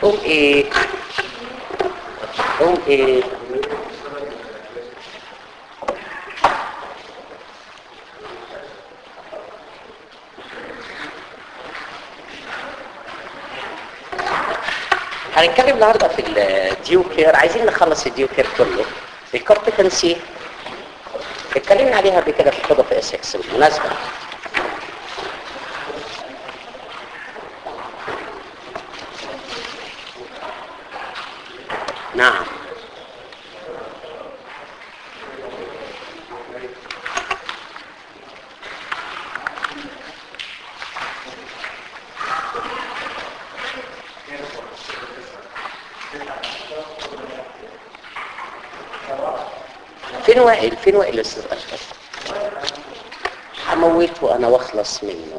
هتقوم ايه هتقوم ايه هنتكلم النهارده في الديو كير عايزين نخلص الديو كير كله الكومبتنسي اتكلمنا عليها قبل كده في خطه في اس اكس بالمناسبه نعم فين وائل فين وائل يا استاذ اشرف هموته انا واخلص منه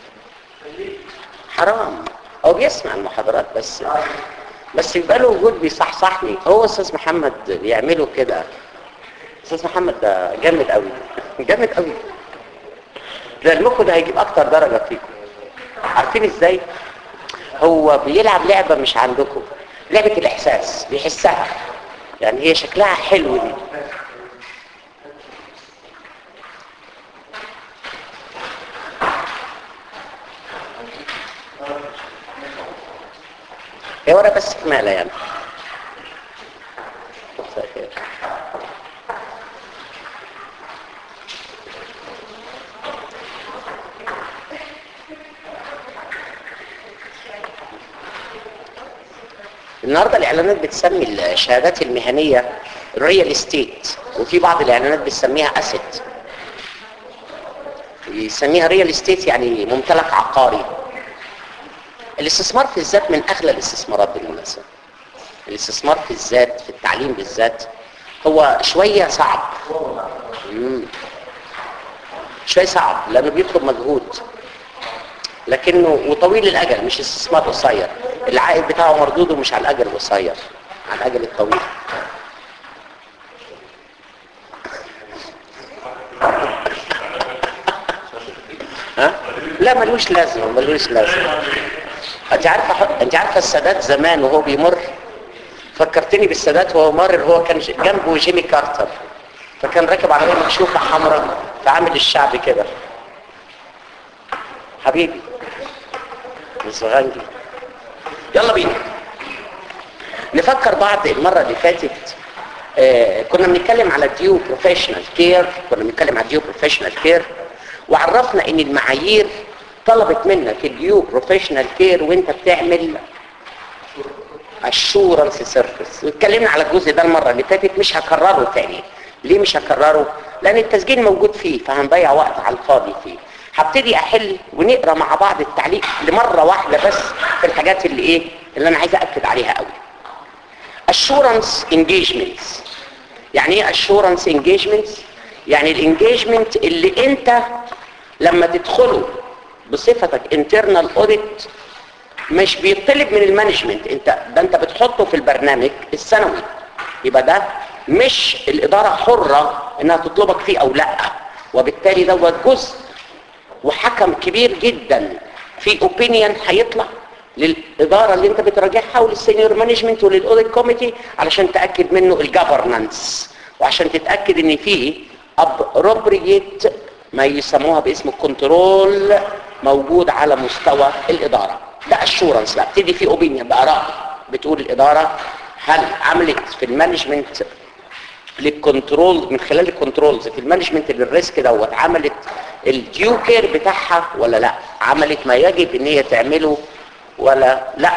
حرام هو بيسمع المحاضرات بس بس يبقى له وجود بيصحصحني هو استاذ محمد بيعمله كده استاذ محمد ده جامد قوي جامد قوي ده المخ ده هيجيب اكتر درجه فيكم عارفين ازاي هو بيلعب لعبه مش عندكم لعبه الاحساس بيحسها يعني هي شكلها حلو دي هي ورا بس كمالة يعني مساء الخير. النهارده الاعلانات بتسمي الشهادات المهنيه ريال استيت وفي بعض الاعلانات بتسميها اسيت يسميها ريال استيت يعني ممتلك عقاري الاستثمار في الذات من اغلى الاستثمارات بالمناسبه الاستثمار في الذات في التعليم بالذات هو شويه صعب مم. شويه صعب لانه بيطلب مجهود لكنه وطويل الاجل مش استثمار قصير العائد بتاعه مردوده مش على الاجل القصير على الاجل الطويل ها لا ملوش لازمه ملوش لازمه انت عارفه انت عارفه السادات زمان وهو بيمر فكرتني بالسادات وهو مر هو كان جنبه جيمي كارتر فكان راكب عربيه مكشوفه حمراء فعامل الشعب كده حبيبي الزغنجي يلا بينا نفكر بعض المره اللي فاتت آه كنا بنتكلم على ديو بروفيشنال كير كنا بنتكلم على ديو بروفيشنال كير وعرفنا ان المعايير طلبت منك الديو بروفيشنال كير وانت بتعمل اشورنس سيرفيس واتكلمنا على الجزء ده المره اللي فاتت مش هكرره تاني ليه مش هكرره لان التسجيل موجود فيه فهنضيع وقت على الفاضي فيه هبتدي احل ونقرا مع بعض التعليق لمره واحده بس في الحاجات اللي ايه اللي انا عايز اكد عليها قوي اشورنس انجيجمنتس يعني ايه اشورنس انجيجمنتس يعني الانجيجمنت اللي انت لما تدخله بصفتك انترنال اوديت مش بيطلب من المانجمنت انت ده انت بتحطه في البرنامج السنوي يبقى ده مش الاداره حره انها تطلبك فيه او لا وبالتالي دوت جزء وحكم كبير جدا في اوبينيون هيطلع للاداره اللي انت بتراجعها وللسينيور مانجمنت وللاوديت كوميتي علشان تاكد منه الجفرنانس وعشان تتاكد ان فيه ابروبريت ما يسموها باسم الكنترول موجود على مستوى الاداره ده اشورنس بقى بتدي فيه اوبينيون بقى راي بتقول الاداره هل عملت في المانجمنت للكنترول من خلال الكنترولز في المانجمنت للريسك دوت عملت الديو كير بتاعها ولا لا عملت ما يجب ان هي تعمله ولا لا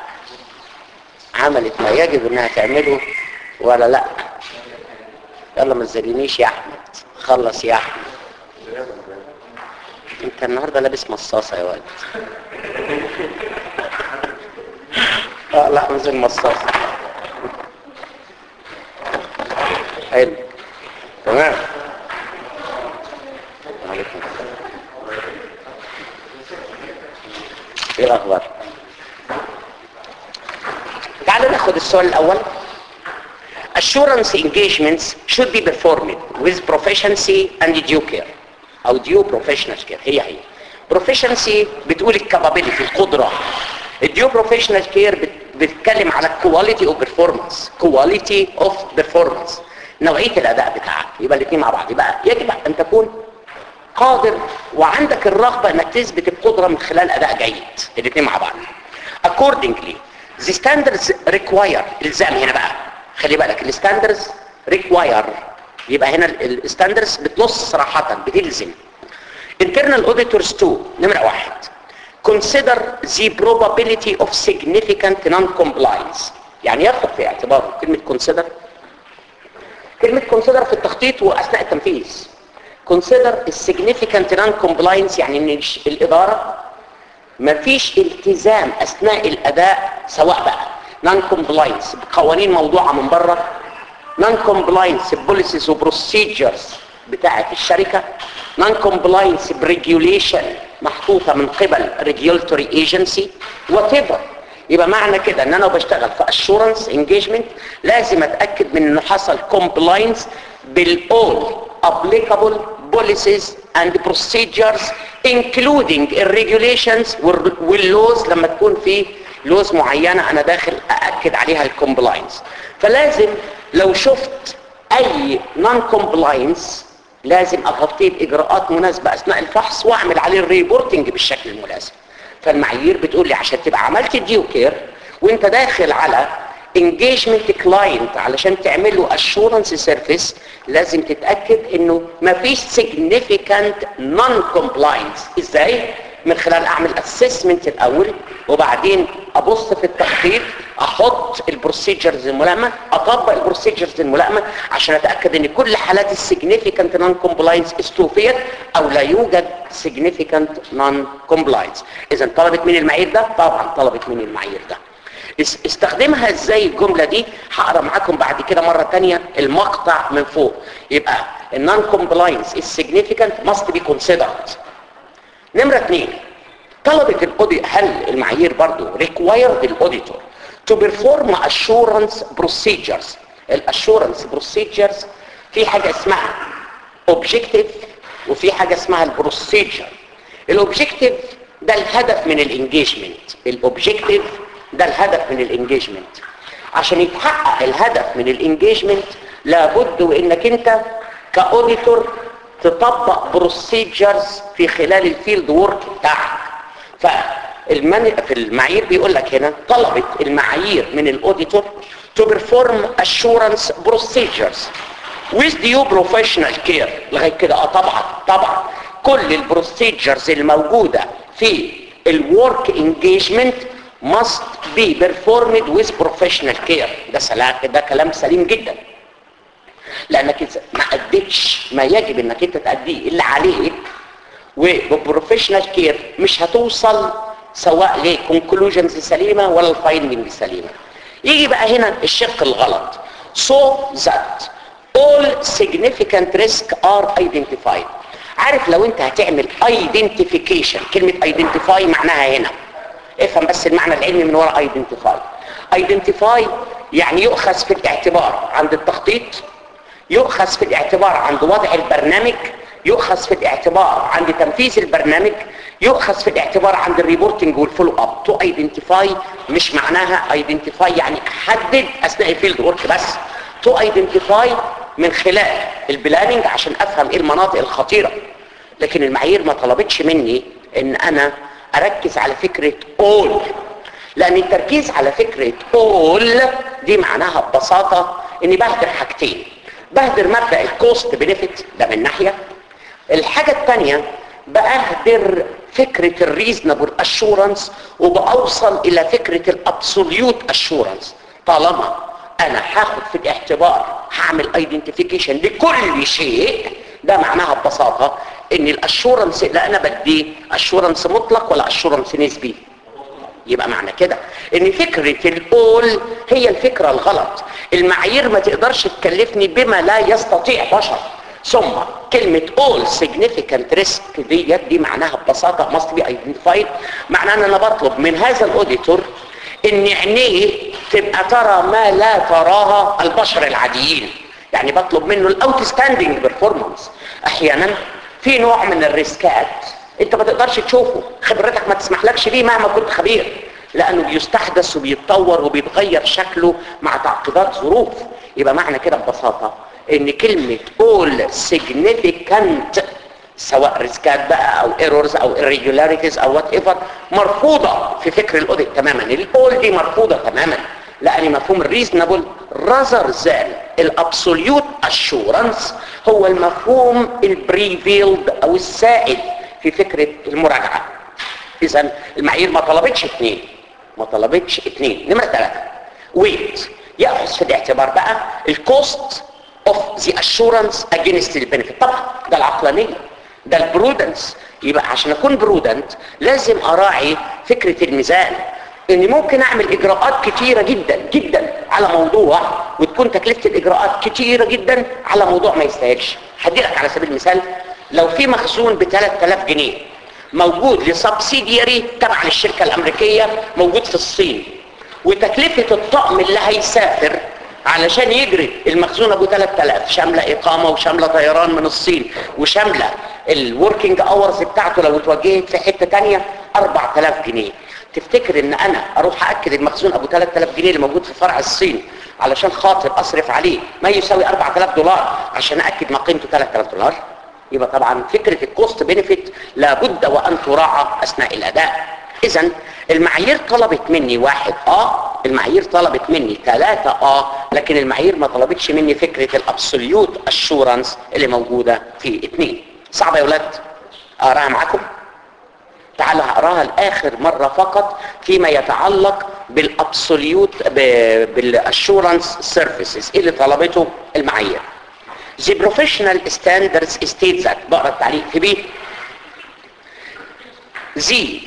عملت ما يجب انها تعمله ولا لا يلا ما تزرينيش يا احمد خلص يا احمد انت النهارده لابس مصاصه يا ولد اه لا نزل مصاصه حلو تمام عليكم ايه الاخبار تعالوا ناخد السؤال الاول assurance engagements should be performed with proficiency and due care او due professional care هي هي proficiency بتقول الكابابيلتي القدرة الديو بروفيشنال كير بتتكلم على كواليتي اوف بيرفورمانس كواليتي اوف بيرفورمانس نوعيه الاداء بتاعك يبقى الاثنين مع بعض يبقى يجب ان تكون قادر وعندك الرغبه انك تثبت القدره من خلال اداء جيد الاثنين مع بعض accordingly the standards require الزام هنا بقى خلي بالك الستاندرز require يبقى هنا الستاندرز بتنص صراحه بتلزم internal auditors too نمره واحد consider the probability of significant non-compliance يعني ياخد في اعتباره كلمة consider كلمة consider في التخطيط وأثناء التنفيذ consider significant non-compliance يعني ان الإدارة مفيش التزام أثناء الأداء سواء بقى non-compliance بقوانين موضوعة من بره non-compliance policies وبروسيجرز بتاعة الشركة non-compliance بريجوليشن محطوطة من قبل regulatory agency whatever يبقى معنى كده ان انا بشتغل في assurance engagement لازم اتأكد من انه حصل compliance بالall applicable policies and procedures including regulations واللوز لما تكون في لوز معينة انا داخل اأكد عليها الكومبلاينس فلازم لو شفت اي non-compliance لازم اغطيه باجراءات مناسبه اثناء الفحص واعمل عليه الريبورتنج بالشكل المناسب فالمعايير بتقول لي عشان تبقى عملت الديو كير وانت داخل على انجيجمنت كلاينت علشان تعمل له اشورنس سيرفيس لازم تتاكد انه مفيش significant نون كومبلاينس ازاي من خلال اعمل اسسمنت الاول وبعدين ابص في التخطيط احط البروسيجرز الملائمه اطبق البروسيجرز الملائمه عشان اتاكد ان كل حالات السيجنيفيكانت نون كومبلاينس استوفيت او لا يوجد سيجنيفيكانت نون كومبلاينس اذا طلبت من المعايير ده طبعا طلبت من المعايير ده استخدمها ازاي الجمله دي هقرا معاكم بعد كده مره ثانيه المقطع من فوق يبقى النون كومبلاينس السيجنيفيكانت ماست بي كونسيدرد نمرة اثنين طلبت الاودي هل المعايير برضو required الاوديتور to perform assurance procedures الاسورنس procedures في حاجة اسمها objective وفي حاجة اسمها البروسيجر الاوبجكتيف ده الهدف من الانجيجمنت الاوبجكتيف ده الهدف من الانجيجمنت عشان يتحقق الهدف من الانجيجمنت لابد وانك انت كاوديتور تطبق بروسيجرز في خلال الفيلد وورك بتاعك فالمن... في المعايير بيقول لك هنا طلبت المعايير من الاوديتور to perform assurance procedures with due professional care لغايه كده اه طبعا طبعا كل البروسيجرز الموجوده في الورك انجيجمنت must be performed with professional care ده سلام ده كلام سليم جدا لانك إذا ما اديتش ما يجب انك انت تاديه اللي عليك وبروفيشنال كير مش هتوصل سواء لكونكلوجنز سليمه ولا الفايندنج سليمه يجي بقى هنا الشق الغلط so that all significant risk are identified عارف لو انت هتعمل identification كلمه identify معناها هنا افهم بس المعنى العلمي من وراء identify identify يعني يؤخذ في الاعتبار عند التخطيط يؤخذ في الاعتبار عند وضع البرنامج يؤخذ في الاعتبار عند تنفيذ البرنامج يؤخذ في الاعتبار عند الريبورتنج والفولو اب تو ايدنتيفاي مش معناها ايدنتيفاي يعني احدد اثناء الفيلد ورك بس تو ايدنتيفاي من خلال البلاننج عشان افهم ايه المناطق الخطيره لكن المعايير ما طلبتش مني ان انا اركز على فكره اول لان التركيز على فكره اول دي معناها ببساطه اني بهدر حاجتين بهدر مبدا الكوست بنفيت ده من ناحيه الحاجه الثانيه باهدر فكره الريزنبل اشورنس وباوصل الى فكره الابسوليوت اشورنس طالما انا هاخد في الاعتبار هعمل ايدنتيفيكيشن لكل شيء ده معناها ببساطه ان الاشورنس اللي انا بديه اشورنس مطلق ولا اشورنس نسبي يبقى معنى كده ان فكرة الاول هي الفكرة الغلط المعايير ما تقدرش تكلفني بما لا يستطيع بشر ثم كلمة all significant risk ديت دي معناها ببساطة must be identified معناه ان انا بطلب من هذا الاوديتور ان عينيه تبقى ترى ما لا تراها البشر العاديين يعني بطلب منه الاوتستاندينج بيرفورمانس احيانا في نوع من الريسكات انت ما تقدرش تشوفه خبرتك ما تسمحلكش بيه مهما كنت خبير لانه بيستحدث وبيتطور وبيتغير شكله مع تعقيدات ظروف يبقى معنى كده ببساطة ان كلمة all significant سواء ريسكات بقى او ايرورز او irregularities او وات ايفر مرفوضة في فكر الاوديت تماما الاول دي مرفوضة تماما لان مفهوم الريزنبل rather than الابسوليوت اشورنس هو المفهوم البريفيلد او السائد في فكرة المراجعة اذا المعايير ما طلبتش اثنين ما طلبتش اثنين نمرة ثلاثة ويت ياخذ في الاعتبار بقى الكوست اوف ذا اشورنس اجينست البنفيت طبعا ده العقلانيه ده البرودنس يبقى عشان اكون برودنت لازم اراعي فكره الميزان اني ممكن اعمل اجراءات كتيره جدا جدا على موضوع وتكون تكلفه الاجراءات كتيره جدا على موضوع ما يستاهلش هدي لك على سبيل المثال لو في مخزون ب 3000 جنيه موجود لسبسيدياري تبع للشركه الامريكيه موجود في الصين وتكلفة الطقم اللي هيسافر علشان يجري المخزون ابو 3000 شامله اقامه وشامله طيران من الصين وشامله الوركينج اورز بتاعته لو اتوجهت في حته ثانيه 4000 جنيه تفتكر ان انا اروح اكد المخزون ابو 3000 جنيه اللي موجود في فرع الصين علشان خاطر اصرف عليه ما يساوي 4000 دولار عشان اكد ما قيمته 3000 دولار يبقى طبعا فكره الكوست بينفيت لابد وان تراعى اثناء الاداء اذا المعايير طلبت مني واحد اه المعايير طلبت مني ثلاثة اه لكن المعايير ما طلبتش مني فكرة الابسوليوت اشورنس اللي موجودة في اتنين صعبة يا ولاد اقراها معاكم تعال هقراها لاخر مرة فقط فيما يتعلق بالابسوليوت بالاشورنس سيرفيسز اللي طلبته المعايير The professional standards states that بقرا التعليق في بيه the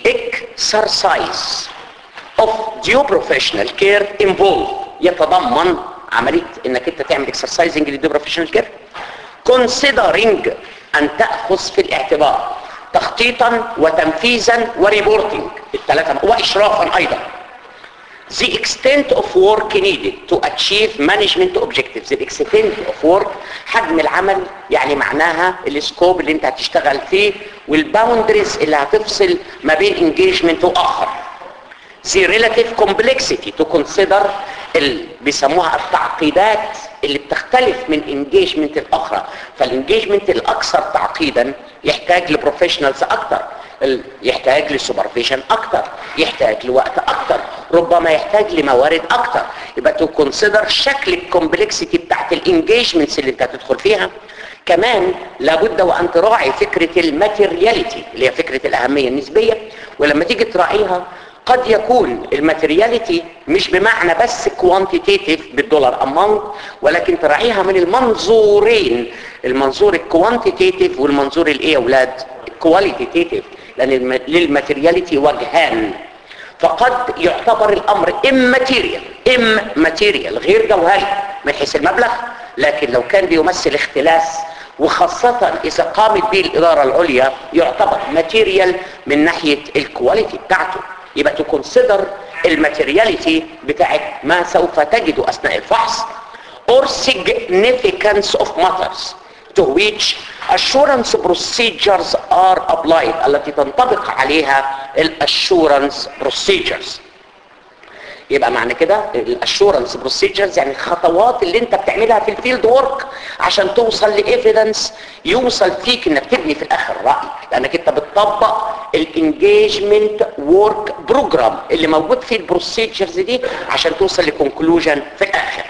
exercise of due professional care involved يتضمن عملية انك انت تعمل exercising للديو professional care considering ان تأخذ في الاعتبار تخطيطا وتنفيذا وريبورتنج الثلاثة واشرافا ايضا the extent of work needed to achieve management objectives the extent of work حجم العمل يعني معناها السكوب اللي انت هتشتغل فيه والباوندريز اللي هتفصل ما بين engagement واخر the relative complexity to consider اللي بيسموها التعقيدات اللي بتختلف من engagement الاخرى فالانجيجمنت الاكثر تعقيدا يحتاج لبروفيشنالز اكتر يحتاج لسوبرفيشن اكتر يحتاج لوقت اكتر ربما يحتاج لموارد اكتر يبقى تو كونسيدر شكل الكومبلكسيتي بتاعت الانجيجمنتس اللي انت هتدخل فيها كمان لابد وان تراعي فكره الماتيرياليتي اللي هي فكره الاهميه النسبيه ولما تيجي تراعيها قد يكون الماتيرياليتي مش بمعنى بس كوانتيتيف بالدولار اماونت ولكن تراعيها من المنظورين المنظور الكوانتيتيف والمنظور الايه يا اولاد الكواليتيتيف لان للماتيرياليتي وجهان فقد يعتبر الامر ام ماتيريال ام ماتيريال غير جوهري من حيث المبلغ لكن لو كان بيمثل اختلاس وخاصة إذا قامت به الإدارة العليا يعتبر ماتيريال من ناحية الكواليتي بتاعته يبقى تكونسيدر الماتيرياليتي بتاعت ما سوف تجد أثناء الفحص or significance of matters to which assurance procedures are applied التي تنطبق عليها الاسورنس procedures يبقى معنى كده الاسورنس بروسيجرز يعني الخطوات اللي انت بتعملها في الفيلد وورك عشان توصل لايفيدنس يوصل فيك انك تبني في الاخر راي لانك انت بتطبق الانجيجمنت وورك بروجرام اللي موجود فيه البروسيجرز دي عشان توصل لكونكلوجن في الاخر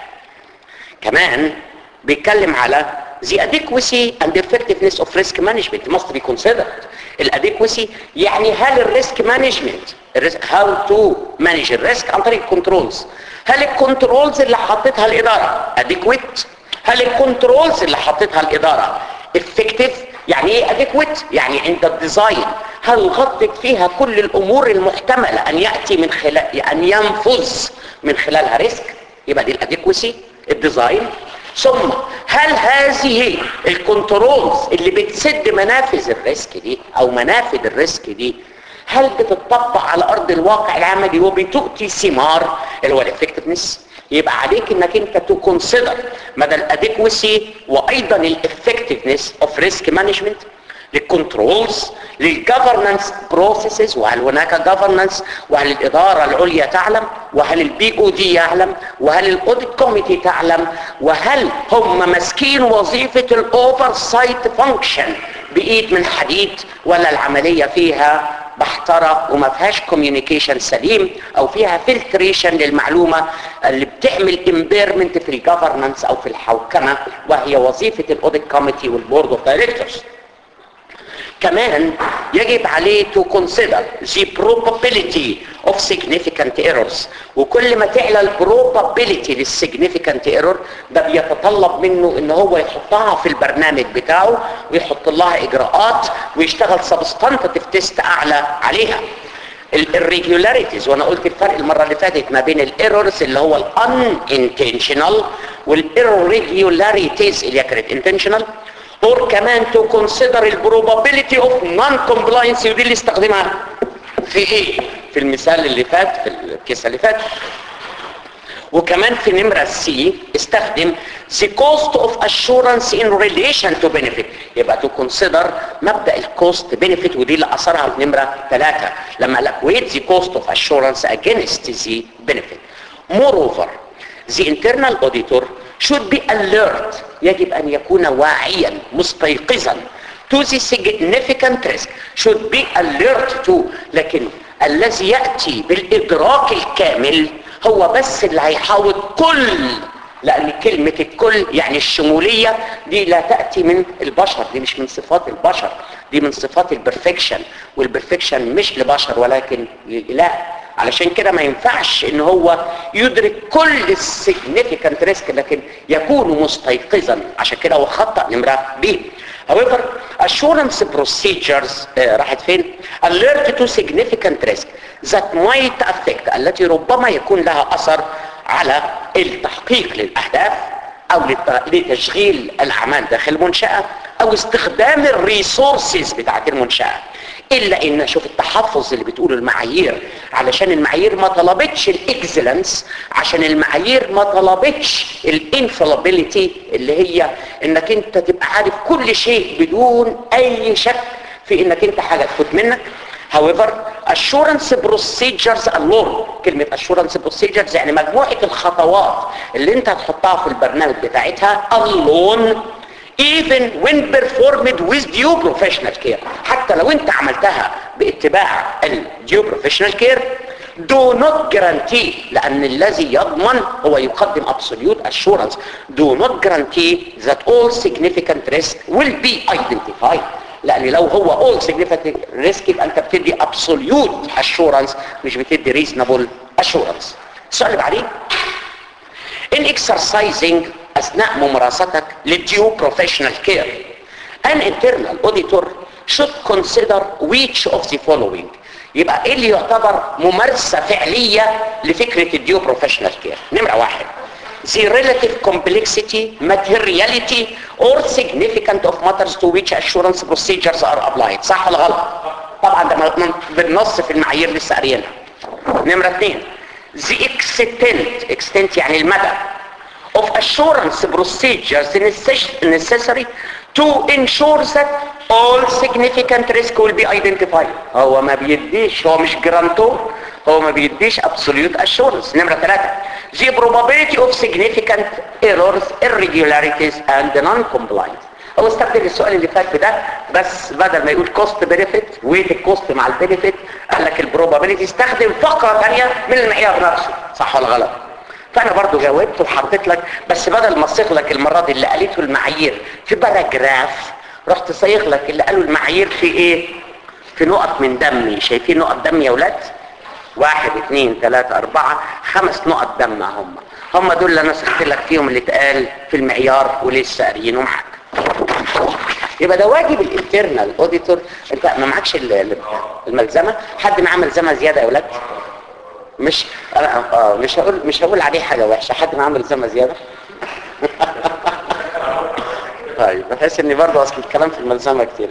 كمان بيتكلم على the adequacy and effectiveness of risk management must be considered الاديكوسي يعني هل الريسك مانجمنت هاو تو مانج الريسك عن طريق الكنترولز هل الكنترولز اللي حطتها الاداره اديكويت هل الكنترولز اللي حطتها الاداره افكتيف يعني ايه اديكويت يعني عند الديزاين هل غطت فيها كل الامور المحتمله ان ياتي من خلال ان ينفذ من خلالها ريسك يبقى دي الاديكوسي الديزاين ثم هل هذه الكنترولز اللي بتسد منافذ الريسك دي او منافذ الريسك دي هل بتطبق على ارض الواقع العملي وبتؤتي ثمار اللي هو الافكتفنس يبقى عليك انك انت تو كونسيدر مدى الاديكوسي وايضا الافكتفنس اوف ريسك مانجمنت للكنترولز للجفرنس بروسيسز وهل هناك جفرنس وهل الاداره العليا تعلم وهل البي او دي يعلم وهل الاوديت كوميتي تعلم وهل هم ماسكين وظيفه الاوفر سايت فانكشن بايد من حديد ولا العمليه فيها بحترة وما فيهاش كوميونيكيشن سليم او فيها فلتريشن للمعلومة اللي بتعمل امبيرمنت في الجفرنس او في الحوكمة وهي وظيفة الاوديت كوميتي والبورد اوف دايركتورز كمان يجب عليه to consider the probability of significant errors وكل ما تعلى البروبابيليتي للsignificant error ده بيتطلب منه ان هو يحطها في البرنامج بتاعه ويحط لها اجراءات ويشتغل substantive تيست اعلى عليها الريجولاريتيز وانا قلت الفرق المره اللي فاتت ما بين الايرورز اللي هو الان انتشنال والirregularities اللي هي كانت intentional or كمان to consider the probability of non-compliance ودي اللي استخدمها في ايه في المثال اللي فات في الكيس اللي فات وكمان في نمرة سي استخدم the cost of assurance in relation to benefit يبقى to consider مبدأ الكوست benefit ودي اللي أثرها في نمرة ثلاثة لما قال لك weight the cost of assurance against the benefit moreover the internal auditor should be alert يجب أن يكون واعيا مستيقظا to the significant risk should be alert to لكن الذي يأتي بالإدراك الكامل هو بس اللي هيحاول كل لأن كلمة الكل يعني الشمولية دي لا تأتي من البشر دي مش من صفات البشر دي من صفات البرفكشن والبرفكشن مش لبشر ولكن للإله علشان كده ما ينفعش ان هو يدرك كل السيجنيفيكانت ريسك لكن يكون مستيقظا عشان كده هو خطأ نمرة بي however assurance procedures آه راحت فين alert to significant risk that might affect التي ربما يكون لها اثر على التحقيق للاهداف او لتشغيل الاعمال داخل المنشأة او استخدام الريسورسز بتاعت المنشأة الا ان شوف التحفظ اللي بتقوله المعايير علشان المعايير ما طلبتش الاكسلنس عشان المعايير ما طلبتش الانفلابيليتي اللي هي انك انت تبقى عارف كل شيء بدون اي شك في انك انت حاجه تفوت منك however assurance procedures alone كلمة assurance procedures يعني مجموعة الخطوات اللي انت هتحطها في البرنامج بتاعتها alone even when performed with due professional care حتى لو انت عملتها باتباع ال due professional care do not guarantee لان الذي يضمن هو يقدم absolute assurance do not guarantee that all significant risk will be identified لان لو هو all significant risk يبقى انت بتدي absolute assurance مش بتدي reasonable assurance السؤال اللي بعديه in exercising اثناء ممارستك للديو professional care an internal auditor should consider which of the following يبقى ايه اللي يعتبر ممارسة فعلية لفكرة الديو professional care نمرة واحد the relative complexity, materiality or significant of matters to which assurance procedures are applied صح ولا غلط طبعا ده بالنص في المعايير لسه قاريينها نمرة اثنين the extent extent يعني المدى of assurance procedures necessary to ensure that all significant risk will be identified هو ما بيديش هو مش جرانتور هو ما بيديش absolute assurance نمرة ثلاثة the probability of significant errors irregularities and non-compliance هو استخدم السؤال اللي فات ده بس بدل ما يقول كوست بنفيت ويت الكوست مع البنفيت قال لك البروبابيلتي استخدم فقره ثانيه من المعيار نفسه صح ولا غلط فانا برضو جاوبت وحطيت لك بس بدل ما اصيغ لك المره دي اللي قالته المعايير في باراجراف رحت صيغ لك اللي قالوا المعايير في ايه في نقط من دمي شايفين نقط دم يا ولاد واحد اثنين ثلاثة اربعة خمس نقط دم هم هم دول اللي انا سخت لك فيهم اللي اتقال في المعيار ولسه قاريينه معاك يبقى ده واجب الانترنال اوديتور انت ما معكش الملزمه حد معاه ملزمه زياده يا ولاد مش انا اه مش هقول مش هقول عليه حاجه وحشه حد معاه ملزمه زياده طيب بحس اني برضه اصل الكلام في الملزمه كتير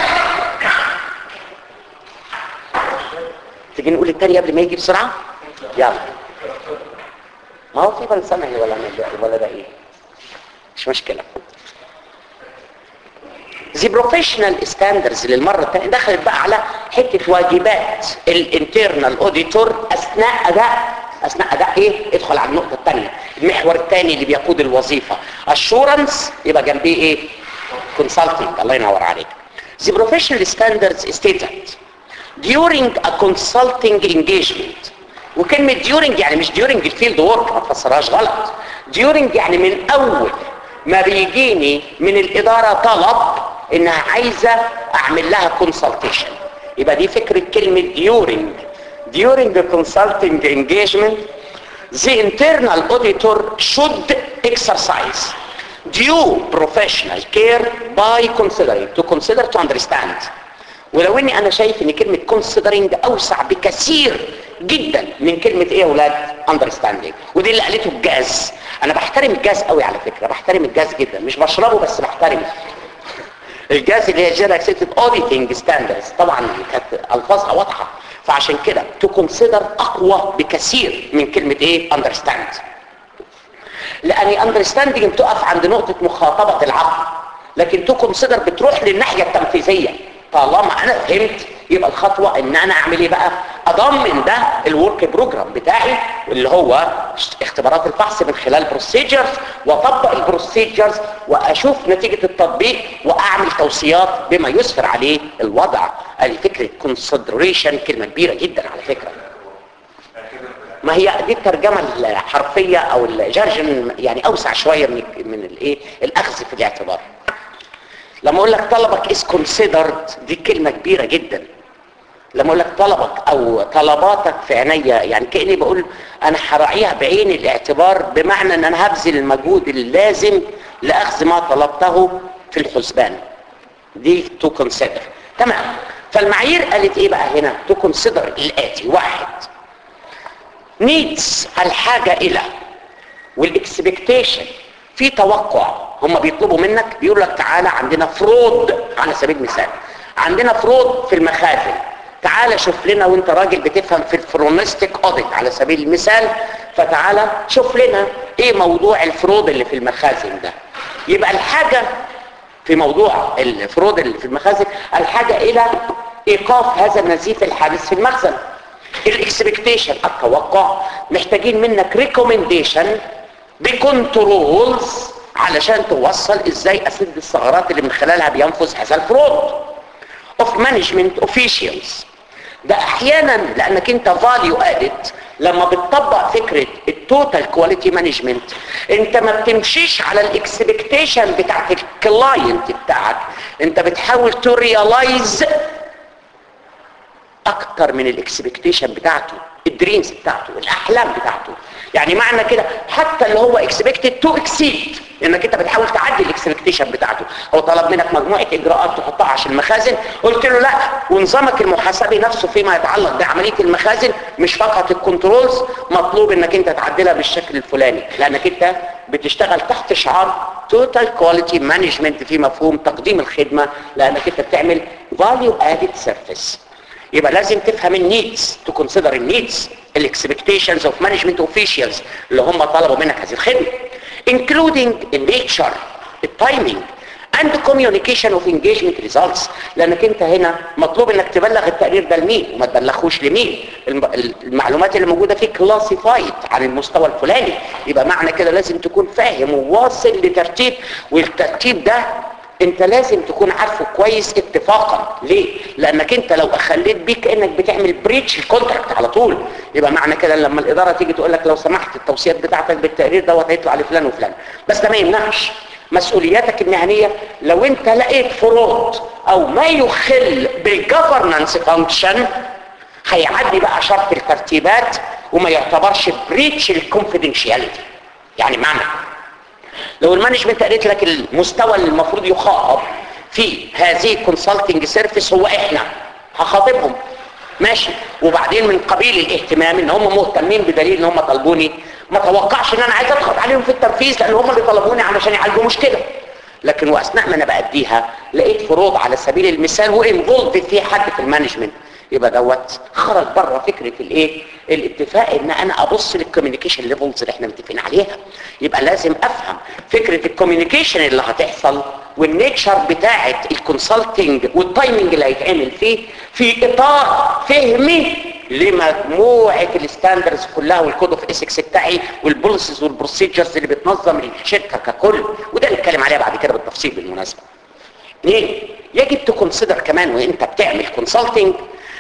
تيجي نقول التاني قبل ما يجي بسرعه يلا ما هو في ملزمه ولا ولا ده ايه مش مشكله the professional standards للمرة الثانية دخلت بقى على حتة واجبات الانترنال اوديتور اثناء اداء اثناء اداء ايه ادخل على النقطة الثانية المحور الثاني اللي بيقود الوظيفة assurance يبقى جنبيه ايه consulting الله ينور عليك the professional standards stated during a consulting engagement وكلمة during يعني مش during الفيلد وورك ما تفسرهاش غلط during يعني من اول ما بيجيني من الادارة طلب انها عايزة اعمل لها consultation يبقى دي فكرة كلمة during during the consulting engagement the internal auditor should exercise due professional care by considering to consider to understand ولو اني انا شايف ان كلمة considering اوسع بكثير جدا من كلمة ايه يا اولاد understanding ودي اللي قالته الجاز انا بحترم الجاز قوي على فكرة بحترم الجاز جدا مش بشربه بس بحترمه الجاز اللي هي جيرا اكسبتد اوديتنج ستاندردز طبعا كانت الفاظها واضحه فعشان كده تو كونسيدر اقوى بكثير من كلمه ايه اندرستاند لان اندرستاندنج بتقف عند نقطه مخاطبه العقل لكن تو كونسيدر بتروح للناحيه التنفيذيه طالما انا فهمت يبقى الخطوه ان انا اعمل ايه بقى اضمن ده الورك بروجرام بتاعي اللي هو اختبارات الفحص من خلال بروسيجرز واطبق البروسيجرز واشوف نتيجه التطبيق واعمل توصيات بما يسفر عليه الوضع ادي فكره كونسيدريشن كلمه كبيره جدا على فكره ما هي دي الترجمه الحرفيه او الجارجن يعني اوسع شويه من من الايه الاخذ في الاعتبار لما اقول لك طلبك is considered دي كلمة كبيرة جدا لما اقول لك طلبك او طلباتك في عينيا يعني كأني بقول انا هراعيها بعين الاعتبار بمعنى ان انا هبذل المجهود اللازم لاخذ ما طلبته في الحسبان دي تو consider تمام فالمعايير قالت ايه بقى هنا تو consider الاتي واحد needs الحاجة الى والاكسبكتيشن في توقع هم بيطلبوا منك بيقولوا لك تعالى عندنا فرود على سبيل المثال عندنا فرود في المخازن تعالى شوف لنا وانت راجل بتفهم في الفرونستيك اوديت على سبيل المثال فتعالى شوف لنا ايه موضوع الفرود اللي في المخازن ده يبقى الحاجة في موضوع الفرود اللي في المخازن الحاجة الى ايقاف هذا النزيف الحادث في المخزن الاكسبكتيشن التوقع محتاجين منك ريكومنديشن بكنترولز علشان توصل ازاي اسد الثغرات اللي من خلالها بينفذ هذا الفرود اوف مانجمنت اوفيشيالز ده احيانا لانك انت فاليو ادد لما بتطبق فكره التوتال كواليتي مانجمنت انت ما بتمشيش على الاكسبكتيشن بتاعت الكلاينت بتاعك انت بتحاول تو ريلايز اكتر من الاكسبكتيشن بتاعته الدريمز بتاعته الاحلام بتاعته يعني معنى كده حتى اللي هو اكسبكتد تو اكسيد انك انت بتحاول تعدي الاكسبكتيشن بتاعته هو طلب منك مجموعه اجراءات تحطها عشان المخازن قلت له لا ونظامك المحاسبي نفسه فيما يتعلق بعمليه المخازن مش فقط الكنترولز مطلوب انك انت تعدلها بالشكل الفلاني لانك انت بتشتغل تحت شعار توتال كواليتي مانجمنت في مفهوم تقديم الخدمه لانك انت بتعمل فاليو ادد سيرفيس يبقى لازم تفهم النيدز تو كونسيدر النيدز الاكسبكتيشنز اوف مانجمنت اوفيشالز اللي هم طلبوا منك هذه الخدمه including the nature التايمينج and communication of engagement results لانك انت هنا مطلوب انك تبلغ التقرير ده لمين وما تبلغوش لمين المعلومات اللي موجوده فيه كلاسيفايد عن المستوى الفلاني يبقى معنى كده لازم تكون فاهم وواصل لترتيب والترتيب ده انت لازم تكون عارفه كويس اتفاقا ليه لانك انت لو اخليت بيك انك بتعمل بريتش الكونتراكت على طول يبقى معنى كده لما الاداره تيجي تقول لك لو سمحت التوصيات بتاعتك بالتقرير دوت هيطلع لفلان وفلان بس ده ما يمنعش مسؤولياتك المهنيه لو انت لقيت فروض او ما يخل بالجفرنانس فانكشن هيعدي بقى شرط الترتيبات وما يعتبرش بريتش الكونفيدنشياليتي يعني معنى لو المانجمنت قالت لك المستوى اللي المفروض يخاطب في هذه الكونسلتنج سيرفيس هو احنا هخاطبهم ماشي وبعدين من قبيل الاهتمام ان هم مهتمين بدليل ان هم طلبوني ما توقعش ان انا عايز اضغط عليهم في التنفيذ لان هم اللي طلبوني علشان يعالجوا مشكله لكن واثناء ما انا باديها لقيت فروض على سبيل المثال وانفولد في حد في المانجمنت يبقى دوت خرج بره فكره الايه الاتفاق ان انا ابص للكوميونيكيشن ليفلز اللي احنا متفقين عليها يبقى لازم افهم فكره الكوميونيكيشن اللي هتحصل والنيتشر بتاعه الكونسلتنج والتايمنج اللي هيتعمل فيه في اطار فهمي لمجموعه الستاندرز كلها والكود اوف اسكس بتاعي والبوليسز والبروسيجرز اللي بتنظم الشركه ككل وده اللي نتكلم عليها بعد كده بالتفصيل بالمناسبه اثنين يجب تكونسيدر كمان وانت بتعمل كونسلتنج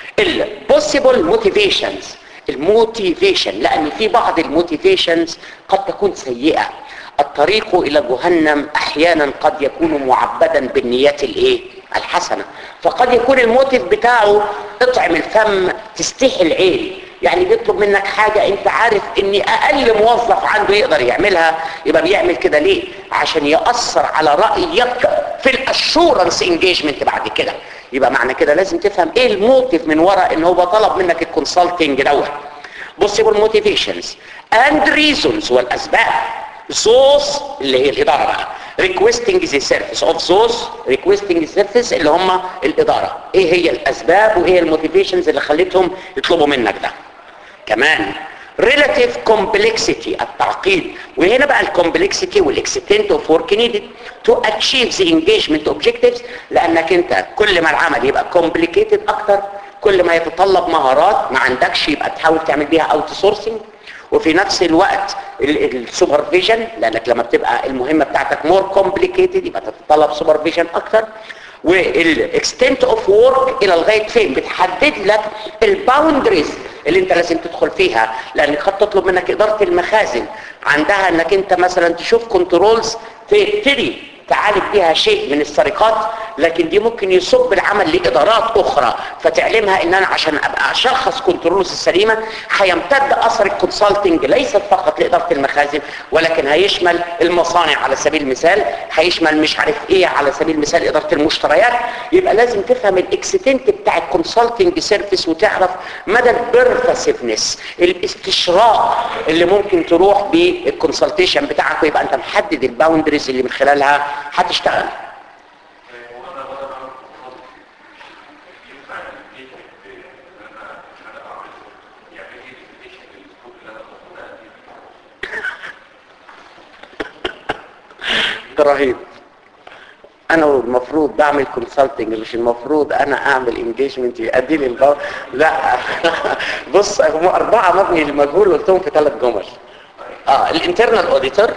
البوسيبل موتيفيشنز الموتيفيشن لان في بعض الموتيفيشنز قد تكون سيئه الطريق الى جهنم احيانا قد يكون معبدا بالنيات الايه الحسنه فقد يكون الموتيف بتاعه اطعم الفم تستحي العين يعني بيطلب منك حاجة انت عارف ان اقل موظف عنده يقدر يعملها يبقى بيعمل كده ليه عشان يأثر على رأيك في الاشورنس انجيجمنت بعد كده يبقى معنى كده لازم تفهم ايه الموتيف من وراء ان هو طلب منك الكونسلتنج دوت possible motivations and reasons والاسباب those اللي هي الاداره بقى requesting the service of those requesting the service اللي هم الاداره ايه هي الاسباب وايه هي الموتيفيشنز اللي خلتهم يطلبوا منك ده كمان relative complexity التعقيد وهنا بقى الكومبلكسيتي والاكستنت اوف ورك needed to achieve the engagement objectives لانك انت كل ما العمل يبقى complicated اكتر كل ما يتطلب مهارات ما عندكش يبقى تحاول تعمل بيها اوت سورسنج وفي نفس الوقت السوبرفيجن لانك لما بتبقى المهمه بتاعتك مور كومبليكيتد يبقى تتطلب سوبرفيجن اكتر والاكستنت اوف وورك الى لغايه فين بتحدد لك الباوندريز اللي انت لازم تدخل فيها لان قد تطلب منك اداره المخازن عندها انك انت مثلا تشوف كنترولز تبتدي تعالج بيها شيء من السرقات لكن دي ممكن يصب العمل لادارات اخرى فتعلمها ان انا عشان ابقى اشخص كنترولز السليمه هيمتد اثر الكونسلتنج ليست فقط لاداره المخازن ولكن هيشمل المصانع على سبيل المثال هيشمل مش عارف ايه على سبيل المثال اداره المشتريات يبقى لازم تفهم الاكستنت بتاع الكونسلتنج سيرفيس وتعرف مدى البرفاسيفنس الاستشراق اللي ممكن تروح بالكونسلتيشن بتاعك ويبقى انت محدد الباوندريز اللي من خلالها هتشتغل ده رهيب انا المفروض بعمل كونسلتنج مش المفروض انا اعمل انجيجمنت يؤدي لي البو... لا بص هم اربعه مبني للمجهول قلتهم في ثلاث جمل اه الانترنال اوديتور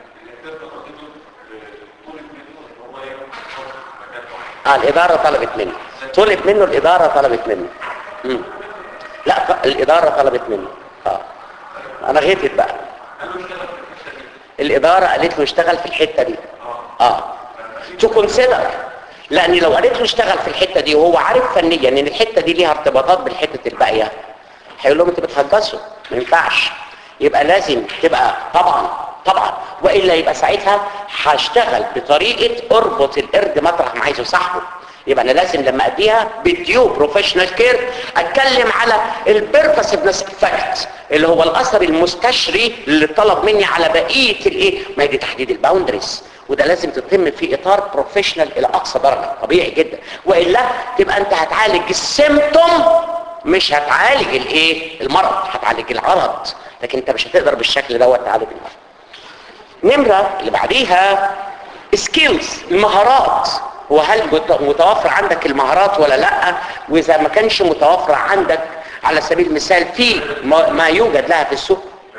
اه الاداره طلبت منه طلب منه الاداره طلبت منه مم. لا الاداره طلبت منه اه انا غيتت بقى الاداره قالت له اشتغل في الحته دي اه تو كونسيدر لان لو قالت له اشتغل في الحته دي وهو عارف فنيا ان الحته دي ليها ارتباطات بالحته الباقيه هيقول لهم انتوا بتهجسوا ما ينفعش يبقى لازم تبقى طبعا طبعا والا يبقى ساعتها هشتغل بطريقه اربط القرد مطرح ما عايزه صاحبه يبقى انا لازم لما اديها بديو بروفيشنال كير اتكلم على البيربسفنس افكت اللي هو الاثر المستشري اللي طلب مني على بقيه الايه ما هي دي تحديد الباوندريز وده لازم تتم في اطار بروفيشنال الى اقصى درجه طبيعي جدا والا تبقى انت هتعالج السيمتوم مش هتعالج الايه المرض هتعالج العرض لكن انت مش هتقدر بالشكل دوت تعالج المرض نمره اللي بعديها سكيلز المهارات وهل متوفر عندك المهارات ولا لا واذا ما كانش متوفر عندك على سبيل المثال في ما يوجد لها في السوق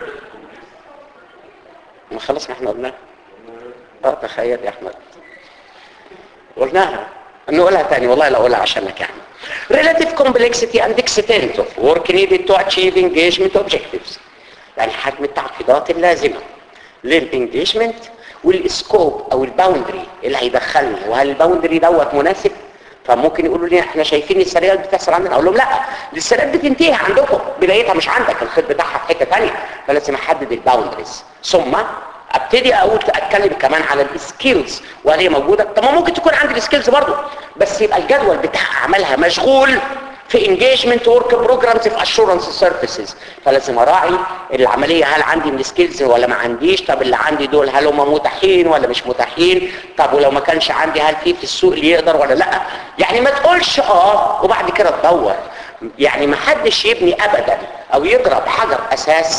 ما خلاص ما احنا قلناها اه تخيل يا احمد قلناها نقولها تاني والله لا اقولها عشانك يعني relative complexity and extent of work needed to achieve engagement objectives يعني حجم التعقيدات اللازمه للانجيجمنت والسكوب او الباوندري اللي هيدخلني وهل الباوندري دوت مناسب فممكن يقولوا لي احنا شايفين السريات بتحصل عندنا اقول لهم لا دي السريات بتنتهي عندكم بدايتها مش عندك الخيط بتاعها في حته ثانيه فلازم احدد الباوندريز ثم ابتدي اقول اتكلم كمان على السكيلز وهل هي موجوده طب ما ممكن تكون عندي السكيلز برضو بس يبقى الجدول بتاع اعمالها مشغول في انجيجمنت ورك بروجرامز في اشورنس سيرفيسز فلازم اراعي العمليه هل عندي من السكيلز ولا ما عنديش طب اللي عندي دول هل هم متاحين ولا مش متاحين طب ولو ما كانش عندي هل في في السوق اللي يقدر ولا لا يعني ما تقولش اه وبعد كده تدور يعني ما حدش يبني ابدا او يضرب حجر اساس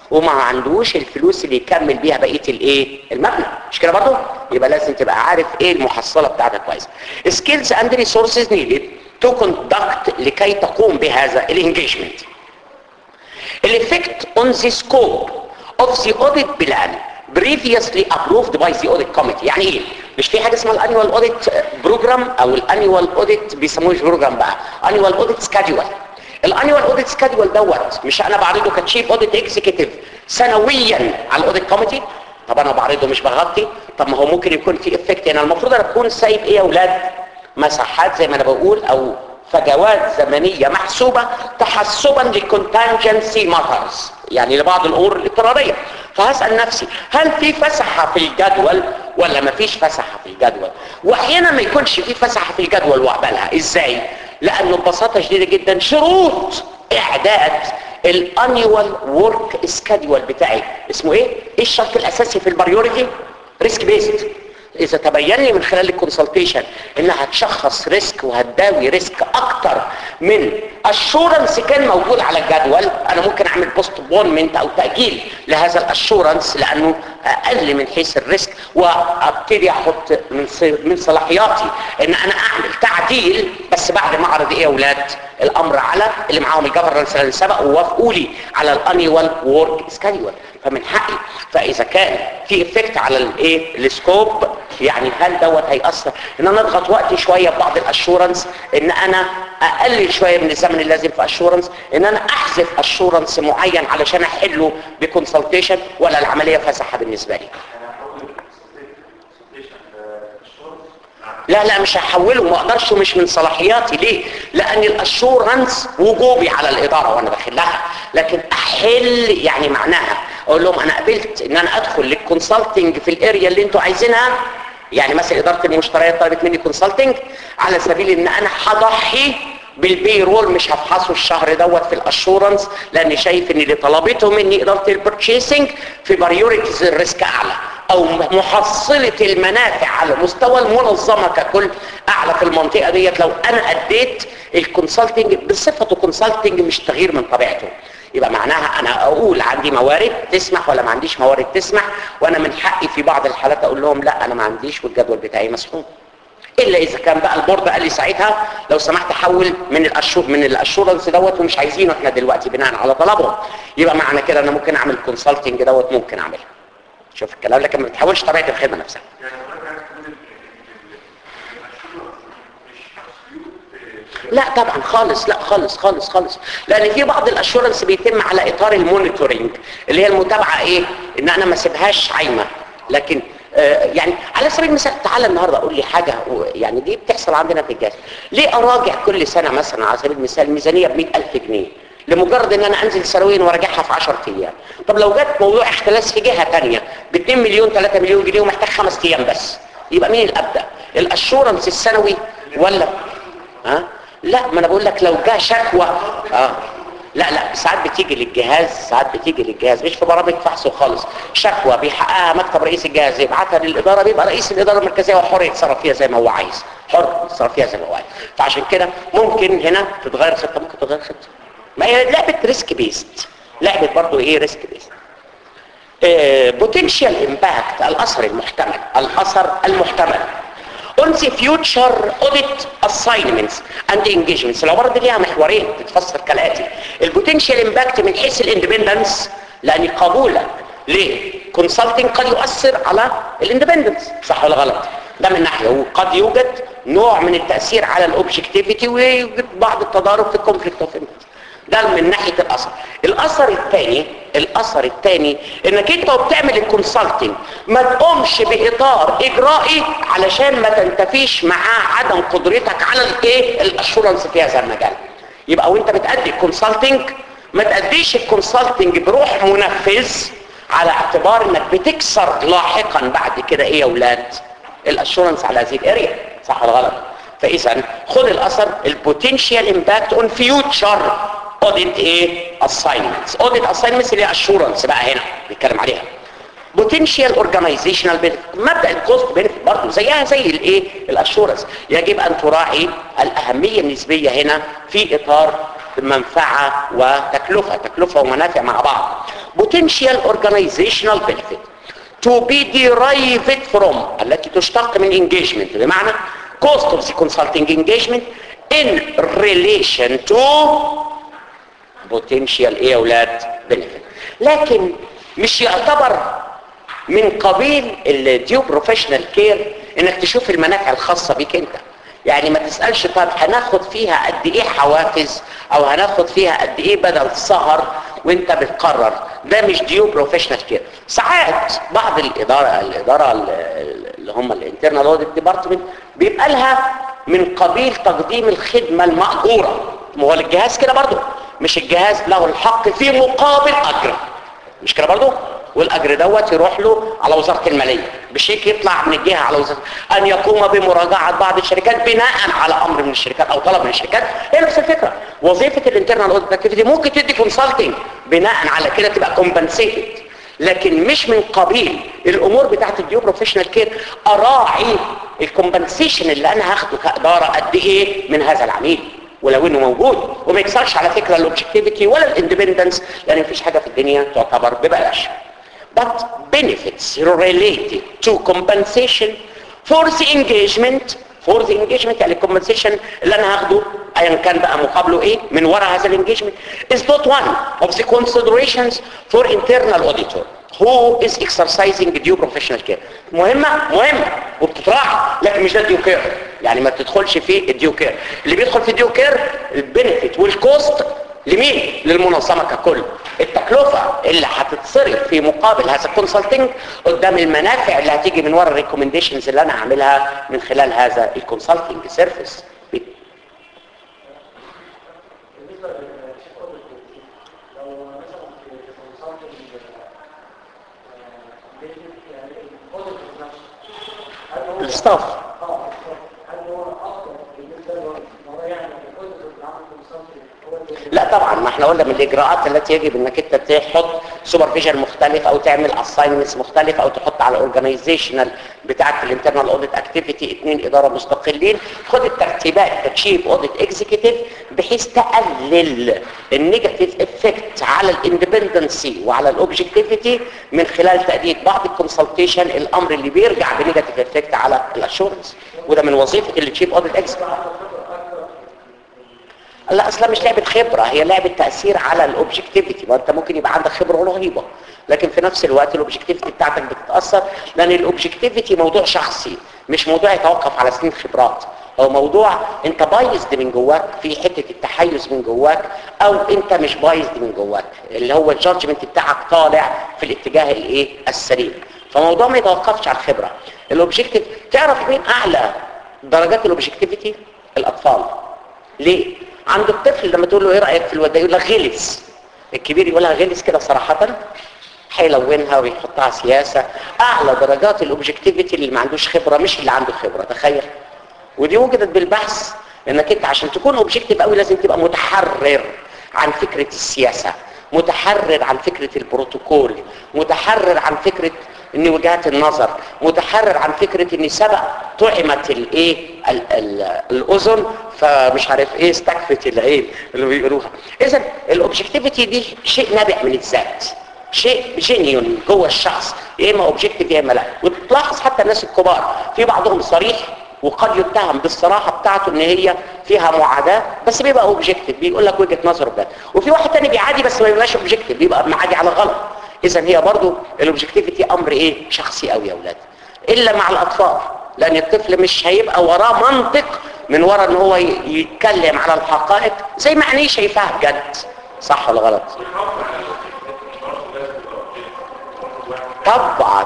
وما عندوش الفلوس اللي يكمل بيها بقيه الايه المبنى مش كده برضه يبقى لازم تبقى عارف ايه المحصله بتاعتك كويس skills and resources needed to conduct لكي تقوم بهذا الانجيجمنت الافكت on the scope of the audit plan previously approved by the audit committee يعني ايه مش في حاجه اسمها الانيوال اوديت بروجرام او الانيوال اوديت بيسموه بروجرام بقى انيوال اوديت سكادول الانيوال اوديت سكادول دوت مش انا بعرضه كتشيف اوديت اكزيكتيف سنويا على الاوديت كوميتي طب انا بعرضه مش بغطي طب ما هو ممكن يكون في افكت هنا المفروض انا اكون سايب ايه يا اولاد مساحات زي ما انا بقول او فجوات زمنيه محسوبه تحسبا للكونتنجنسي ماترز يعني لبعض الامور الاضطراريه فهسال نفسي هل في فسحه في الجدول ولا ما فيش فسحه في الجدول واحيانا ما يكونش في فسحه في الجدول واقبلها ازاي لانه ببساطه شديده جدا شروط اعداد الانيوال ورك سكادول بتاعي اسمه ايه ايه الشرط الاساسي في البريوريتي ريسك بيست اذا تبين لي من خلال الكونسلتيشن انها هتشخص ريسك وهتداوي ريسك اكتر من اشورنس كان موجود على الجدول انا ممكن اعمل بوست بونمنت او تاجيل لهذا الاشورنس لانه اقل من حيث الريسك وابتدي احط من من صلاحياتي ان انا اعمل تعديل بس بعد ما اعرض ايه يا اولاد الامر على اللي معاهم الجفرنس اللي سبق ووافقوا لي على الانيوال وورك سكادول فمن حقي فاذا كان في افكت على الايه السكوب يعني هل دوت هيأثر ان انا اضغط وقتي شويه ببعض الاشورنس ان انا اقلل شويه من الزمن اللازم في اشورنس ان انا احذف اشورنس معين علشان احله بكونسلتيشن ولا العمليه فسحه بالنسبه لي لا لا مش هحوله ما اقدرش مش من صلاحياتي ليه لان الاشورنس وجوبي على الاداره وانا داخلها لكن احل يعني معناها اقول لهم انا قبلت ان انا ادخل للكونسلتنج في الاريا اللي انتوا عايزينها يعني مثلا اداره المشتريات طلبت مني كونسلتنج على سبيل ان انا هضحي بالبيرول مش هفحصه الشهر دوت في الاشورنس لاني شايف ان اللي طلبته مني اداره البرتشيسنج في بريوريتيز الريسك اعلى او محصلة المنافع على مستوى المنظمة ككل اعلى في المنطقة ديت لو انا اديت الكونسلتنج بصفته كونسلتنج مش تغيير من طبيعته يبقى معناها انا اقول عندي موارد تسمح ولا ما عنديش موارد تسمح وانا من حقي في بعض الحالات اقول لهم لا انا ما عنديش والجدول بتاعي مسحوب الا اذا كان بقى البورد قال لي ساعتها لو سمحت حول من الاشور من الاشورنس دوت ومش عايزينه احنا دلوقتي بناء على طلبهم يبقى معنى كده انا ممكن اعمل كونسلتنج دوت ممكن اعملها شوف الكلام لكن ما بتحاولش طبيعه الخدمه نفسها لا طبعا خالص لا خالص خالص خالص لان في بعض الاشورنس بيتم على اطار المونيتورنج اللي هي المتابعه ايه ان انا ما اسيبهاش عايمه لكن آه يعني على سبيل المثال تعالى النهارده قول لي حاجه يعني دي بتحصل عندنا في الجهاز ليه اراجع كل سنه مثلا على سبيل المثال ميزانيه ب 100000 جنيه لمجرد ان انا انزل سنويا وراجعها في 10 ايام طب لو جت موضوع اختلاس في جهه ثانيه ب 2 مليون 3 مليون جنيه ومحتاج خمس ايام بس يبقى مين الابدا الاشورنس السنوي ولا ها لا ما انا بقول لك لو جه شكوى اه لا لا ساعات بتيجي للجهاز ساعات بتيجي للجهاز مش في برامج فحصه خالص شكوى بيحققها مكتب رئيس الجهاز يبعتها للاداره بيبقى رئيس الاداره المركزيه وحر يتصرف فيها زي ما هو عايز حر يتصرف فيها زي ما هو عايز فعشان كده ممكن هنا تتغير خطه ممكن تتغير خطه ما هي لعبه ريسك بيست لعبه برضه ايه ريسك بيست بوتنشال امباكت الاثر المحتمل الاثر المحتمل on the future audit assignments and engagements العبارة دي ليها محورين تتفسر كالآتي البوتنشال امباكت من حيث الاندبندنس لأن قبولك لكونسلتنج قد يؤثر على الاندبندنس صح ولا غلط ده من ناحية وقد يوجد نوع من التأثير على الاوبجكتيفيتي ويوجد بعض التضارب في الكونفليكت اوف انترست ده من ناحية الأثر الأثر الثاني الأثر الثاني انك انت وبتعمل الكونسلتنج ما تقومش بإطار إجرائي علشان ما تنتفيش مع عدم قدرتك على الايه الاشورنس في هذا المجال يبقى وانت بتأدي الكونسلتنج ما تأديش الكونسلتنج بروح منفذ على اعتبار انك بتكسر لاحقا بعد كده ايه يا اولاد الاشورنس على هذه الاريا صح ولا غلط فاذا خد الاثر البوتنشال امباكت اون فيوتشر اوديت ايه اساينمنتس اوديت اساينمنتس اللي هي اشورنس بقى هنا بنتكلم عليها بوتنشال اورجانيزيشنال بنفيت مبدا الكوست بنفيت برضه زيها زي الايه الاشورنس يجب ان تراعي الاهميه النسبيه هنا في اطار منفعه وتكلفه تكلفه ومنافع مع بعض potential organizational benefit to be derived from التي تشتق من engagement بمعنى cost of the consulting engagement in relation to potential ايه يا اولاد benefit لكن مش يعتبر من قبيل الديو بروفيشنال كير انك تشوف المنافع الخاصة بيك انت يعني ما تسألش طب هناخد فيها قد ايه حوافز او هناخد فيها قد ايه بدل سهر وانت بتقرر ده مش ديو بروفيشنال كير ساعات بعض الاداره الاداره اللي هم الانترنال اوديت ديبارتمنت بيبقى لها من قبيل تقديم الخدمه المأجوره ما هو الجهاز كده برضه مش الجهاز له الحق في مقابل اجر مش كده برضه والاجر دوت يروح له على وزاره الماليه بشيك يطلع من الجهه على وزاره ان يقوم بمراجعه بعض الشركات بناء على امر من الشركات او طلب من الشركات هي نفس الفكره وظيفه الانترنال اوديت اكتيفيتي ممكن تدي كونسلتنج بناء على كده تبقى كومبنسيتد لكن مش من قبيل الامور بتاعت الديو بروفيشنال كير اراعي الكومبنسيشن اللي انا هاخده كاداره قد ايه من هذا العميل ولو انه موجود وما يكسرش على فكره الاوبجكتيفيتي ولا الاندبندنس لان مفيش حاجه في الدنيا تعتبر ببلاش but benefits related to compensation for the engagement for the engagement يعني compensation اللي انا هاخده ايا كان بقى مقابله ايه من وراء هذا الانجيجمنت is not one of the considerations for internal auditor who is exercising due professional care مهمة مهمة وبتتراعى لكن مش ده الديو كير يعني ما بتدخلش في الديو كير اللي بيدخل في الديو كير البنفيت والكوست لمين للمنظمه ككل التكلفه اللي هتتصرف في مقابل هذا الكونسلتنج قدام المنافع اللي هتيجي من ورا الريكومنديشنز اللي انا هعملها من خلال هذا الكونسلتنج سيرفيس الستاف لا طبعا ما احنا قلنا من الاجراءات التي يجب انك انت تحط سوبرفيجن مختلف او تعمل اساينمنتس مختلف او تحط على الاورجنايزيشنال بتاعك الانترنال اوديت اكتيفيتي اثنين اداره مستقلين خد الترتيبات كتشيف اوديت اكزيكتيف بحيث تقلل النيجاتيف افكت على الاندبندنسي وعلى الاوبجكتيفيتي من خلال تاديه بعض الكونسلتيشن الامر اللي بيرجع بنيجاتيف افكت على الاشورنس وده من وظيفه التشيف اوديت اكزيكتيف لا اصلا مش لعبه خبره هي لعبه تاثير على الاوبجكتيفيتي ما انت ممكن يبقى عندك خبره رهيبه لكن في نفس الوقت الاوبجكتيفيتي بتاعتك بتتاثر لان الاوبجكتيفيتي موضوع شخصي مش موضوع يتوقف على سنين خبرات هو موضوع انت بايظد من جواك في حته التحيز من جواك او انت مش بايظد من جواك اللي هو الجادجمنت بتاعك طالع في الاتجاه الايه السليم فموضوع ما يتوقفش على الخبره الاوبجكتيف تعرف مين اعلى درجات الاوبجكتيفيتي الاطفال ليه عند الطفل لما تقول له ايه رايك في الواد يقول لك غلس الكبير يقولها غلس كده صراحه هيلونها ويحطها سياسه اعلى درجات الاوبجكتيفيتي اللي ما عندوش خبره مش اللي عنده خبره تخيل ودي وجدت بالبحث انك انت عشان تكون اوبجكتيف قوي لازم تبقى متحرر عن فكره السياسه متحرر عن فكره البروتوكول متحرر عن فكره ان وجهات النظر متحرر عن فكرة ان سبق طعمت الايه الاذن فمش عارف ايه استكفت العين اللي بيقولوها اذا الاوبجكتيفيتي دي شيء نابع من الذات شيء جينيون جوه الشخص يا اما اوبجكتيف يا اما لا وتلاحظ حتى الناس الكبار في بعضهم صريح وقد يتهم بالصراحة بتاعته ان هي فيها معاداة بس بيبقى اوبجكتيف بيقول لك وجهة نظره بجد وفي واحد تاني بيعادي بس ما بيبقاش اوبجكتيف بيبقى معادي على غلط اذا هي برضو الاوبجكتيفيتي امر ايه شخصي قوي يا اولاد الا مع الاطفال لان الطفل مش هيبقى وراه منطق من ورا ان هو يتكلم على الحقائق زي ما عينيه شايفاها بجد صح ولا غلط طبعا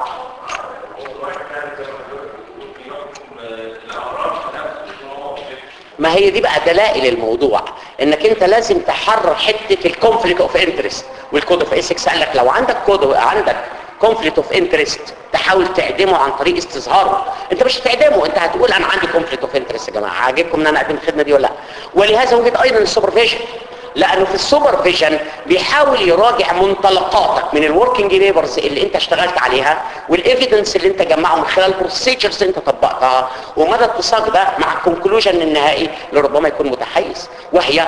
ما هي دي بقى دلائل الموضوع انك انت لازم تحرر حته الكونفليكت اوف انترست والكود اوف اسكس قال لك لو عندك كود عندك كونفليكت اوف انترست تحاول تعدمه عن طريق استظهاره انت مش هتعدمه انت هتقول انا عندي كونفليكت اوف انترست يا جماعه عاجبكم ان انا اقدم الخدمه دي ولا لا ولهذا وجد ايضا السوبرفيجن لانه في السوبرفيجن بيحاول يراجع منطلقاتك من الوركينج ليبرز اللي انت اشتغلت عليها والايفيدنس اللي انت جمعه من خلال البروسيجرز اللي انت طبقتها ومدى اتساق ده مع الكونكلوجن النهائي اللي ربما يكون متحيز وهي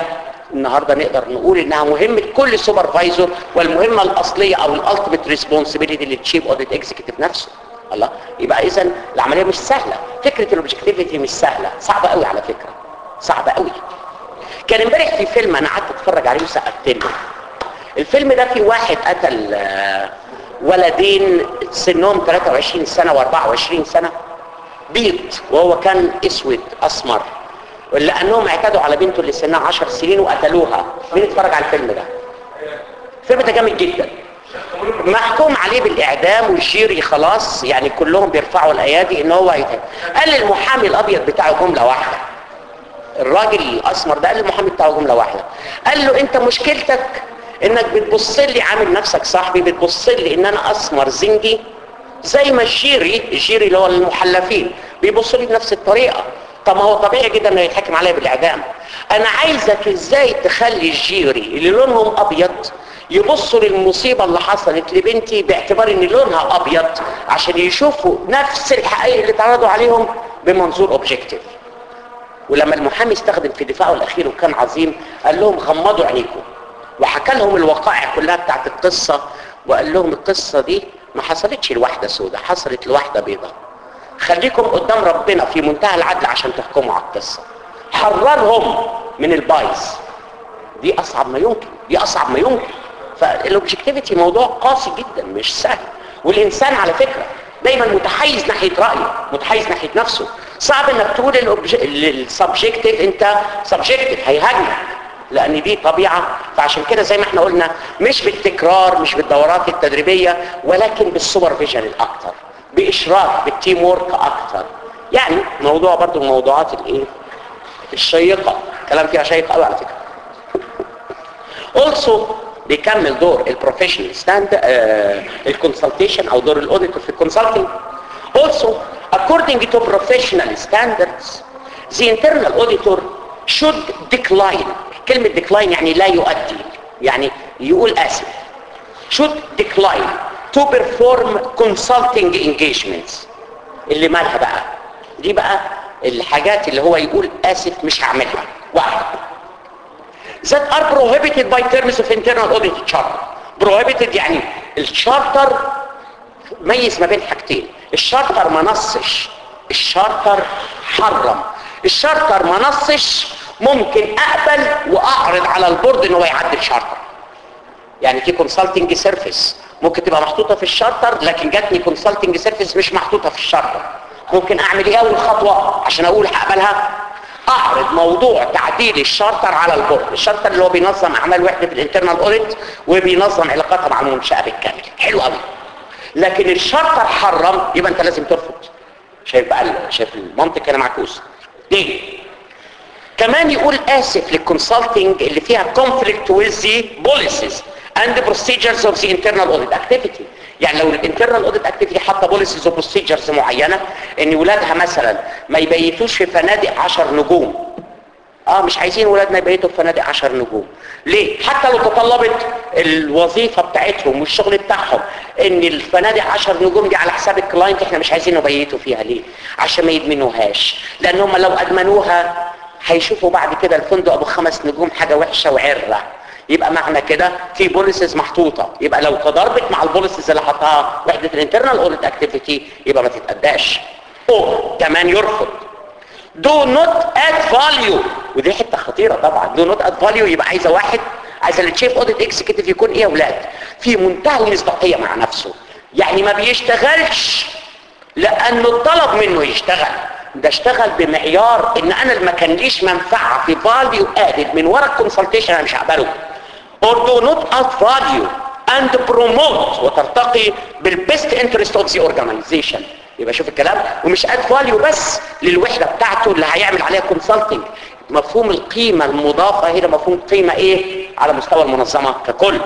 النهارده نقدر نقول انها مهمه كل سوبرفايزر والمهمه الاصليه او الالتيميت ريسبونسبيلتي للتشيف اوديت اكزيكتيف نفسه الله يبقى اذا العمليه مش سهله فكره الاوبجكتيفيتي مش سهله صعبه قوي على فكره صعبه قوي كان امبارح في فيلم انا قعدت اتفرج عليه وسقفت له الفيلم ده في واحد قتل آه، ولدين سنهم 23 سنه و24 سنه بيض وهو كان اسود اسمر لانهم اعتدوا على بنته اللي سنها 10 سنين وقتلوها مين اتفرج على الفيلم ده الفيلم ده جامد جدا محكوم عليه بالاعدام والجيري خلاص يعني كلهم بيرفعوا الايادي ان هو هيتعب قال للمحامي الابيض بتاعه جمله واحده الراجل الاسمر ده قال للمحامي بتاعه جمله واحده قال له انت مشكلتك انك بتبص لي عامل نفسك صاحبي بتبص لي ان انا اسمر زنجي زي ما الجيري الجيري اللي هو المحلفين بيبص لي بنفس الطريقه طب ما هو طبيعي جدا انه يتحكم عليا بالاعدام انا عايزك ازاي تخلي الجيري اللي لونهم ابيض يبصوا للمصيبة اللي حصلت لبنتي باعتبار ان لونها ابيض عشان يشوفوا نفس الحقائق اللي اتعرضوا عليهم بمنظور اوبجكتيف ولما المحامي استخدم في دفاعه الاخير وكان عظيم قال لهم غمضوا عينيكم وحكى لهم الوقائع كلها بتاعت القصة وقال لهم القصة دي ما حصلتش لواحدة سودة حصلت لواحدة بيضة خليكم قدام ربنا في منتهى العدل عشان تحكموا على القصة حررهم من البايظ دي اصعب ما يمكن دي اصعب ما يمكن فالاوبجكتيفيتي موضوع قاسي جدا مش سهل والانسان على فكره دايما متحيز ناحيه رايه متحيز ناحيه نفسه صعب انك تقول السبجكتيف انت سبجكتيف هيهاجمك لان دي طبيعه فعشان كده زي ما احنا قلنا مش بالتكرار مش بالدورات التدريبيه ولكن بالسوبرفيجن الاكتر باشراك بالتيم وورك اكتر يعني موضوع برضو من الموضوعات الايه الشيقه كلام فيها شيق قوي على فكره also بيكمل دور البروفيشنال ستاند الكونسلتيشن او دور الاوديتور في الكونسلتنج also according to professional standards the internal auditor should decline كلمة decline يعني لا يؤدي يعني يقول اسف should decline to perform consulting engagements اللي مالها بقى دي بقى الحاجات اللي هو يقول اسف مش هعملها واحد that are prohibited by terms of internal audit charter prohibited يعني الشارتر ميز ما بين حاجتين الشارتر ما نصش الشارتر حرم الشارتر ما نصش ممكن اقبل واعرض على البورد ان هو يعدل شارتر يعني في كونسلتنج سيرفيس ممكن تبقى محطوطه في الشارتر لكن جاتني كونسلتنج سيرفيس مش محطوطه في الشارتر ممكن اعمل ايه اول خطوه عشان اقول هقبلها اعرض موضوع تعديل الشارتر على البورد الشارتر اللي هو بينظم اعمال وحده الانترنال اوديت وبينظم علاقاتها مع المنشاه بالكامل حلو قوي لكن الشارتر حرم يبقى انت لازم ترفض شايف بقى شايف المنطق هنا معكوس ليه كمان يقول اسف للكونسلتنج اللي فيها conflict with the policies and the procedures of the internal audit activity يعني لو الانترنال اوديت اكتيفيتي حاطه بوليسيز وبروسيجرز معينه ان ولادها مثلا ما يبيتوش في فنادق 10 نجوم اه مش عايزين ولادنا يبيتوا في فنادق 10 نجوم ليه حتى لو تطلبت الوظيفه بتاعتهم والشغل بتاعهم ان الفنادق 10 نجوم دي على حساب الكلاينت احنا مش عايزين يبيتوا فيها ليه عشان ما يدمنوهاش لان هم لو ادمنوها هيشوفوا بعد كده الفندق ابو خمس نجوم حاجه وحشه وعره يبقى معنى كده في بوليسز محطوطه يبقى لو تضاربت مع البوليسز اللي حطها وحده الانترنال اوديت اكتيفيتي يبقى ما تتاداش او كمان يرفض do not add value ودي حته خطيره طبعا do not add value يبقى عايزه واحد عايزه التشيف اوديت اكزيكتيف يكون ايه يا اولاد في منتهى المصداقيه مع نفسه يعني ما بيشتغلش لانه الطلب منه يشتغل ده اشتغل بمعيار ان انا ما كان ليش منفعه في فاليو ادد من ورا الكونسلتيشن انا مش هقبله or do not add value and promote وترتقي بالبيست انترست اوف ذا اورجانيزيشن يبقى شوف الكلام ومش اد فاليو بس للوحده بتاعته اللي هيعمل عليها كونسلتنج مفهوم القيمه المضافه هنا مفهوم قيمه ايه على مستوى المنظمه ككل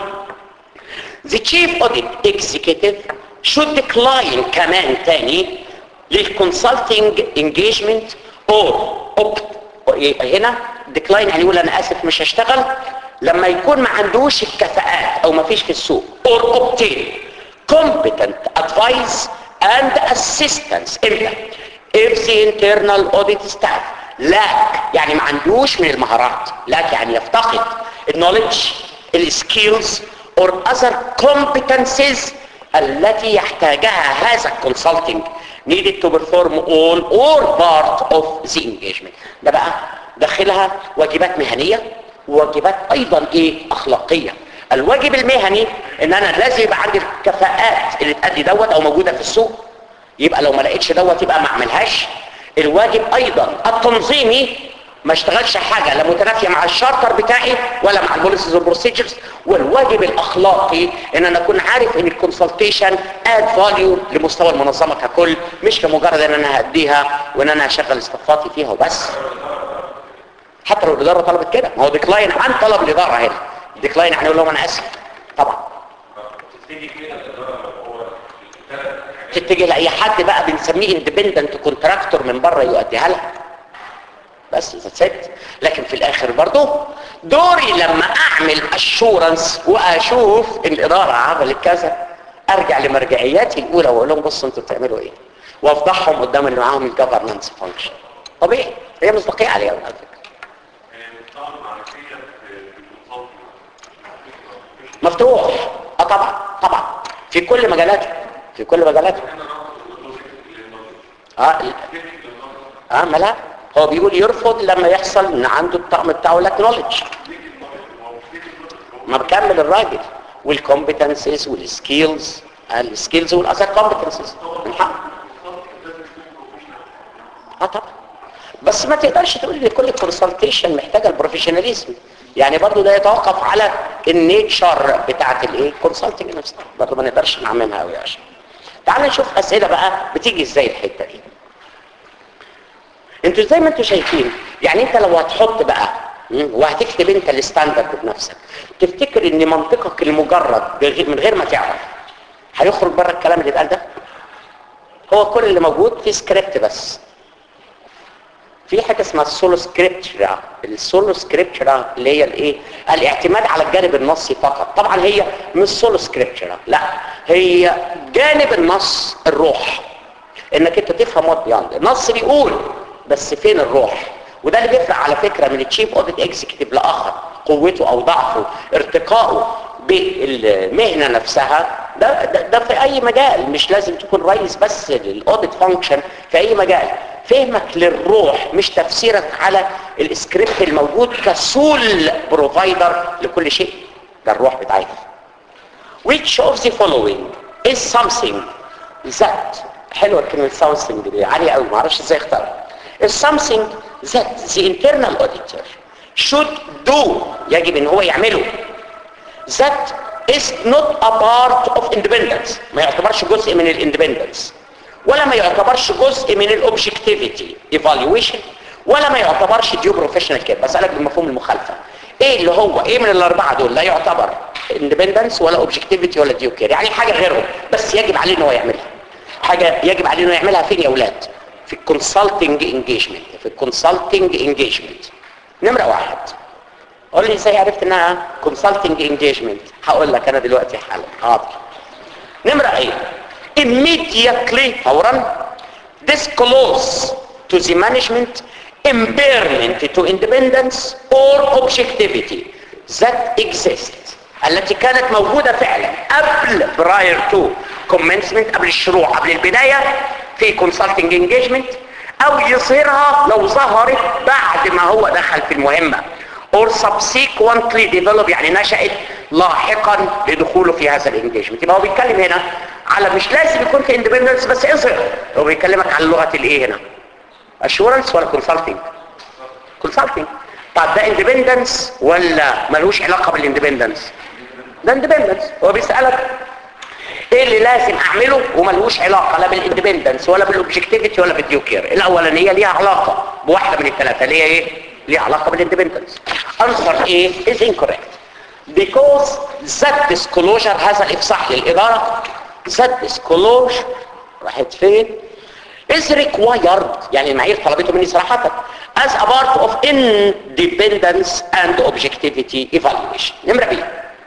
The chief audit executive should decline كمان تاني للكونسلتنج انجيجمنت اور هنا ديكلاين يعني يقول انا اسف مش هشتغل لما يكون ما عندوش الكفاءات او ما فيش في السوق or obtain competent advice and assistance امتى if the internal audit staff لاك يعني ما عندوش من المهارات لاك يعني يفتقد النولج السكيلز or other competencies التي يحتاجها هذا الكونسلتنج needed to perform all or part of the engagement ده بقى داخلها واجبات مهنيه وواجبات ايضا ايه اخلاقيه الواجب المهني ان انا لازم يبقى عندي الكفاءات اللي تأدي دوت او موجوده في السوق يبقى لو ما لقيتش دوت يبقى ما اعملهاش الواجب ايضا التنظيمي ما اشتغلش حاجة لا متنافية مع الشارتر بتاعي ولا مع البوليسيز والبروسيجرز والواجب الاخلاقي ان انا اكون عارف ان الكونسلتيشن اد فاليو لمستوى المنظمة ككل مش لمجرد ان انا هديها وان انا هشغل استفاضتي فيها وبس حتى لو الاداره طلبت كده ما هو ديكلاين عن طلب الاداره هنا ديكلاين يعني يقول لهم انا اسف طبعا تتجه لاي حد بقى بنسميه اندبندنت كونتراكتور من بره يؤديها لها بس ست لكن في الاخر برضه دوري لما اعمل اشورنس واشوف الاداره عملت كذا ارجع لمرجعياتي الاولى واقول لهم بصوا انتوا بتعملوا ايه وافضحهم قدام اللي معاهم الجفرنس فانكشن طبيعي هي مصداقيه عليها على فكره مفتوح اه طبعا طبعا في كل مجالاته في كل مجالاته اه اه ما لا هو بيقول يرفض لما يحصل ان عنده الطقم بتاعه لك نولج ما بكمل الراجل والكومبتنسز والسكيلز السكيلز والاثر كومبتنسز من حقه اه طبعا بس ما تقدرش تقول ان كل كونسلتيشن محتاجه البروفيشناليزم يعني برضو ده يتوقف على النيتشر بتاعه الايه كونسلتنج نفسها برضو ما نقدرش نعممها قوي عشان تعال نشوف اسئله بقى بتيجي ازاي الحته دي انتوا زي ما انتوا شايفين يعني انت لو هتحط بقى وهتكتب انت الستاندرد بنفسك تفتكر ان منطقك المجرد من غير ما تعرف هيخرج بره الكلام اللي اتقال ده هو كل اللي موجود في سكريبت بس في حاجه اسمها السولو سكريبتشرا السولو سكريبتشرا اللي هي الايه الاعتماد على الجانب النصي فقط طبعا هي مش سولو سكريبتشرا لا هي جانب النص الروح انك انت تفهم وات بياند النص بيقول بس فين الروح وده اللي بيفرق على فكره من التشيف اوديت اكزيكتيف لاخر قوته او ضعفه ارتقائه بالمهنه نفسها ده, ده ده في اي مجال مش لازم تكون رئيس بس للاوديت فانكشن في اي مجال فهمك للروح مش تفسيرك على السكريبت الموجود كسول بروفايدر لكل شيء ده الروح بتاعتها which of the following is something that حلوه كلمه something دي عاليه قوي ما اعرفش ازاي اختارها is something that the internal auditor should do يجب ان هو يعمله that is not a part of independence ما يعتبرش جزء من الاندبندنس ولا ما يعتبرش جزء من الاوبجكتيفيتي ايفالويشن ولا ما يعتبرش ديو بروفيشنال كير بسالك بمفهوم المخالفه ايه اللي هو ايه من الاربعه دول لا يعتبر اندبندنس ولا اوبجكتيفيتي ولا ديو كير يعني حاجه غيرهم بس يجب عليه ان هو يعملها حاجه يجب عليه انه يعملها فين يا اولاد في الكونسلتنج انجيجمنت في الكونسلتنج انجيجمنت نمره واحد قول لي ازاي عرفت انها كونسلتنج انجيجمنت هقول لك انا دلوقتي حالا حاضر نمره ايه immediately فورا disclose to the management impairment to independence or objectivity that exists التي كانت موجودة فعلا قبل prior to commencement قبل الشروع قبل البداية في consulting engagement او يصيرها لو ظهرت بعد ما هو دخل في المهمة or subsequently develop يعني نشأت لاحقا لدخوله في هذا الانجيجمنت يبقى هو بيتكلم هنا على مش لازم يكون في اندبندنس بس اظهر هو بيكلمك على لغه الايه هنا اشورنس ولا كونسلتنج كونسلتنج طب ده اندبندنس ولا ملوش علاقه بالاندبندنس ده اندبندنس هو بيسالك ايه اللي لازم اعمله وملوش علاقه لا بالاندبندنس ولا بالاوبجكتيفيتي ولا بالديوكير الاولانيه ليها علاقه بواحده من الثلاثه اللي هي ايه ليها علاقه بالاندبندنس answer A is incorrect because that disclosure هذا الافصاح للاداره that disclosure راحت فين is required يعني المعايير طلبته مني صراحه as a part of independence and objectivity evaluation نمره بي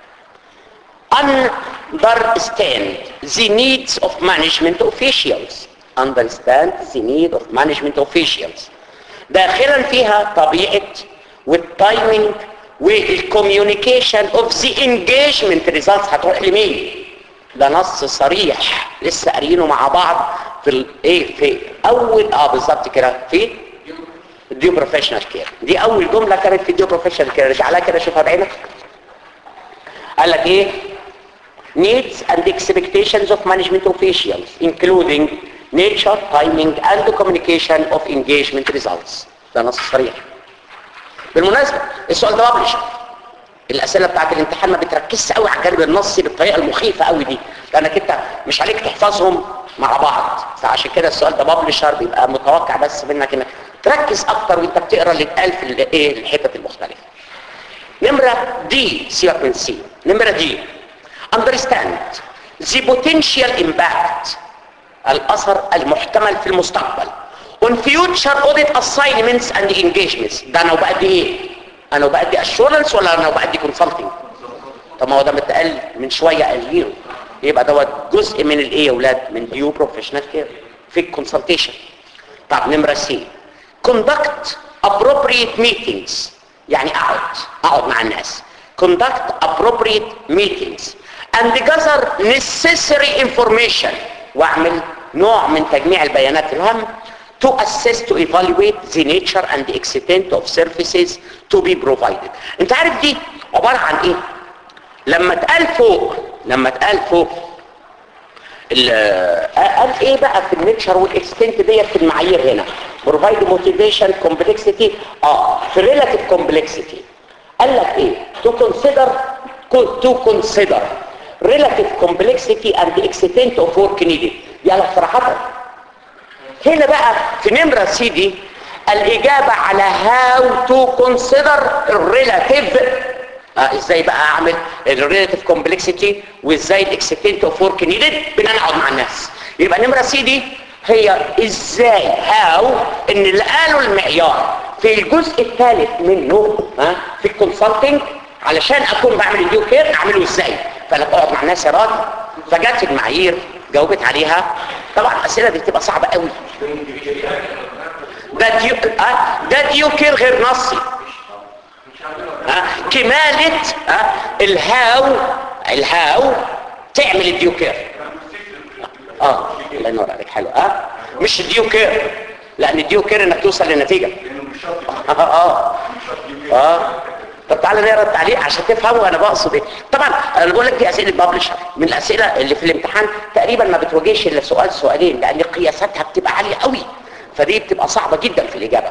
understand the needs of management officials understand the need of management officials داخلا فيها طبيعه والتايمنج والكوميونيكيشن اوف ذا انجيجمنت ريزلتس هتروح لمين ده نص صريح لسه قاريينه مع بعض في الايه في اول اه بالظبط كده في الديو بروفيشنال كير دي اول جمله كانت في الديو بروفيشنال كير ارجع لها كده شوفها بعينك قال لك ايه needs and expectations of management officials including nature timing and the communication of engagement results ده نص صريح بالمناسبه السؤال ده ببلش الاسئله بتاعت الامتحان ما بتركزش قوي على الجانب النصي بالطريقه المخيفه قوي دي لانك انت مش عليك تحفظهم مع بعض فعشان كده السؤال ده ببلشر بيبقى متوقع بس منك انك تركز اكتر وانت بتقرا اللي اتقال في الايه الحتت المختلفه نمره دي سيبك من سي نمره دي understand the potential impact الاثر المحتمل في المستقبل on future audit assignments and engagements ده انا وبأدي ايه انا وبأدي assurance ولا انا وبأدي consulting طب ما هو ده متقال من شويه قالينه يبقى دوت جزء من الايه يا اولاد من ديو بروفيشنال كير في الكونسلتيشن طب نمره سي conduct appropriate meetings يعني اقعد اقعد مع الناس conduct appropriate meetings and gather necessary information واعمل نوع من تجميع البيانات الهامة to assess to evaluate the nature and the extent of services to be provided انت عارف دي عبارة عن ايه لما اتقال فوق لما اتقال فوق قال ايه بقى في النيتشر والاكستنت ديت في المعايير هنا provide motivation complexity اه في relative complexity قال لك ايه to consider to consider relative complexity and the extent of work needed يلا صراحة هنا بقى في نمرة سي دي الإجابة على how to consider relative آه ازاي بقى اعمل الريلاتيف كومبلكسيتي وازاي الاكستنت اوف ورك نيدد بناء اقعد مع الناس يبقى نمره سي دي هي ازاي هاو ان اللي قالوا المعيار في الجزء الثالث منه ها في الكونسلتنج علشان اكون بعمل الديو كير اعمله ازاي فانا بقعد مع الناس يا راجل فجت المعايير جاوبت عليها طبعا الاسئله دي بتبقى صعبه قوي ده ديو آه ده ديو كير غير نصي ها كمالة ها الهاو الهاو تعمل الديوكير اه الله ينور عليك حلو اه مش الديوكير لان الديوكير انك توصل للنتيجة اه اه اه طب تعالى نقرا التعليق عشان تفهموا انا بقصد ايه طبعا انا بقول لك دي اسئله بابلشر من الاسئله اللي في الامتحان تقريبا ما بتواجهش الا سؤال سؤالين لان قياساتها بتبقى عاليه قوي فدي بتبقى صعبه جدا في الاجابه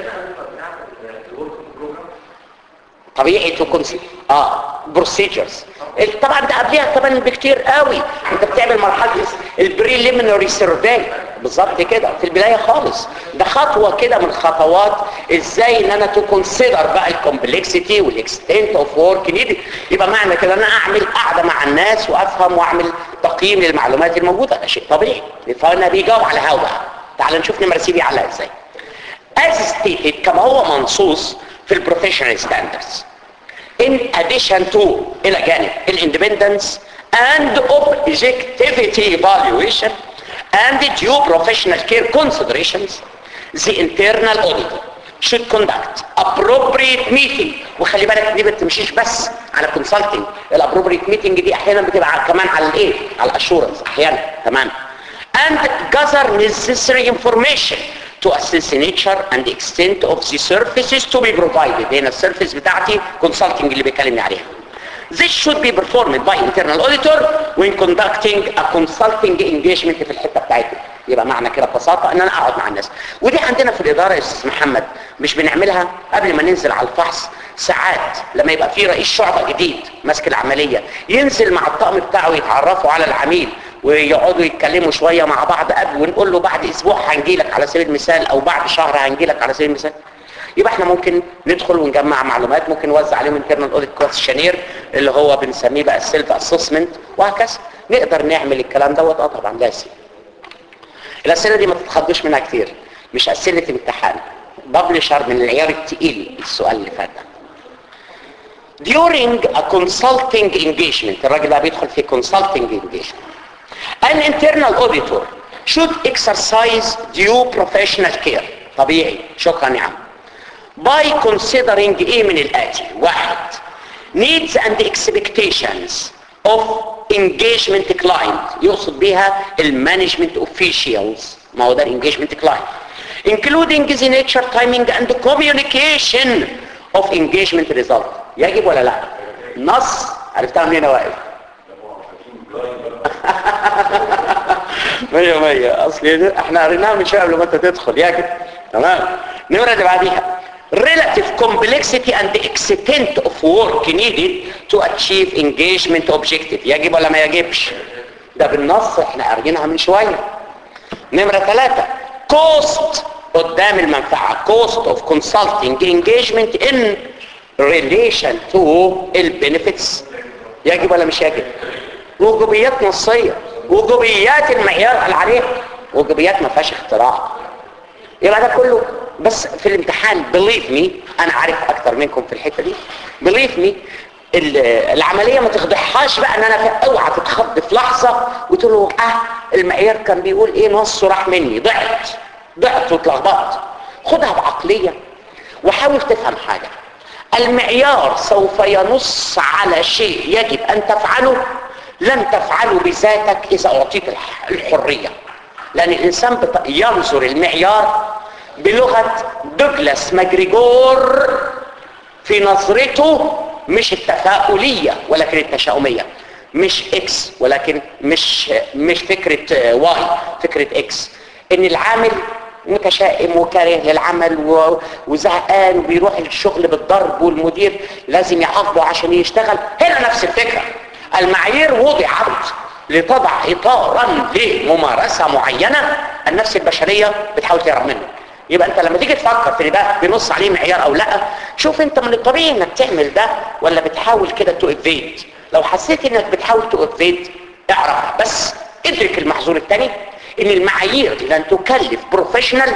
طبيعي تكون اه بروسيجرز طبعا ده قبلها كمان بكتير قوي انت بتعمل مرحله البريليمينري سيرفي بالظبط كده في البدايه خالص ده خطوه كده من خطوات ازاي ان انا تو كونسيدر بقى الكومبلكسيتي والاكستنت اوف ورك نيد يبقى معنى كده انا اعمل قاعده مع الناس وافهم واعمل تقييم للمعلومات الموجوده ده شيء طبيعي فانا بيجاوب على هوا بقى تعال نشوف نمره سي بيعلق ازاي as stated كما هو منصوص في البروفيشنال ستاندردز in addition to الى جانب الاندبندنس and objectivity evaluation and due professional care considerations the internal auditor should conduct appropriate meeting وخلي بالك دي ما بتمشيش بس على consulting الappropriate meeting دي احيانا بتبقى كمان على الايه على الاشورنس احيانا تمام and gather necessary information to assess the nature and the extent of the services to be provided هنا السيرفيس بتاعتي consulting اللي بيكلمني عليها This should be performed by internal auditor when conducting a consulting engagement في الحتة بتاعتنا يبقى معنى كده ببساطة ان انا اقعد مع الناس ودي عندنا في الادارة يا استاذ محمد مش بنعملها قبل ما ننزل على الفحص ساعات لما يبقى في رئيس شعبة جديد ماسك العملية ينزل مع الطقم بتاعه يتعرفوا على العميل ويقعدوا يتكلموا شوية مع بعض قبل ونقول له بعد اسبوع هنجيلك على سبيل المثال او بعد شهر هنجيلك على سبيل المثال يبقى احنا ممكن ندخل ونجمع معلومات ممكن نوزع عليهم انترنال اوديت كويشنير اللي هو بنسميه بقى السيلف اسسمنت وهكذا نقدر نعمل الكلام دوت اه طبعا لازم الاسئله دي ما تتخضوش منها كتير مش اسئله امتحان ببلشر من العيار التقيل السؤال اللي فات ده during a consulting engagement الراجل ده بيدخل في consulting engagement an internal auditor should exercise due professional care طبيعي شكرا يا عم by considering ايه من الاتي واحد needs and expectations of engagement client يقصد بيها المانجمنت officials ما هو ده engagement client including the nature timing and communication of engagement result يجب ولا لا نص عرفتها منين يا واقف مية مية اصل احنا قريناها من شويه قبل ما انت تدخل يجب تمام النمره اللي بعديها relative complexity and extent of work needed to achieve engagement objective يجب ولا ما يجبش ده بالنص احنا قارينها من شويه نمره ثلاثة cost قدام المنفعه cost of consulting engagement in relation to البنفيتس يجب ولا مش يجب وجوبيات نصيه وجوبيات المعيار قال عليها وجوبيات ما فيهاش اختراع يبقى ده كله بس في الامتحان believe me انا عارف اكتر منكم في الحته دي believe me العمليه ما تخضعهاش بقى ان انا في اوعى تتخض في لحظه وتقول له اه المعيار كان بيقول ايه نصه راح مني ضعت ضعت واتلخبطت خدها بعقليه وحاول تفهم حاجه المعيار سوف ينص على شيء يجب ان تفعله لن تفعله بذاتك اذا اعطيت الحريه لان الانسان بط... ينظر المعيار بلغه دوجلاس ماجريجور في نظرته مش التفاؤليه ولكن التشاؤميه مش اكس ولكن مش مش فكره واي فكره اكس ان العامل متشائم وكاره للعمل وزهقان وبيروح الشغل بالضرب والمدير لازم يعاقبه عشان يشتغل هنا نفس الفكره المعايير وضعت لتضع اطارا لممارسه معينه النفس البشريه بتحاول تهرب منه يبقى انت لما تيجي تفكر في ده بنص عليه معيار او لا شوف انت من الطبيعي انك تعمل ده ولا بتحاول كده تو افيد لو حسيت انك بتحاول تو افيد اعرف بس ادرك المحظور الثاني ان المعايير لن تكلف بروفيشنال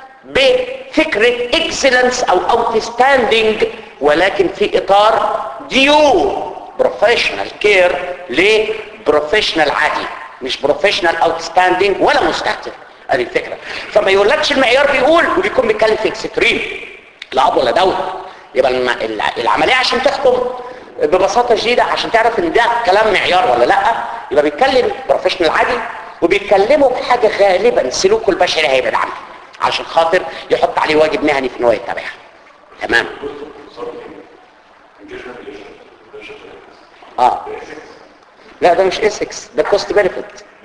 بفكرة اكسلنس او اوتستاندينج ولكن في اطار ديو بروفيشنال كير لبروفيشنال عادي مش بروفيشنال اوتستاندينج ولا مستهتر ادي الفكرة فما يقولكش المعيار بيقول وبيكون بيتكلم في اكستريم لا اب ولا دولة يبقى العملية عشان تحكم ببساطة شديدة عشان تعرف ان ده كلام معيار ولا لا يبقى بيتكلم بروفيشنال عادي وبيتكلموا بحاجة غالبا سلوكه البشري هيبعد عنها عشان خاطر يحط عليه واجب مهني في ان هو يتبعها تمام اه لا ده مش اسكس ده كوست بنفيت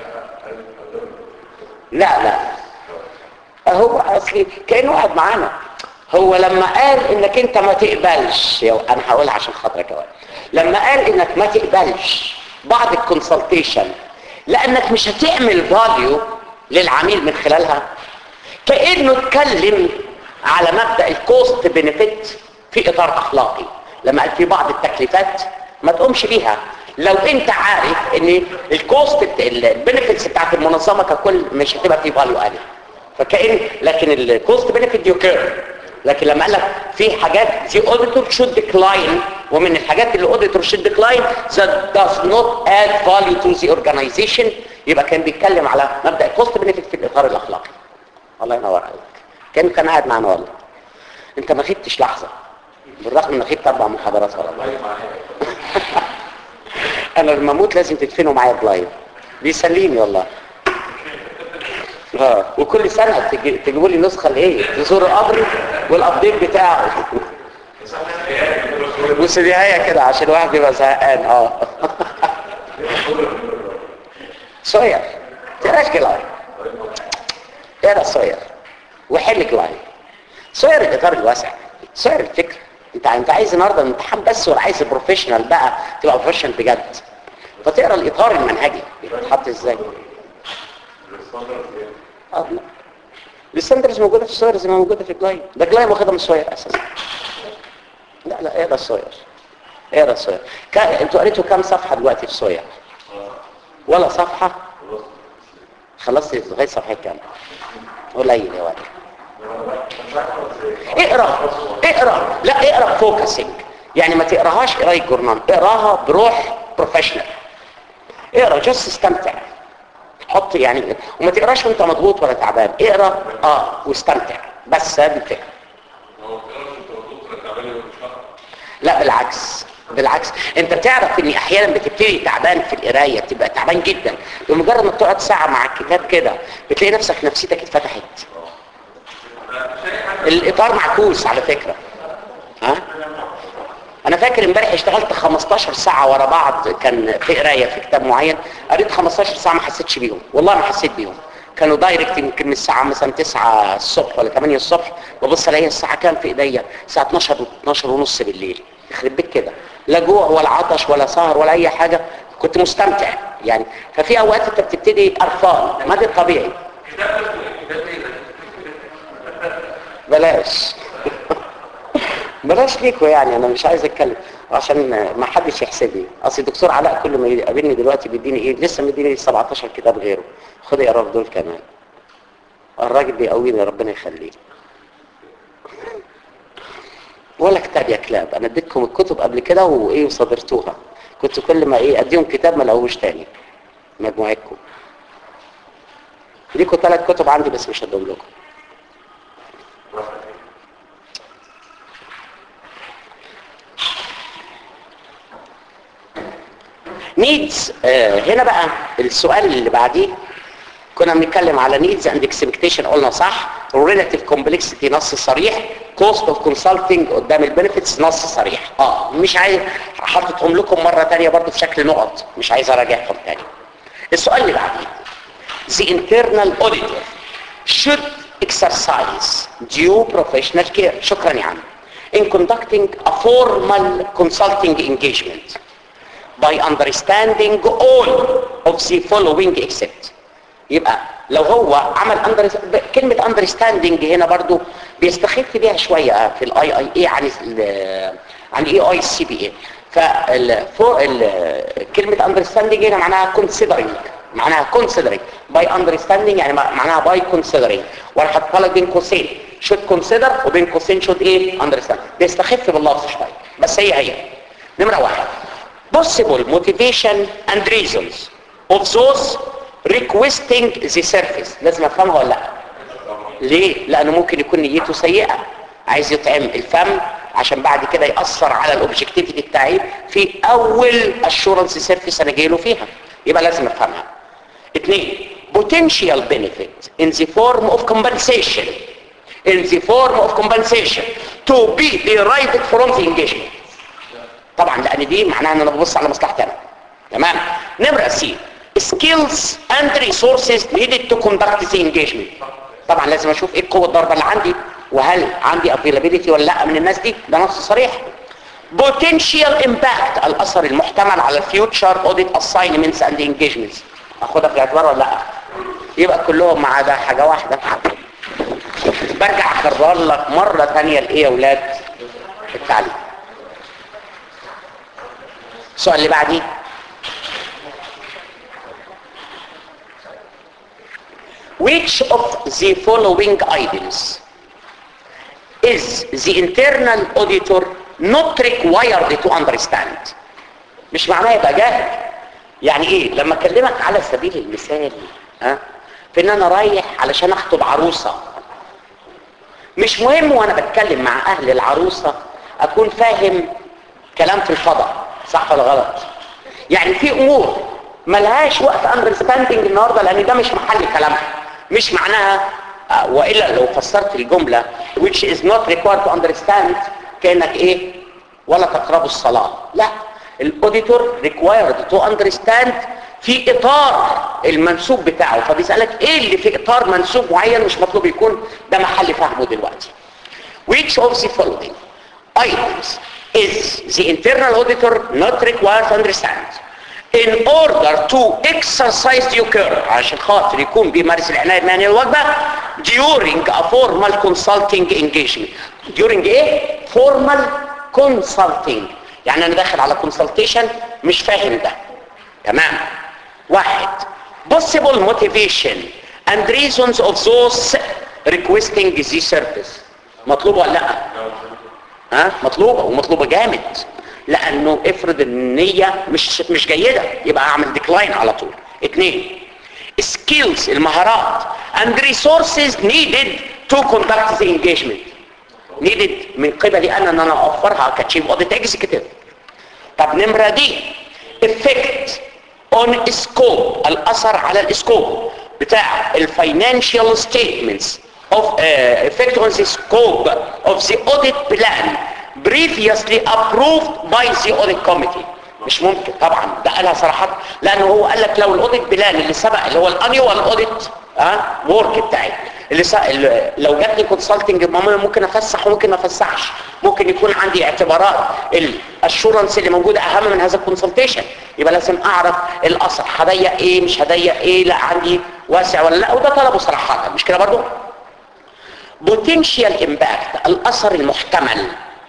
لا لا هو اصلي كانه قاعد معانا هو لما قال انك انت ما تقبلش انا هقولها عشان خاطرك يا لما قال انك ما تقبلش بعض الكونسلتيشن لانك مش هتعمل فاليو للعميل من خلالها كانه اتكلم على مبدا الكوست بنفيت في اطار اخلاقي لما قال في بعض التكليفات ما تقومش بيها لو انت عارف ان الكوست البنفيتس بتاعت المنظمه ككل مش هتبقى في فاليو عالي فكأن لكن الكوست بنفيت يوكير لكن لما قال لك في حاجات the auditor should decline ومن الحاجات اللي auditor should decline that does not add value to the organization يبقى كان بيتكلم على مبدأ الكوست بنفيت في الإطار الأخلاقي الله ينور عليك كان كان قاعد معانا والله انت ما غبتش لحظة بالرغم ان غبت اربع محاضرات ورا بعض انا لما اموت لازم تدفنوا معايا بلايف بيسليني والله اه وكل سنة تجيبوا لي نسخة الايه تزور قبري والابديت بتاعه وسيديهاية كده عشان الواحد يبقى زهقان اه صوير تراش جلاي اقرا صوير وحل جلاي صوير الاطار الواسع صوير الفكر انت انت عايز النهارده الامتحان بس ولا عايز البروفيشنال بقى تبقى بروفيشنال بجد فتقرا الاطار المنهجي بيتحط ازاي اه لا الستاندرز موجوده في الصوير زي ما موجوده في جلاي ده جلاي واخدها من الصوير اساسا لا لا اقرا الصوير اقرا الصوير كا... انتوا قريتوا كام صفحه دلوقتي في الصوير ولا صفحه خلصت لغايه صفحه كام قليل يا ولد اقرا اقرا لا اقرا فوكسنج يعني ما تقراهاش قرايه جورنال اقراها بروح بروفيشنال اقرا جست استمتع حط يعني وما تقراش وانت مضغوط ولا تعبان اقرا اه واستمتع بس هذه الفكره هو كلام انت دكتور تعبان مش فاهم لا بالعكس بالعكس انت تعرف ان احيانا بتبتدي تعبان في القرايه تبقى تعبان جدا بمجرد ما تقعد ساعه مع الكتاب كده بتلاقي نفسك نفسيتك اتفتحت الاطار معكوس على فكره ها انا فاكر امبارح اشتغلت 15 ساعه ورا بعض كان في قرايه في كتاب معين قريت 15 ساعه ما حسيتش بيهم والله ما حسيت بيهم كانوا دايركت يمكن من الساعه مثلا 9 الصبح ولا 8 الصبح ببص الاقي الساعه كام في ايديا الساعه 12 12 ونص بالليل يخرب بيت كده لا جوع ولا عطش ولا سهر ولا اي حاجه كنت مستمتع يعني ففي اوقات انت بتبتدي قرفان ما ده الطبيعي بلاش بلاش ليكوا يعني انا مش عايز اتكلم عشان ما حدش يحسدني اصل الدكتور علاء كل ما يقابلني دلوقتي بيديني ايه لسه مديني 17 كتاب غيره خد اقرا في دول كمان الراجل بيقويني ربنا يخليه ولا كتاب يا كلاب انا اديتكم الكتب قبل كده وايه وصدرتوها كنت كل ما ايه اديهم كتاب ما لقوهوش تاني مجموعتكم ليكوا ثلاث كتب عندي بس مش هدهم لكم نيدز آه هنا بقى السؤال اللي بعديه كنا بنتكلم على نيدز اند اكسبكتيشن قلنا صح ريلاتيف كومبلكسيتي نص صريح كوست اوف كونسلتنج قدام البنفيتس نص صريح اه مش عايز حاططهم لكم مره ثانيه برضه في شكل نقط مش عايز اراجعهم ثاني السؤال اللي بعديه the internal auditor should exercise due professional care شكرا يا عم in conducting a formal consulting engagement by understanding all of the following except يبقى لو هو عمل under كلمة understanding هنا برضو بيستخف بيها شوية في الاي اي اي عن ال عن اي اي سي بي اي كلمة understanding هنا معناها considering معناها considering by understanding يعني معناها by considering وانا حاططها لك بين قوسين should consider وبين قوسين should ايه understand بيستخف باللفظ شوية بس هي هي نمرة واحد possible motivation and reasons of those requesting the service لازم افهمها ولا لا ليه لانه ممكن يكون نيته سيئه عايز يطعم الفم عشان بعد كده ياثر على الاوبجكتيفيتي بتاعي في اول اشورنس سيرفيس انا جاي له فيها يبقى لازم افهمها اثنين potential benefit in the form of compensation in the form of compensation to be derived from the engagement طبعا لان دي معناها ان انا ببص على مصلحتي انا تمام نمره سي skills and resources needed to conduct the engagement طبعا لازم اشوف ايه قوه الضربه اللي عندي وهل عندي availability ولا لا من الناس دي ده نص صريح potential impact الاثر المحتمل على future audit assignments and engagements اخدها في الاعتبار ولا لا يبقى كلهم ما عدا حاجه واحده برجع اكرر لك مره ثانيه الايه يا اولاد التعليم السؤال اللي بعديه which of the following items is the internal auditor not required to understand مش معناه يبقى جاهل يعني ايه لما اكلمك على سبيل المثال ها في ان انا رايح علشان اخطب عروسه مش مهم وانا بتكلم مع اهل العروسه اكون فاهم كلام في الفضاء صح ولا غلط يعني في امور ملهاش وقت اندرستاندنج النهارده لان ده مش محل كلامها مش معناها والا لو فسرت الجمله which is not required to understand كانك ايه ولا تقربوا الصلاه لا الاوديتور required to understand في اطار المنسوب بتاعه فبيسالك ايه اللي في اطار منسوب معين مش مطلوب يكون ده محل فهمه دلوقتي which of the following items is the internal auditor not required to understand in order to exercise due care عشان خاطر يكون بيمارس العناية المهنية الواجبة during a formal consulting engagement during ايه formal consulting يعني انا داخل على consultation مش فاهم ده تمام واحد possible motivation and reasons of those requesting the service مطلوبة ولا لا ها مطلوبة ومطلوبة جامد لانه افرض النية مش مش جيدة يبقى اعمل ديكلاين على طول اتنين skills المهارات and resources needed to conduct the engagement needed من قبلي انا ان انا اوفرها كتشيف اوديت اكزيكتيف طب نمره دي effect on scope الاثر على السكوب بتاع الفاينانشال statements of uh, effect on the scope of the audit plan previously approved by the audit committee مش ممكن طبعا ده قالها صراحة لانه هو قال لك لو الاوديت بلان اللي سبق اللي هو الانيوال اوديت ها ورك بتاعي اللي, سا... اللي لو جاتني كونسلتنج ممكن افسح وممكن ما افسحش ممكن يكون عندي اعتبارات الاشورنس اللي موجوده اهم من هذا الكونسلتيشن يبقى لازم اعرف الاثر هضيق ايه مش هضيق ايه لا عندي واسع ولا لا وده طلبه صراحه مش كده برضه potential impact الاثر المحتمل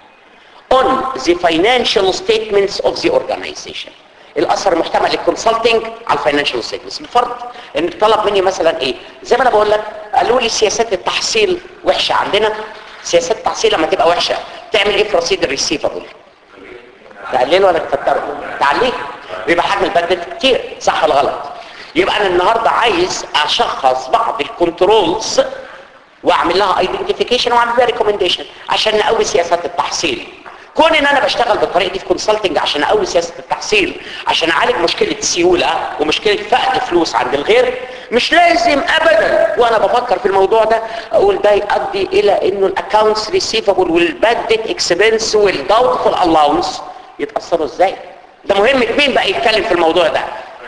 on the financial statements of the organization الاثر المحتمل للكونسلتنج على الفاينانشال ستيتمنتس بفرض ان طلب مني مثلا ايه زي ما انا بقول لك قالوا لي سياسات التحصيل وحشه عندنا سياسات التحصيل لما تبقى وحشه تعمل ايه في رصيد الريسيفبل تقلله ولا تكتره تعليه بيبقى حجم البادجت كتير صح ولا غلط يبقى انا النهارده عايز اشخص بعض الكنترولز واعمل لها ايدنتيفيكيشن واعمل لها ريكومنديشن عشان نقوي سياسات التحصيل كون ان انا بشتغل بالطريقه دي في كونسلتنج عشان اقوي سياسه التحصيل عشان اعالج مشكله السيوله ومشكله فقد فلوس عند الغير مش لازم ابدا وانا بفكر في الموضوع ده اقول ده يؤدي الى انه الاكونتس ريسيفبل والباد ديت اكسبنس والداوتفul الاونس يتاثروا ازاي ده مهم مين بقى يتكلم في الموضوع ده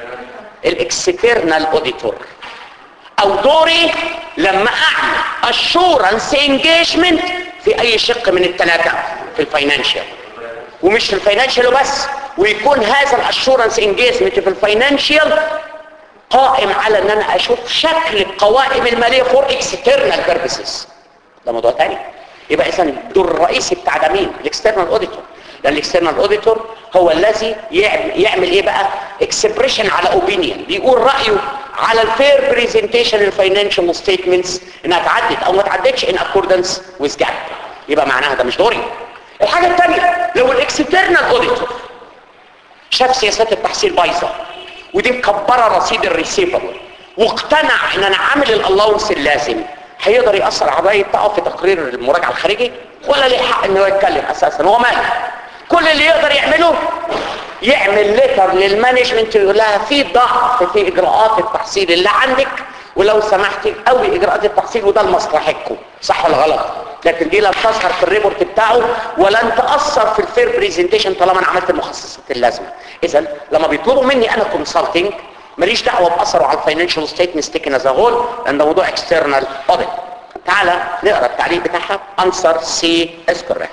الاكسترنال اوديتور او دوري لما اعمل اشورنس انجيجمنت في اي شق من الثلاثه في الفاينانشال ومش في الفاينانشال وبس ويكون هذا الاشورنس انجيجمنت في الفاينانشال قائم على ان انا اشوف شكل القوائم الماليه فور اكسترنال بيربسز ده موضوع تاني يبقى اذا الدور الرئيسي بتاع ده مين الاكسترنال اوديتور لان الاكسترنال اوديتور هو الذي يعمل, يعمل ايه بقى اكسبريشن على اوبينيون بيقول رايه على الفير بريزنتيشن الفاينانشال ستيتمنتس انها تعدت او ما تعدتش ان اكوردنس ويز جاب يبقى معناها ده مش دوري الحاجه الثانيه لو الاكسترنال اوديتور شاف سياسات التحصيل بايظه ودي مكبره رصيد الريسيفبل واقتنع ان انا عامل الالاونس اللازم هيقدر ياثر على الراي بتاعه في تقرير المراجعه الخارجي ولا ليه حق انه يتكلم اساسا هو مالك كل اللي يقدر يعمله يعمل ليتر للمانجمنت يقول لها في ضعف في اجراءات التحصيل اللي عندك ولو سمحتي قوي اجراءات التحصيل وده لمصلحتكم صح ولا غلط لكن دي لا تظهر في الريبورت بتاعه ولن تاثر في الفير بريزنتيشن طالما انا عملت المخصصات اللازمه اذا لما بيطلبوا مني انا كونسلتنج ماليش دعوه باثره على الفاينانشال ستيتمنتس تيكن از هول لان ده موضوع اكسترنال اوديت تعالى نقرا التعليق بتاعها انسر سي از كوريكت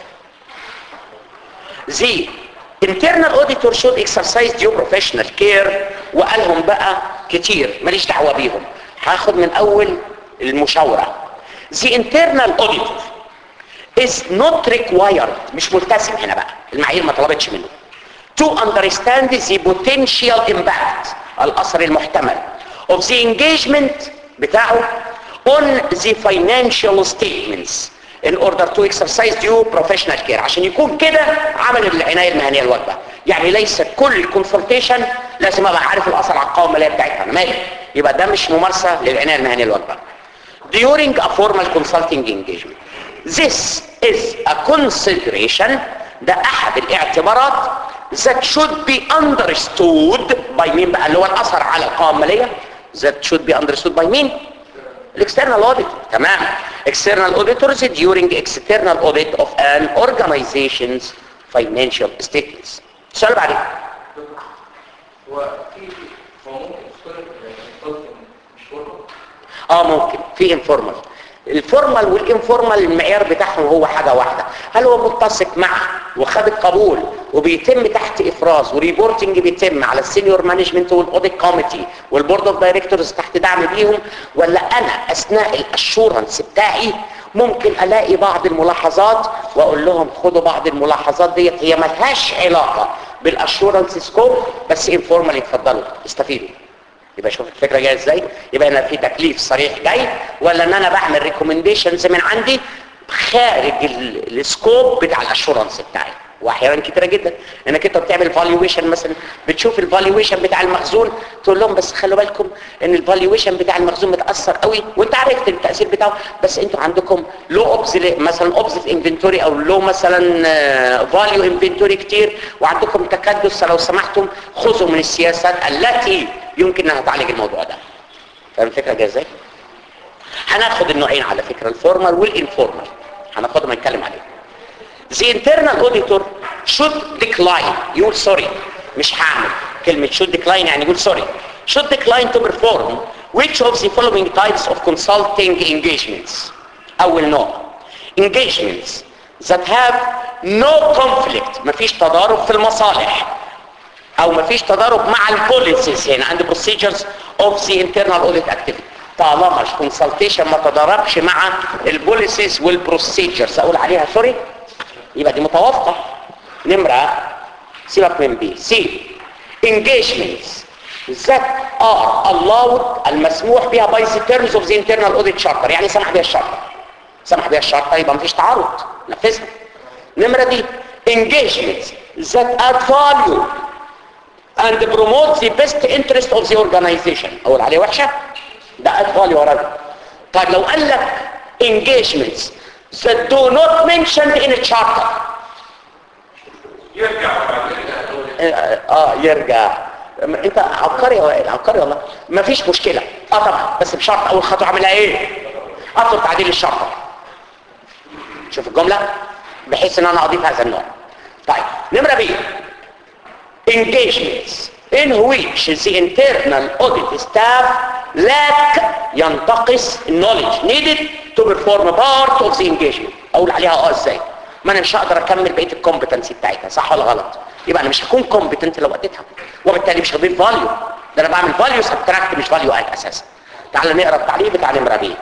The internal auditor should exercise due professional care وقالهم بقى كتير ماليش دعوة بيهم هاخد من اول المشاورة The internal auditor is not required مش ملتزم هنا بقى المعايير ما طلبتش منه to understand the potential impact الاثر المحتمل of the engagement بتاعه on the financial statements in order to exercise due professional care عشان يكون كده عمل العناية المهنية الواجبة يعني ليس كل consultation لازم ابقى عارف الاثر على القوائم المالية بتاعتها انا مالي يبقى ده مش ممارسة للعناية المهنية الواجبة during a formal consulting engagement this is a consideration ده احد الاعتبارات that should be understood by مين بقى اللي هو الاثر على القوائم المالية that should be understood by مين الاكسترنال اوديت تمام external auditors during external audit of an organization's financial statements السؤال بعدين هو في هو ممكن تختلف consulting مش فورمال اه ممكن في انفورمال الفورمال والانفورمال المعيار بتاعهم هو حاجة واحدة هل هو متسق مع وخد القبول وبيتم تحت افراز وريبورتنج بيتم على السينيور مانجمنت والاوديت كوميتي والبورد اوف دايركتورز تحت دعم بيهم ولا انا اثناء الاشورنس بتاعي ممكن الاقي بعض الملاحظات واقول لهم خدوا بعض الملاحظات ديت هي ملهاش علاقة بالاشورنس سكوب بس انفورمال اتفضلوا استفيدوا يبقى شوف الفكرة جاية ازاي يبقى هنا في تكليف صريح جاي ولا ان انا بعمل ريكومنديشنز من عندي خارج ال- السكوب بتاع الاشورنس بتاعي واحيانا كتيره جدا انك انت بتعمل فالويشن مثلا بتشوف الفالويشن بتاع المخزون تقول لهم بس خلوا بالكم ان الفالويشن بتاع المخزون متاثر قوي وانت عرفت التاثير بتاعه بس انتوا عندكم لو اوبز مثلا اوبز انفنتوري او لو مثلا فاليو انفنتوري كتير وعندكم تكدس لو سمحتم خذوا من السياسات التي يمكن انها تعالج الموضوع ده فاهم الفكره جايه ازاي؟ هناخد النوعين على فكره الفورمال والانفورمال هناخدهم نتكلم عليهم The internal auditor should decline يقول sorry مش هعمل كلمة should decline يعني يقول sorry should decline to perform which of the following types of consulting engagements أول نوع engagements that have no conflict مفيش تضارب في المصالح او مفيش تضارب مع البوليسيز يعني عند procedures of the internal audit activity طالما الكونسلتيشن ما تضاربش مع البوليسيز والبروسيجرز اقول عليها سوري يبقى دي متوافقه نمره سيبك من بي سي engagements that are allowed المسموح بها by the terms of the internal audit charter يعني سمح بها الشرطه سمح بها الشرطه يبقى مفيش تعارض نفذها نمره دي engagements that add value and promote the best interest of the organization اقول عليه وحشه ده add value يا راجل طيب لو قال لك engagements that do not mentioned in a charter يرجع بعد كده اه يرجع انت عبقري يا وائل عبقري والله مفيش مشكله اه طبعا بس بشرط اول خطوه اعملها ايه اطلب تعديل الشرطه شوف الجمله بحيث ان انا اضيف هذا النوع طيب نمره بي engagements in which the internal audit staff lack ينتقص knowledge needed to perform part of the engagement اقول عليها اه ازاي ما انا مش هقدر اكمل بقيه الكومبتنسي بتاعتها صح ولا غلط يبقى انا مش هكون كومبتنت لو اديتها وبالتالي مش هضيف فاليو ده انا بعمل فاليو سبتراكت مش فاليو اد اساسا تعال نقرا التعليق بتاع نمره بي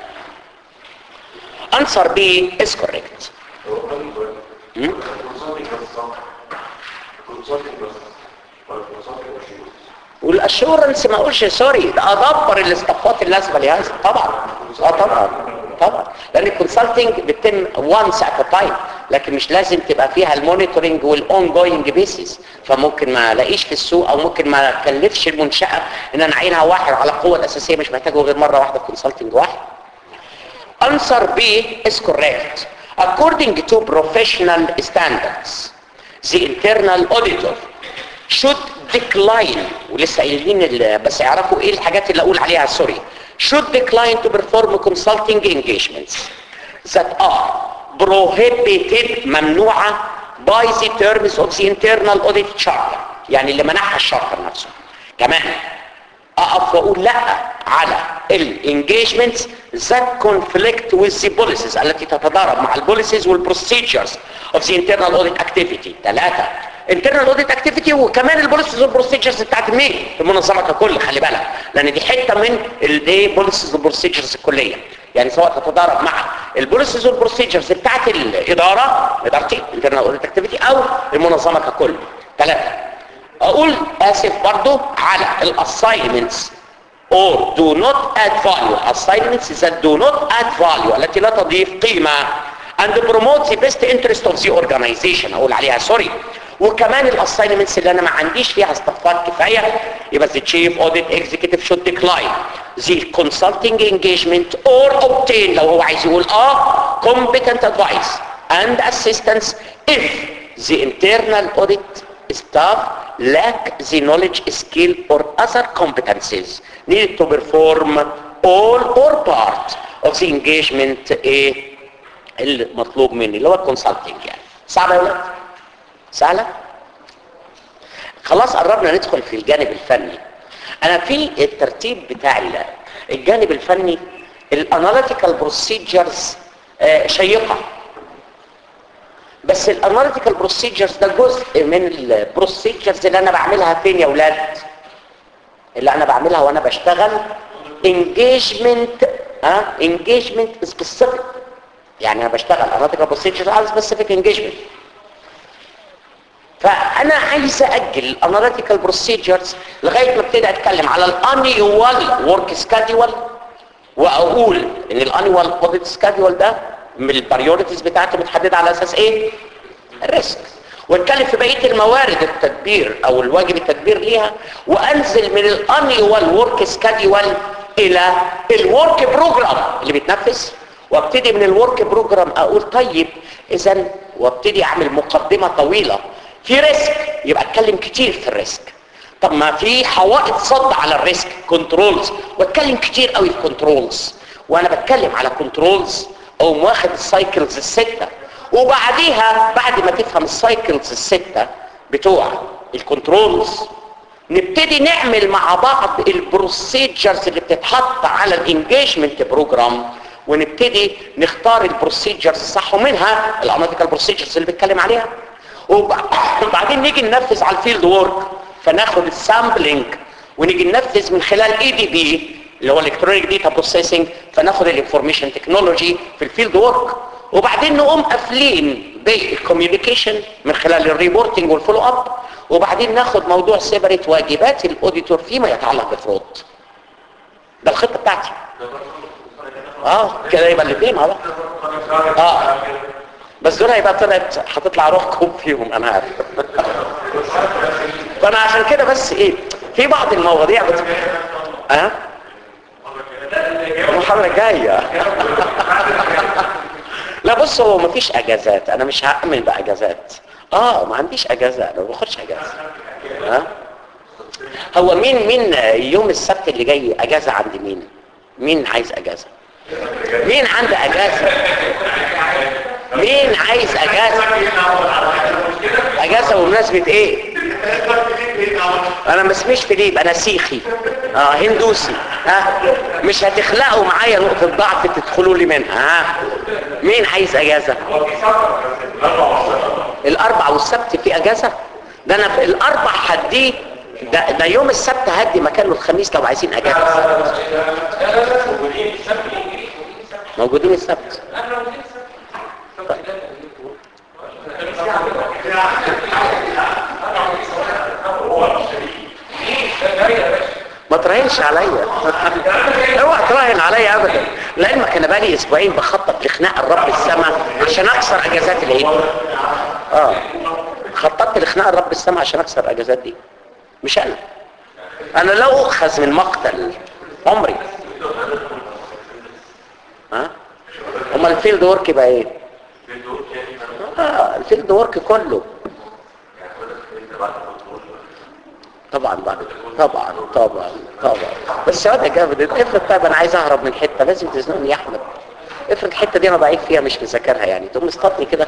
answer B is correct هو الراجل ده مم؟ الكونسلتنج بس صح الكونسلتنج بس ولا الكونسلتنج ماشي والاشورنس ما اقولش سوري ده ادبر الاستفاضات اللازمه لهذا طبعا اه طبعا طبعا لان الكونسلتنج بتتم وانس ات تايم لكن مش لازم تبقى فيها المونيتورنج والاون جوينج بيسز فممكن ما الاقيش في السوق او ممكن ما اكلفش المنشاه ان انا اعينها واحد على القوه الاساسيه مش محتاجه غير مره واحده في كونسلتنج واحد Answer B is correct. According to professional standards, the internal auditor should decline ولسه قايلين ال- بس يعرفوا ايه الحاجات اللي اقول عليها سوري should decline to perform consulting engagements that are prohibited ممنوعة by the terms of the internal audit charter يعني اللي منعها الشارتر نفسه كمان اقف واقول لا على الانجيجمنتس that conflict with the policies التي تتضارب مع البوليسيز والبروسيجرز of the internal audit activity ثلاثة internal audit activity وكمان البوليسيز والبروسيجرز بتاعت مين المنظمة ككل خلي بالك لان دي حتة من الايه بوليسيز والبروسيجرز الكلية يعني سواء تتضارب مع البوليسيز والبروسيجرز بتاعت الادارة ادارتي internal audit activity او المنظمة ككل ثلاثة اقول اسف برضو على الاساينمنتس or do not add value assignments that do not add value التي لا تضيف قيمة and promote the best interest of the organization اقول عليها سوري وكمان الاساينمنتس اللي انا ما عنديش فيها استفاد كفاية يبقى the chief audit executive should decline the consulting engagement or obtain لو هو عايز يقول اه competent advice and assistance if the internal audit staff lack the knowledge, skill or other competencies needed to perform all or part of the engagement ايه المطلوب مني اللي هو الكونسلتنج يعني صعبة يا ولاد؟ سهلة؟ خلاص قربنا ندخل في الجانب الفني انا في الترتيب بتاع ال- الجانب الفني الاناليتيكال بروسيجرز شيقة بس الاناليتيكال بروسيجرز ده جزء من البروسيجرز اللي انا بعملها فين يا اولاد اللي انا بعملها وانا بشتغل انجيجمنت ها انجيجمنت سبيسيفيك يعني انا بشتغل اناليتيكال بروسيجرز على سبيسيفيك انجيجمنت فانا عايز اجل الاناليتيكال بروسيجرز لغايه ما ابتدي اتكلم على الانيوال ورك سكادول واقول ان الانيوال اوديت سكادول ده من البريوريتيز بتاعته متحدده على اساس ايه الريسك واتكلم في بقيه الموارد التدبير او الواجب التدبير ليها وانزل من الانيوال ورك سكادول الى الورك بروجرام اللي بيتنفذ وابتدي من الورك بروجرام اقول طيب اذا وابتدي اعمل مقدمه طويله في ريسك يبقى اتكلم كتير في الريسك طب ما في حوائط صد على الريسك كنترولز واتكلم كتير قوي في كنترولز وانا بتكلم على كنترولز او واخد السايكلز السته وبعديها بعد ما تفهم السايكلز السته بتوع الكنترولز نبتدي نعمل مع بعض البروسيجرز اللي بتتحط على الانجيجمنت بروجرام ونبتدي نختار البروسيجرز الصح ومنها الاناليتيكال بروسيجرز اللي بتكلم عليها وبعدين نيجي ننفذ على الفيلد وورك فناخد السامبلنج ونيجي ننفذ من خلال اي دي بي اللي هو الكترونيك داتا بروسيسنج فناخد الانفورميشن تكنولوجي في الفيلد وورك وبعدين نقوم قافلين بالكوميونيكيشن من خلال الريبورتنج والفولو اب وبعدين ناخد موضوع سيبريت واجبات الاوديتور فيما يتعلق بفرود ده الخطه بتاعتي اه كده يبقى الاثنين مع بعض اه بس دول هيبقى طلعت هتطلع روحكم فيهم انا عارف فانا عشان كده بس ايه في بعض المواضيع بت... اه المحاضرة الجاية لا بص هو مفيش اجازات انا مش هأمن باجازات اه ما عنديش اجازة انا ما باخدش اجازة ها هو مين مين يوم السبت اللي جاي اجازة عند مين مين عايز اجازة مين عنده اجازة مين عايز اجازة اجازة بمناسبة ايه انا ما اسميش فيليب انا سيخي اه هندوسي ها مش هتخلقوا معايا نقطة ضعف تدخلوا لي منها ها مين عايز اجازة الاربع والسبت في اجازة ده انا في الاربع هديه ده, ده يوم السبت هدي مكانه الخميس لو عايزين اجازة موجودين السبت ما تراهنش عليا اوعى تراهن عليا ابدا لعلمك انا بقالي اسبوعين بخطط لخناق الرب السماء عشان اكسر اجازات العيد اه خططت لخناق الرب السماء عشان اكسر الاجازات دي مش انا انا لا اؤخذ من مقتل عمري ها أه؟ امال الفيلد ورك يبقى ايه آه الفيلد ورك كله طبعا بعد طبعا طبعا طبعا بس هذا جامد افرض طيب انا عايز اهرب من حته لازم تزنقني يا احمد افرض الحته دي انا ضعيف فيها مش مذاكرها يعني تقوم اسقطني كده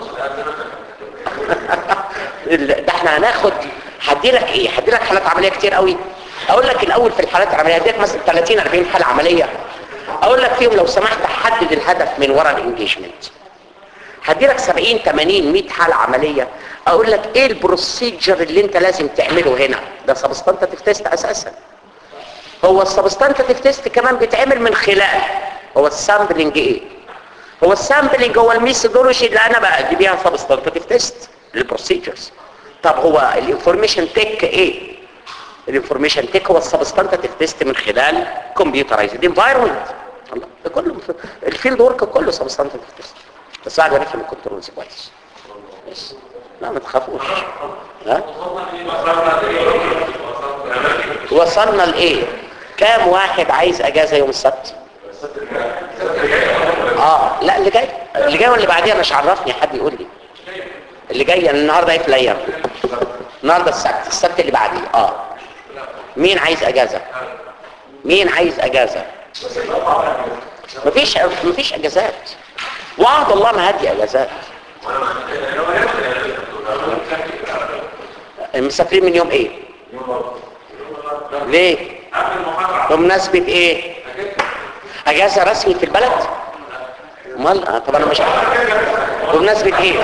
ده احنا هناخد هدي لك ايه هدي لك حالات عمليه كتير قوي اقول لك الاول في الحالات العمليه هديك مثلا 30 40 حاله عمليه اقول لك فيهم لو سمحت حدد الهدف من وراء الانجيجمنت هدي لك 70 80 100 حاله عمليه اقول لك ايه البروسيجر اللي انت لازم تعمله هنا ده سبستانتيف تيست اساسا هو السبستانتيف تيست كمان بيتعمل من خلال هو السامبلنج ايه هو السامبلنج هو الميثودولوجي اللي انا بقى بيها سبستانتيف تيست للبروسيجرز طب هو الانفورميشن تيك ايه الانفورميشن تيك هو السبستانتيف تيست من خلال كمبيوترايزد انفايرمنت الله ده كله الفيلد ورك كله سبستانتيف تيست بس بعد نفهم الكنترولز كويس بس لا ما تخافوش ها وصلنا لايه كام واحد عايز اجازه يوم السبت اه لا اللي جاي اللي جاي واللي بعديها مش عرفني حد يقول لي اللي جاي انا النهارده ايه في الايام النهارده السبت السبت اللي بعديه اه مين عايز اجازه مين عايز اجازه مفيش مفيش اجازات وعد الله ما هدي اجازات مسافرين من يوم ايه ليه بمناسبة ايه اجازة رسمي في البلد امال آه طب انا مش عارف بمناسبة ايه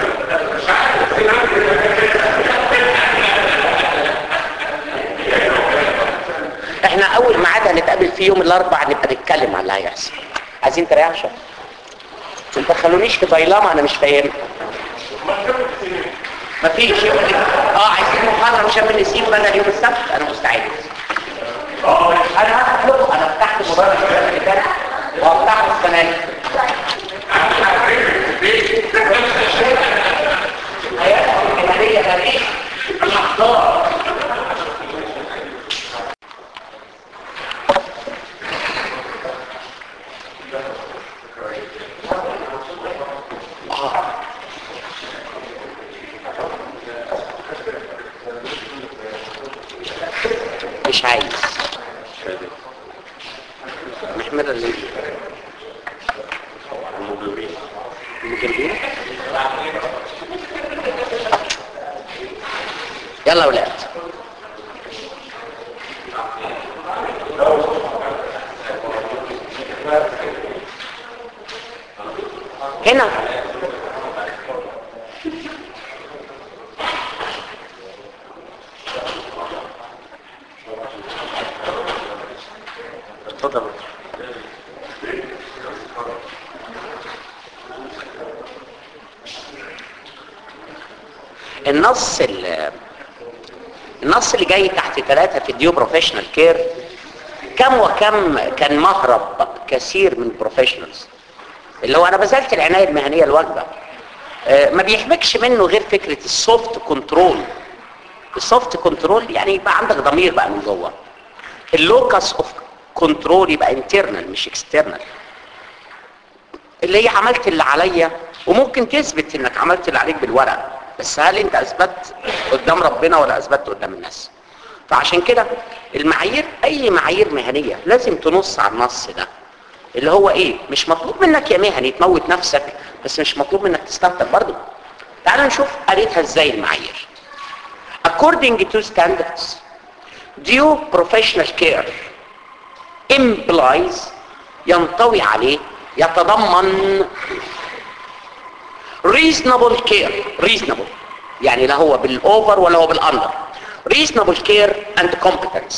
احنا اول ميعاد هنتقابل فيه يوم الاربعاء نبقى نتكلم على اللي هيحصل عايزين تريحوا شويه ما تدخلونيش في ضيلمه انا مش فاهم مفيش يوم اه عايزين محاضره مش من نسيب بدل يوم السبت انا مستعد انا هطلب انا فتحت مدرج السنه اللي فاتت وهفتحه السنه دي هيحصل مش عايز محمد اللي المجرمين المجرمين يلا يا ولاد هنا اتفضل النص ال- النص اللي جاي تحت ثلاثة في الديو بروفيشنال كير كم وكم كان مهرب كثير من البروفيشنالز اللي هو انا بذلت العناية المهنية الواجبة آه، ما بيحمكش منه غير فكرة السوفت كنترول السوفت كنترول يعني يبقى عندك ضمير بقى من جوه اللوكس اوف كنترول يبقى انترنال مش اكسترنال اللي هي عملت اللي عليا وممكن تثبت انك عملت اللي عليك بالورق بس هل انت اثبت قدام ربنا ولا اثبت قدام الناس فعشان كده المعايير اي معايير مهنية لازم تنص على النص ده اللي هو ايه مش مطلوب منك يا مهني تموت نفسك بس مش مطلوب منك تستمتع برضه تعال نشوف قريتها ازاي المعايير according to standards due professional care implies ينطوي عليه يتضمن reasonable care reasonable يعني لا هو بالاوفر ولا هو بالاندر reasonable care and competence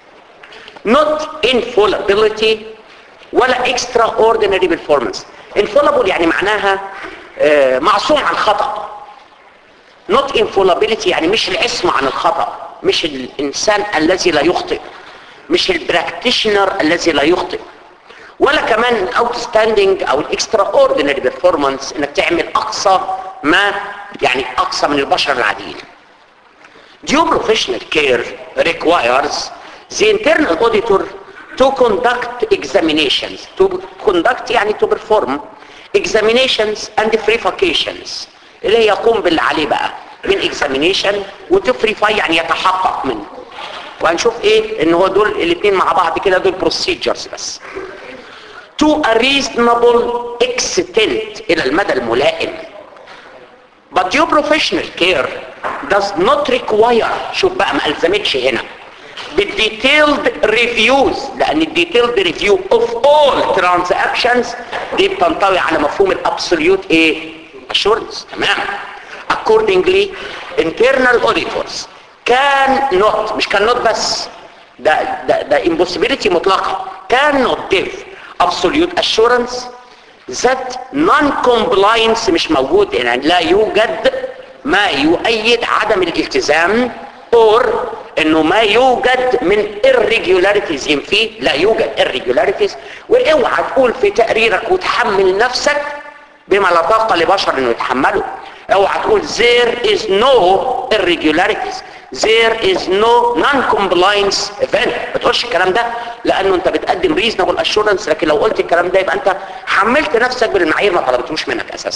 not infallibility ولا extraordinary performance infallible يعني معناها آه، معصوم عن خطأ not infallibility يعني مش العصمة عن الخطأ مش الإنسان الذي لا يخطئ مش البراكتيشنر الذي لا يخطئ ولا كمان الاوتستاندينج او الاكسترا اوردينري بيرفورمانس انك تعمل اقصى ما يعني اقصى من البشر العاديين Due professional care requires the internal auditor to conduct examinations to conduct يعني to perform examinations and verifications اللي هي يقوم باللي عليه بقى من examination وتفريفاي يعني يتحقق منه وهنشوف ايه ان هو دول الاثنين مع بعض كده دول procedures بس to a reasonable extent الى المدى الملائم but your professional care does not require شوف بقى ما الزمتش هنا بالديتيلد ريفيوز لان الديتيلد ريفيو اوف all transactions دي بتنطوي على مفهوم الابسوليوت ايه assurance تمام accordingly internal auditors can not مش can not بس ده ده ده impossibility مطلقه cannot give absolute assurance that non-compliance مش موجود يعني لا يوجد ما يؤيد عدم الالتزام or انه ما يوجد من irregularities فيه لا يوجد irregularities واوعى تقول في تقريرك وتحمل نفسك بما لا طاقة لبشر انه يتحمله اوعى تقول there is no irregularities there is no non-compliance event ما تقولش الكلام ده لانه انت بتقدم reasonable assurance لكن لو قلت الكلام ده يبقى انت حملت نفسك بالمعايير ما طلبتوش منك اساسا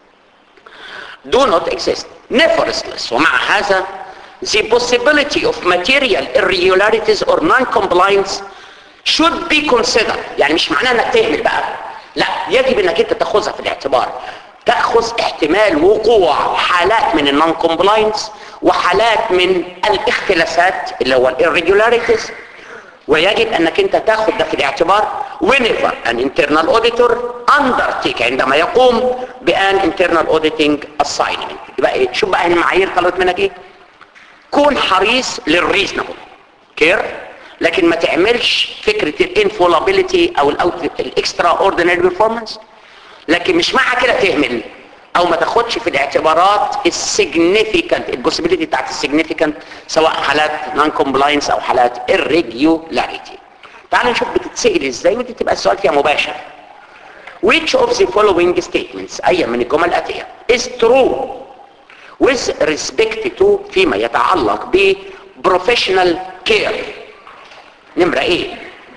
do not exist nevertheless ومع هذا the possibility of material irregularities or non-compliance should be considered يعني مش معناه انك تهمل بقى لا يجب انك انت تاخذها في الاعتبار تاخذ احتمال وقوع حالات من النون كومبلاينس وحالات من الاختلافات اللي هو الirregularities ويجب انك انت تاخذ ده في الاعتبار whenever an internal auditor undertake عندما يقوم بان internal auditing assignment يبقى ايه شوف بقى المعايير طلبت منك ايه كون حريص للريزنبل كير لكن ما تعملش فكرة الانفولابيليتي او الاكسترا اوردينري بيرفورمانس لكن مش مع كده تهمل او ما تاخدش في الاعتبارات السيجنيفيكانت البوسيبيليتي بتاعت السيجنيفيكانت سواء حالات نون كومبلاينس او حالات irregularity تعال نشوف بتتسال ازاي ودي تبقى السؤال فيها مباشر which of the following statements اي من الجمل الاتيه is true with respect to فيما يتعلق ب professional care نمرة ايه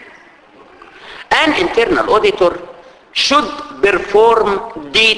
an internal auditor should perform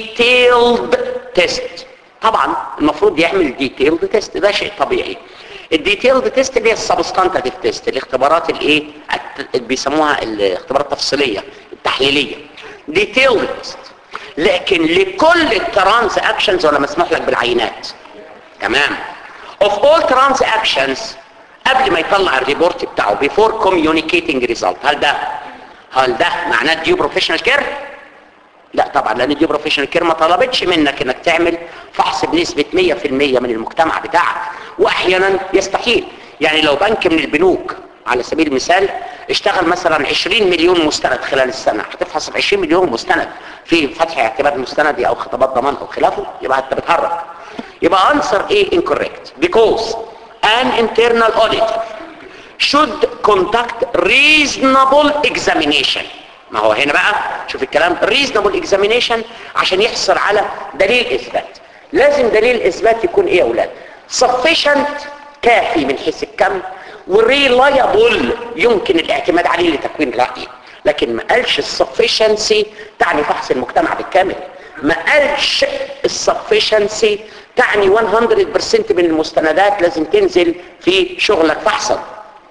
detailed test طبعا المفروض يعمل detailed test ده شيء طبيعي الديتيلد تيست اللي هي السبستانتيف تيست الاختبارات الايه الت- اللي بيسموها الاختبارات التفصيليه التحليليه ديتيلد تيست لكن لكل الترانز اكشنز ولا مسموح لك بالعينات تمام of all transactions قبل ما يطلع الريبورت بتاعه before communicating result هل ده هل ده معناه ديو بروفيشنال كير لا طبعا لان دي بروفيشنال كير ما طلبتش منك انك تعمل فحص بنسبة 100% من المجتمع بتاعك واحيانا يستحيل يعني لو بنك من البنوك على سبيل المثال اشتغل مثلا 20 مليون مستند خلال السنة هتفحص ب 20 مليون مستند في فتح اعتماد مستندي او خطابات ضمان او خلافه يبقى انت بتهرج يبقى answer A incorrect because an internal auditor should conduct reasonable examination ما هو هنا بقى شوف الكلام reasonable examination عشان يحصل على دليل اثبات لازم دليل اثبات يكون ايه يا اولاد sufficient كافي من حيث الكم وريلايبل يمكن الاعتماد عليه لتكوين رأي لكن ما قالش السفشنسي تعني فحص المجتمع بالكامل ما قالش السفشنسي تعني 100% من المستندات لازم تنزل في شغلك فحصا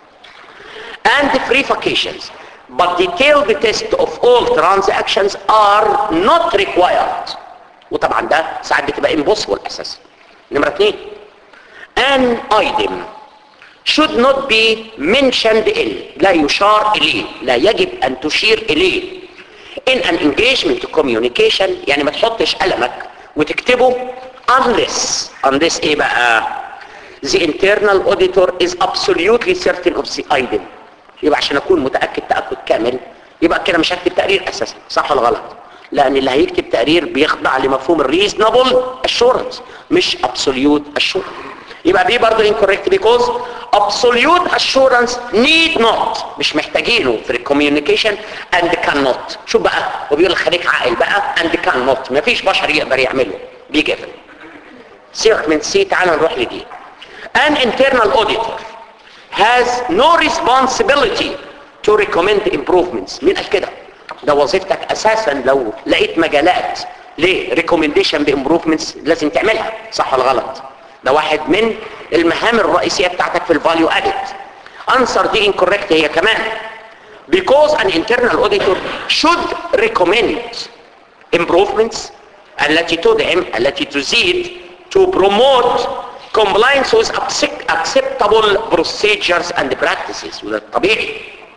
and verifications but detailed test of all transactions are not required وطبعا ده ساعات بتبقى impossible اساسا نمرة اثنين an item should not be mentioned in لا يشار اليه لا يجب ان تشير اليه in an engagement communication يعني ما تحطش قلمك وتكتبه unless unless ايه بقى the internal auditor is absolutely certain of the item يبقى عشان اكون متاكد تاكد كامل يبقى كده مش هكتب تقرير اساسا صح ولا غلط لان اللي هيكتب تقرير بيخضع لمفهوم الريزنبل اشورنس مش ابسوليوت اشورنس يبقى دي برضه incorrect because absolute assurance need not مش محتاجينه في الكوميونيكيشن and cannot شوف بقى وبيقول لك خليك عاقل بقى and cannot مفيش بشر يقدر يعمله دي جيفن سيبك من سي تعال نروح لدي an internal auditor has no responsibility to recommend improvements مين قال كده ده وظيفتك اساسا لو لقيت مجالات لريكومنديشن بامبروفمنتس لازم تعملها صح ولا غلط ده واحد من المهام الرئيسيه بتاعتك في الفاليو ادد انسر دي انكوركت هي كمان because an internal auditor should recommend improvements التي تدعم التي تزيد to promote compliance with acceptable procedures and practices وده الطبيعي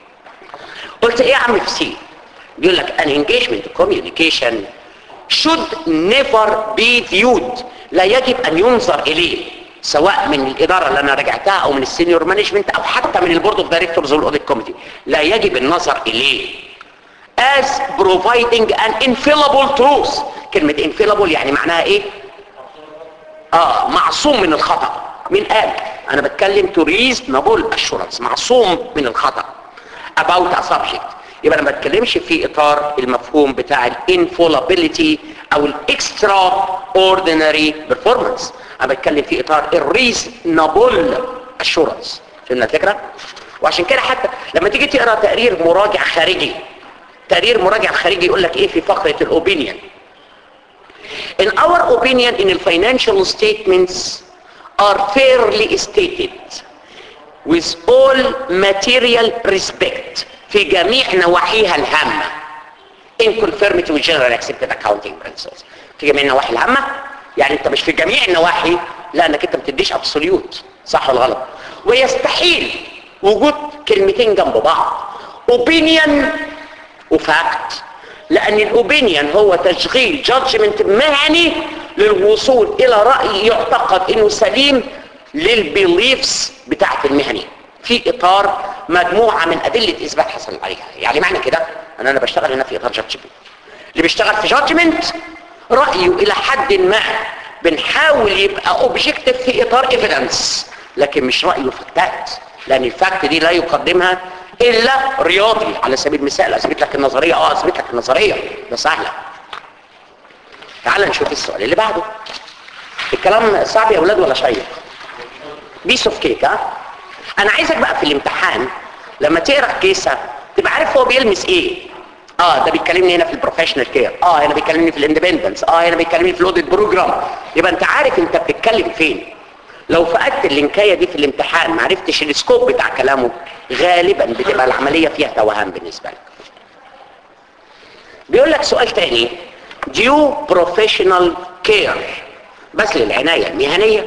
قلت ايه يا عم في سي بيقول لك an engagement communication should never be viewed لا يجب ان ينظر اليه سواء من الاداره اللي انا رجعتها او من السينيور مانجمنت او حتى من البورد اوف دايركتورز والاوديت كوميتي لا يجب النظر اليه as providing an infallible truth كلمه infallible يعني معناها ايه اه معصوم من الخطا مين قال انا بتكلم to reasonable assurance معصوم من الخطا about a subject يبقى انا ما بتكلمش في اطار المفهوم بتاع الانفولابيليتي او الاكسترا اوردينري بيرفورمانس انا بتكلم في اطار الريزنبل اشورنس فهمنا الفكره وعشان كده حتى لما تيجي تقرا تقرير مراجع خارجي تقرير مراجع خارجي يقول لك ايه في فقره الاوبينيون In our opinion in the financial statements are fairly stated with all material respect في جميع نواحيها الهامة in conformity with general accepted accounting principles في جميع النواحي الهامة يعني انت مش في جميع النواحي لانك انت ما بتديش ابسوليوت صح ولا غلط ويستحيل وجود كلمتين جنب بعض opinion وفاكت لان الاوبينيون هو تشغيل جادجمنت مهني للوصول الى راي يعتقد انه سليم للبيليفز بتاعت المهني في اطار مجموعه من ادله اثبات حصل عليها يعني معنى كده ان انا بشتغل هنا في اطار جادجمنت اللي بيشتغل في جادجمنت رايه الى حد ما بنحاول يبقى اوبجكتيف في اطار ايفيدنس لكن مش رايه فاكتات لان الفاكت دي لا يقدمها الا رياضي على سبيل المثال اثبت لك النظريه اه اثبت لك النظريه ده سهله تعال نشوف السؤال اللي بعده الكلام صعب يا اولاد ولا شيق بيس اوف كيك ها انا عايزك بقى في الامتحان لما تقرا كيسه تبقى عارف هو بيلمس ايه اه ده بيتكلمني هنا في البروفيشنال كير اه هنا بيكلمني في الاندبندنس اه هنا بيكلمني في الاوديت بروجرام يبقى انت عارف انت بتتكلم فين لو فقدت اللينكايه دي في الامتحان ما عرفتش السكوب بتاع كلامه غالبا بتبقى العمليه فيها توهان بالنسبه لك بيقول لك سؤال تاني due professional care بس للعنايه المهنيه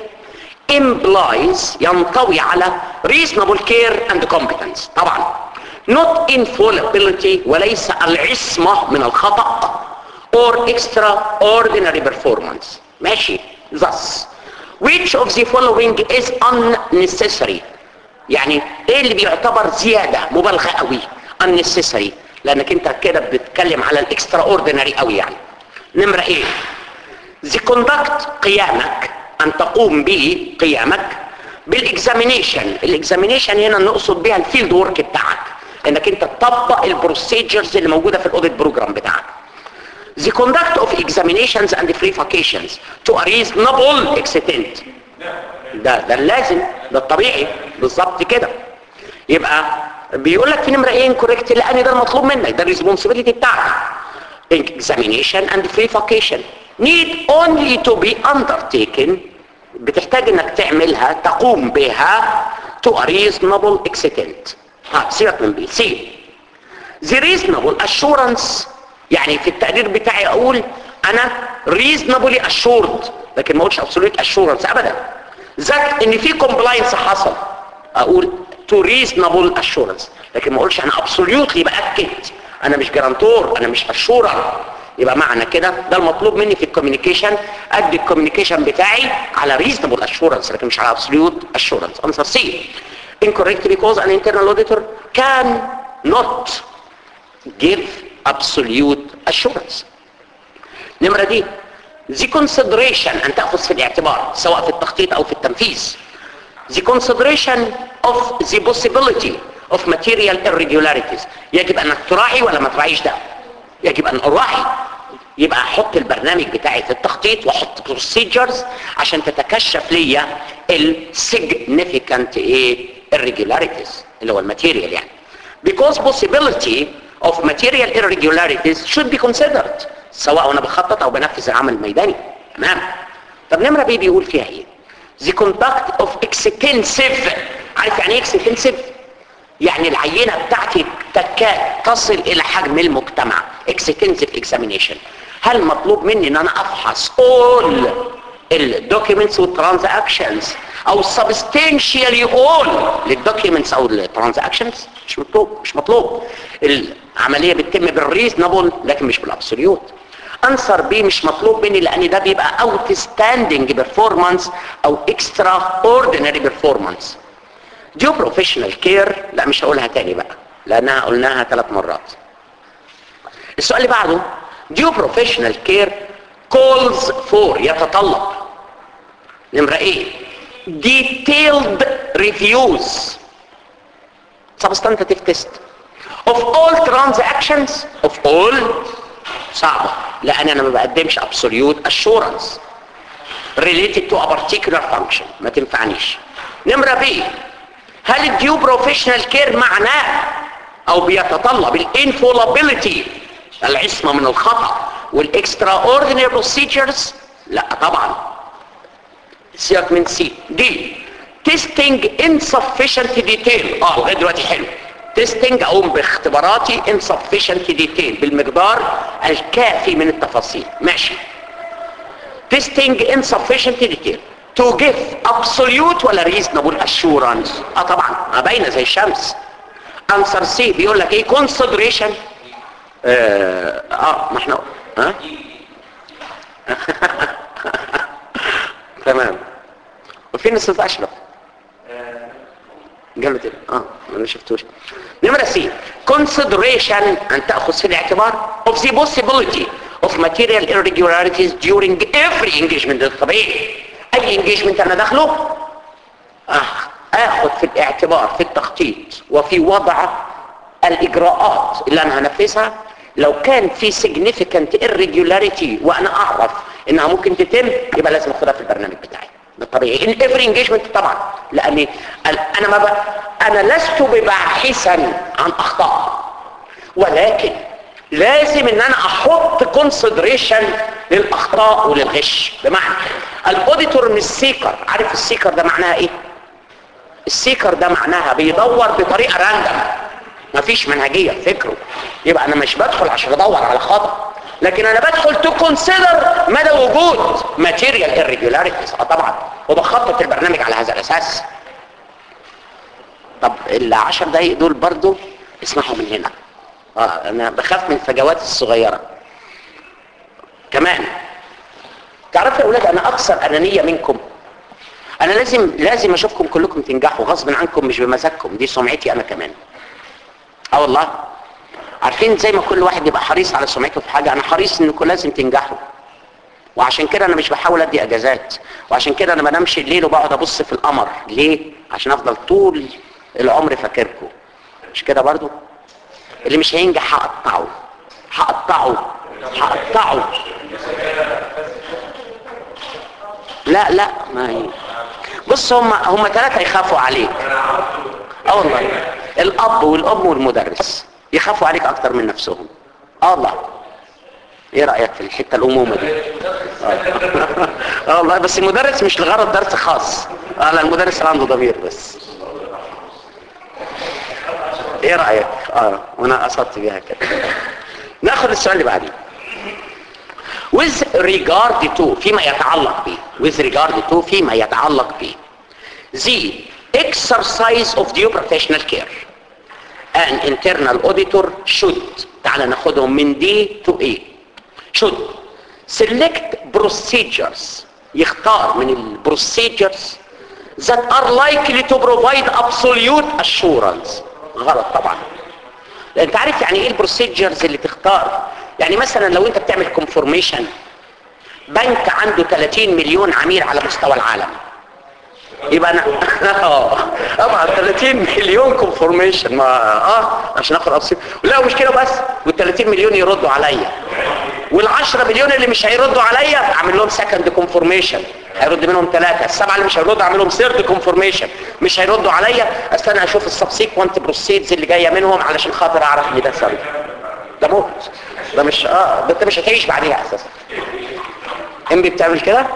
implies ينطوي على reasonable care and competence طبعا not infallibility وليس العصمة من الخطأ or extraordinary performance ماشي thus which of the following is unnecessary يعني ايه اللي بيعتبر زيادة مبالغة قوي unnecessary لانك انت كده بتتكلم على الاكسترا اوردينري قوي يعني نمرة ايه the conduct قيامك ان تقوم به قيامك بالاكزامينيشن الاكزامينيشن هنا نقصد بها الفيلد ورك بتاعك انك انت تطبق البروسيجرز اللي موجوده في الاوديت بروجرام بتاعك the conduct of examinations and verifications to a reasonable extent ده ده اللازم ده الطبيعي بالظبط كده يبقى بيقول لك في نمره ايه انكوريكت لان ده المطلوب منك ده الريسبونسبيلتي بتاعك examination and verification need only to be undertaken بتحتاج انك تعملها تقوم بها to a reasonable extent ها سيبك من بي سي the reasonable assurance يعني في التقرير بتاعي اقول انا reasonably assured لكن ما اقولش absolute assurance ابدا ذات ان في compliance حصل اقول to reasonable assurance لكن ما اقولش انا absolutely باكد انا مش جرانتور انا مش اشورر يبقى معنى كده ده المطلوب مني في الكوميونيكيشن ادي الكوميونيكيشن بتاعي على reasonable assurance لكن مش على absolute assurance answer C incorrect because an internal auditor can not give absolute assurance نمرة دي the consideration ان تأخذ في الاعتبار سواء في التخطيط او في التنفيذ the consideration of the possibility of material irregularities يجب انك تراعي ولا ما تراعيش ده يجب ان اراعي يبقى احط البرنامج بتاعي في التخطيط واحط procedures عشان تتكشف ليا ال significant ايه irregularities اللي هو الماتيريال يعني because possibility of material irregularities should be considered سواء وانا بخطط او بنفذ العمل الميداني تمام طب نمرة بي بيقول فيها ايه the conduct of extensive عارف يعني ايه extensive يعني العينة بتاعتي تكاد تصل الى حجم المجتمع extensive examination هل مطلوب مني ان انا افحص all الدوكيومنتس والترانزاكشنز او substantially all للدوكيومنتس او الترانزاكشنز مش مطلوب مش مطلوب العملية بتتم بالريزنبل لكن مش بالابسوليوت انسر بي مش مطلوب مني لان ده بيبقى outstanding performance او extraordinary performance ديو بروفيشنال كير لا مش هقولها تاني بقى لانها قلناها ثلاث مرات السؤال اللي بعده ديو بروفيشنال كير calls for يتطلب نمرة ايه detailed reviews substantive test of all transactions of all صعبة لان انا ما بقدمش absolute assurance related to a particular function ما تنفعنيش نمرة بي هل الديو بروفيشنال كير معناه او بيتطلب الانفولابيلتي العصمة من الخطأ والاكسترا اوردينري بروسيجرز لا طبعا سياق من سي دي تيستنج insufficient detail اه لغايه دلوقتي حلو تيستنج اقوم باختباراتي insufficient detail بالمقدار الكافي من التفاصيل ماشي تيستنج insufficient detail to give absolute ولا reasonable assurance اه طبعا باينه زي الشمس answer سي بيقول لك ايه consideration اه, آه ما احنا ها تمام وفين الاستاذ اشرف قال تاني اه انا ما شفتوش نمرة سي consideration ان تأخذ في الاعتبار of the possibility of material irregularities during every engagement ده طبيعي اي engagement انا داخله آه اخذ في الاعتبار في التخطيط وفي وضع الاجراءات اللي انا هنفذها لو كان في significant irregularity وانا اعرف انها ممكن تتم يبقى لازم اخدها في البرنامج بتاعي ده طبيعي in every engagement طبعا لاني انا ما ب... انا لست بباحثا عن اخطاء ولكن لازم ان انا احط consideration للاخطاء وللغش بمعنى الاوديتور مش سيكر عارف السيكر ده معناها ايه السيكر ده معناها بيدور بطريقه راندم مفيش منهجيه في فكره يبقى انا مش بدخل عشان ادور على خطا لكن انا بدخل تو كونسيدر مدى وجود ماتيريال irregularities اه طبعا وبخطط البرنامج على هذا الاساس طب العشر دقايق دول برضو اسمعوا من هنا اه انا بخاف من الفجوات الصغيره كمان تعرفوا يا اولاد انا اكثر انانيه منكم انا لازم لازم اشوفكم كلكم تنجحوا غصب عنكم مش بمزاجكم دي سمعتي انا كمان اه والله عارفين زي ما كل واحد يبقى حريص على سمعته في حاجه انا حريص انكم لازم تنجحوا وعشان كده انا مش بحاول ادي اجازات وعشان كده انا بنامش الليل وبقعد ابص في القمر ليه عشان افضل طول العمر فاكركم مش كده برضو اللي مش هينجح هقطعه هقطعه هقطعه لا لا ما هي بص هم هم ثلاثه يخافوا عليك اه والله الاب والام والمدرس يخافوا عليك اكتر من نفسهم اه والله ايه رايك في الحته الامومه دي اه آه والله بس المدرس مش لغرض درس خاص اه لا المدرس عنده ضمير بس ايه رايك اه وانا قصدت بيها كده ناخد السؤال اللي بعديه with regard to فيما يتعلق به with regard to فيما يتعلق به the exercise of due professional care an internal auditor should تعال ناخدهم من D to A should select procedures يختار من ال procedures that are likely to provide absolute assurance غلط طبعا انت عارف يعني ايه البروسيجرز اللي تختار يعني مثلا لو انت بتعمل كونفورميشن بنك عنده 30 مليون عميل على مستوى العالم يبقى انا اه طبعا 30 مليون كونفورميشن ما اه عشان اخد ابسيط لا مش كده بس وال 30 مليون يردوا عليا وال 10 مليون اللي مش هيردوا عليا اعمل لهم سكند كونفورميشن هيرد منهم ثلاثة السبعة اللي مش هيردوا اعمل لهم سيرد كونفورميشن مش هيردوا عليا استنى اشوف السبسيكونت بروسيدز اللي جايه منهم علشان خاطر اعرف ان ده سبب ده موت ده مش اه ده انت مش هتعيش بعديها اساسا امبي بتعمل كده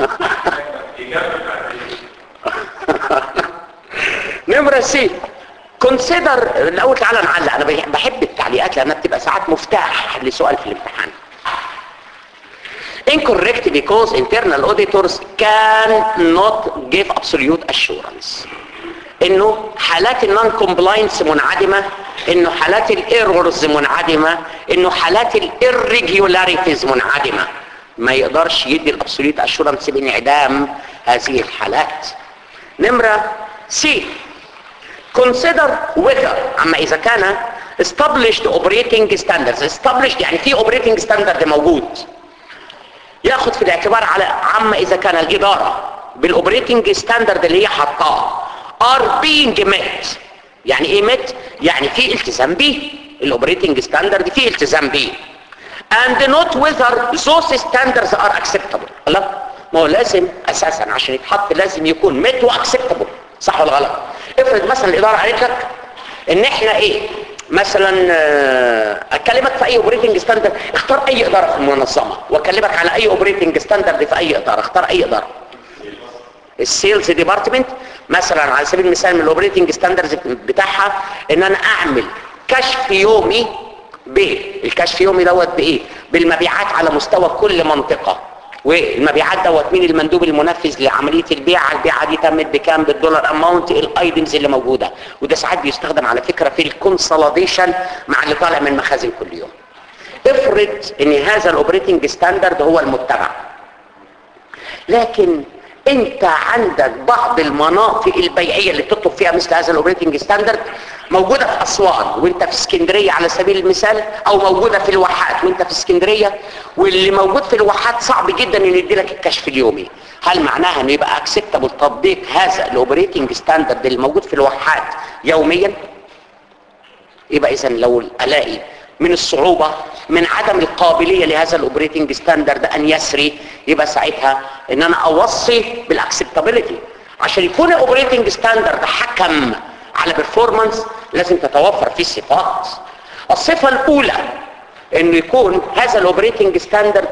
نمرة سي كونسيدر الاول تعالى نعلق انا بحب التعليقات لانها بتبقى ساعات مفتاح لسؤال في الامتحان incorrect because internal auditors cannot give absolute assurance انه حالات النون كومبلاينس منعدمه انه حالات الايرورز منعدمه انه حالات الirregularities منعدمه ما يقدرش يدي الابسوليت اشورنس بانعدام هذه الحالات نمره سي consider whether اما اذا كان established operating standards established يعني في operating standard موجود ياخد في الاعتبار على عما اذا كان الاداره بالاوبريتنج ستاندرد اللي هي حطاه are being met يعني ايه met يعني في التزام به الاوبريتنج ستاندرد فيه التزام به and not whether those standards are acceptable لا ما هو لازم اساسا عشان يتحط لازم يكون met واكسبتابل صح ولا غلط افرض مثلا الاداره قالت لك ان احنا ايه مثلا اكلمك في اي اوبريتنج ستاندرد اختار اي اداره في المنظمه واكلمك على اي اوبريتنج ستاندرد في اي اداره اختار اي اداره السيلز ديبارتمنت مثلا على سبيل المثال من الاوبريتنج ستاندردز بتاعها ان انا اعمل كشف يومي بايه الكشف يومي دوت بايه بالمبيعات على مستوى كل منطقه والمبيعات دوت مين المندوب المنفذ لعمليه البيع البيعه دي تمت بكام بالدولار اماونت الايتمز اللي موجوده وده ساعات بيستخدم على فكره في الكونسوليديشن مع اللي طالع من المخازن كل يوم افرض ان هذا الاوبريتنج ستاندرد هو المتبع لكن انت عندك بعض المناطق البيعيه اللي بتطلب فيها مثل هذا الاوبريتنج ستاندرد موجوده في اسوان وانت في اسكندريه على سبيل المثال او موجوده في الواحات وانت في اسكندريه واللي موجود في الواحات صعب جدا ان يدي لك الكشف اليومي هل معناها انه يبقى اكسبتابل تطبيق هذا الاوبريتنج ستاندرد اللي موجود في الواحات يوميا يبقى اذا لو الاقي من الصعوبة من عدم القابلية لهذا الاوبريتنج ستاندرد ان يسري يبقى ساعتها ان انا اوصي بالاكسبتابيلتي عشان يكون الاوبريتنج ستاندرد حكم على بيرفورمانس لازم تتوفر فيه صفات الصفة الاولى انه يكون هذا الاوبريتنج ستاندرد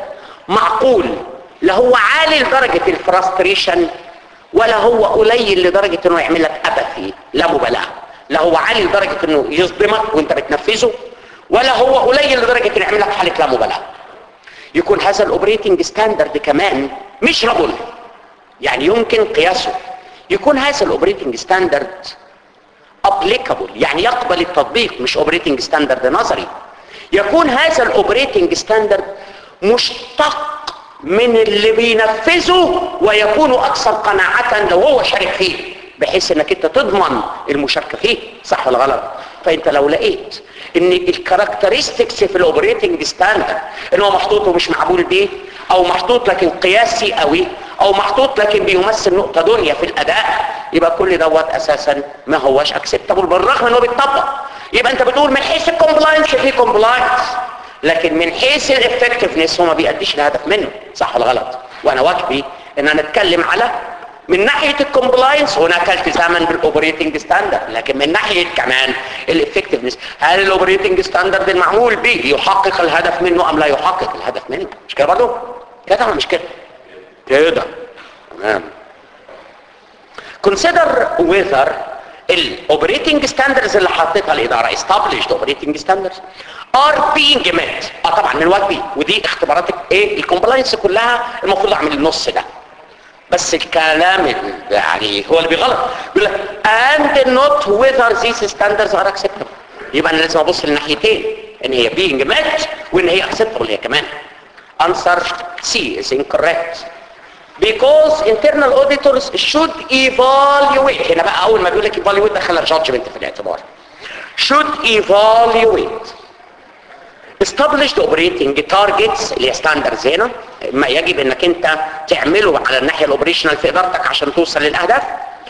معقول لا هو عالي لدرجة الفراستريشن ولا هو قليل لدرجة انه يعمل لك ابثي لا مبالاة لا هو عالي لدرجة انه يصدمك وانت بتنفذه ولا هو قليل لدرجة انه يعمل لك حالة لا مبالاة يكون هذا الاوبريتنج ستاندرد كمان مش رجل يعني يمكن قياسه يكون هذا الاوبريتنج ستاندرد applicable يعني يقبل التطبيق مش اوبريتنج ستاندرد نظري يكون هذا الاوبريتنج ستاندرد مشتق من اللي بينفذه ويكون اكثر قناعة لو هو شارك فيه بحيث انك انت تضمن المشاركة فيه صح ولا غلط فانت لو لقيت ان الكاركترستكس في الاوبريتنج ستاندرد ان هو محطوط ومش معمول بيه او محطوط لكن قياسي قوي او محطوط لكن بيمثل نقطة دنيا في الاداء يبقى كل دوت اساسا ما هوش اكسبتابل بالرغم انه بيتطبق يبقى انت بتقول من حيث الكومبلاينس في كومبلاينس لكن من حيث الافكتفنس هو ما بيأديش الهدف منه صح ولا غلط وانا واجبي ان انا اتكلم على من ناحية الكومبلاينس هناك التزاما بالاوبريتنج ستاندرد لكن من ناحية كمان الافكتفنس هل الاوبريتنج ستاندرد المعمول به يحقق الهدف منه ام لا يحقق الهدف منه مش كده برضه كده ولا مش كده كده تمام consider whether الاوبريتنج ستاندرز اللي حطيتها الاداره established operating standards are being met اه طبعا من واجبي ودي اختبارات ايه الكومبلاينس كلها المفروض اعمل النص ده بس الكلام يعني هو اللي بيغلط بيقول لك and not whether these standards are acceptable يبقى انا لازم ابص للناحيتين ان هي being met وان هي acceptable هي كمان answer C is incorrect because internal auditors should evaluate هنا بقى اول ما بيقول لك evaluate دخل judgment في الاعتبار should evaluate established operating targets اللي هي ستاندردز هنا ما يجب انك انت تعمله على الناحيه الاوبريشنال في ادارتك عشان توصل للاهداف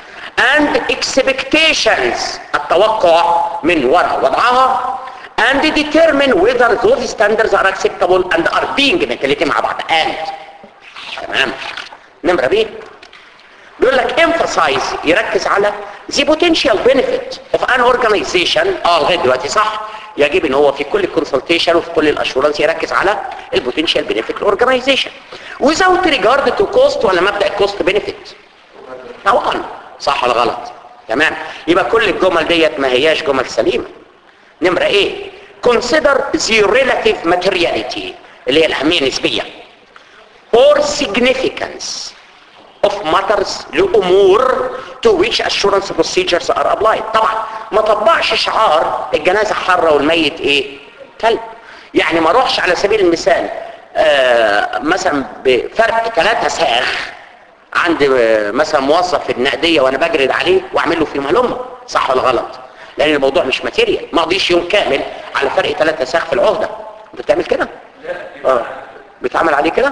and expectations التوقع من وراء وضعها and determine whether those standards are acceptable and are being met الاتنين مع بعض and تمام نمرة بيه بيقول لك emphasize يركز على the potential benefit of an organization اه لغايه دلوقتي صح يجب ان هو في كل الكونسلتيشن وفي كل الاشورنس يركز على البوتنشال بنفيت الاورجنايزيشن without regard to cost ولا مبدا الكوست بنفيت طبعا صح ولا غلط تمام يبقى كل الجمل ديت ما هياش جمل سليمه نمره ايه consider the relative materiality اللي هي الاهميه النسبيه or significance of matters لأمور to which assurance procedures are applied طبعا ما طبقش شعار الجنازة حرة والميت ايه كلب يعني ما اروحش على سبيل المثال آه مثلا بفرق ثلاثة ساغ عند آه مثلا موظف في النقدية وانا بجرد عليه واعمل له في مهلمة صح ولا غلط لان الموضوع مش ماتيريال ما اقضيش يوم كامل على فرق ثلاثة ساغ في العهدة انت بتعمل كده اه بيتعمل عليه كده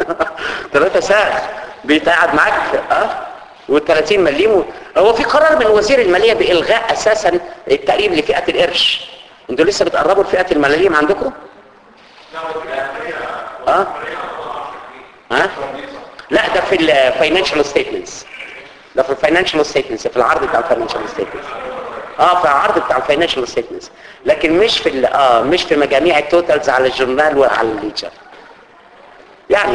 ثلاثة ساغ بيتقعد معاك اه وال30 مليم هو في قرار من وزير الماليه بالغاء اساسا التقريب لفئه القرش انتوا لسه بتقربوا لفئه الملاليم عندكم اه ها لا ده في الفاينانشال ستيتمنتس ده في الفاينانشال ستيتمنتس في العرض بتاع الفاينانشال ستيتمنتس اه في العرض بتاع الفاينانشال ستيتمنتس لكن مش في اه مش في مجاميع التوتالز على الجورنال وعلى الليجر يعني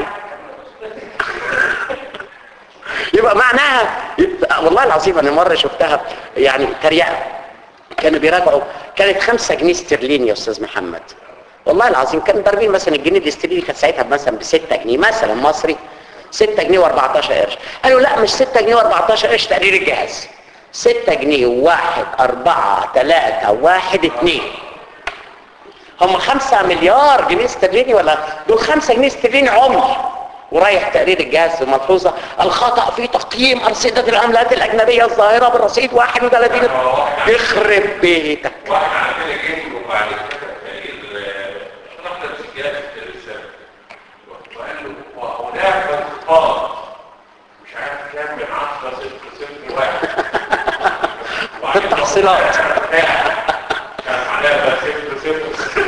يبقى معناها والله العظيم انا مره شفتها يعني تريقه كانوا بيراجعوا كانت 5 جنيه استرليني يا استاذ محمد والله العظيم كانوا ضاربين مثلا الجنيه الاسترليني كانت ساعتها مثلا ب 6 جنيه مثلا مصري 6 جنيه و14 قرش قالوا لا مش 6 جنيه و14 قرش تقرير الجهاز 6 جنيه 1 4 3 1 2 هم 5 مليار جنيه استرليني ولا دول 5 جنيه استرليني عمر ورايح تقرير الجهاز ملحوظة الخطأ في تقييم أرصدة العملات الأجنبية الظاهرة بالرصيد 31 يخرب بيتك واحد عندنا جه وبعد كده رحنا لسكيات الرسالة وقال له وهناك انتقاد مش عارف كام من 10 صفر صفر واحد في التحصيلات كان عليها صفر صفر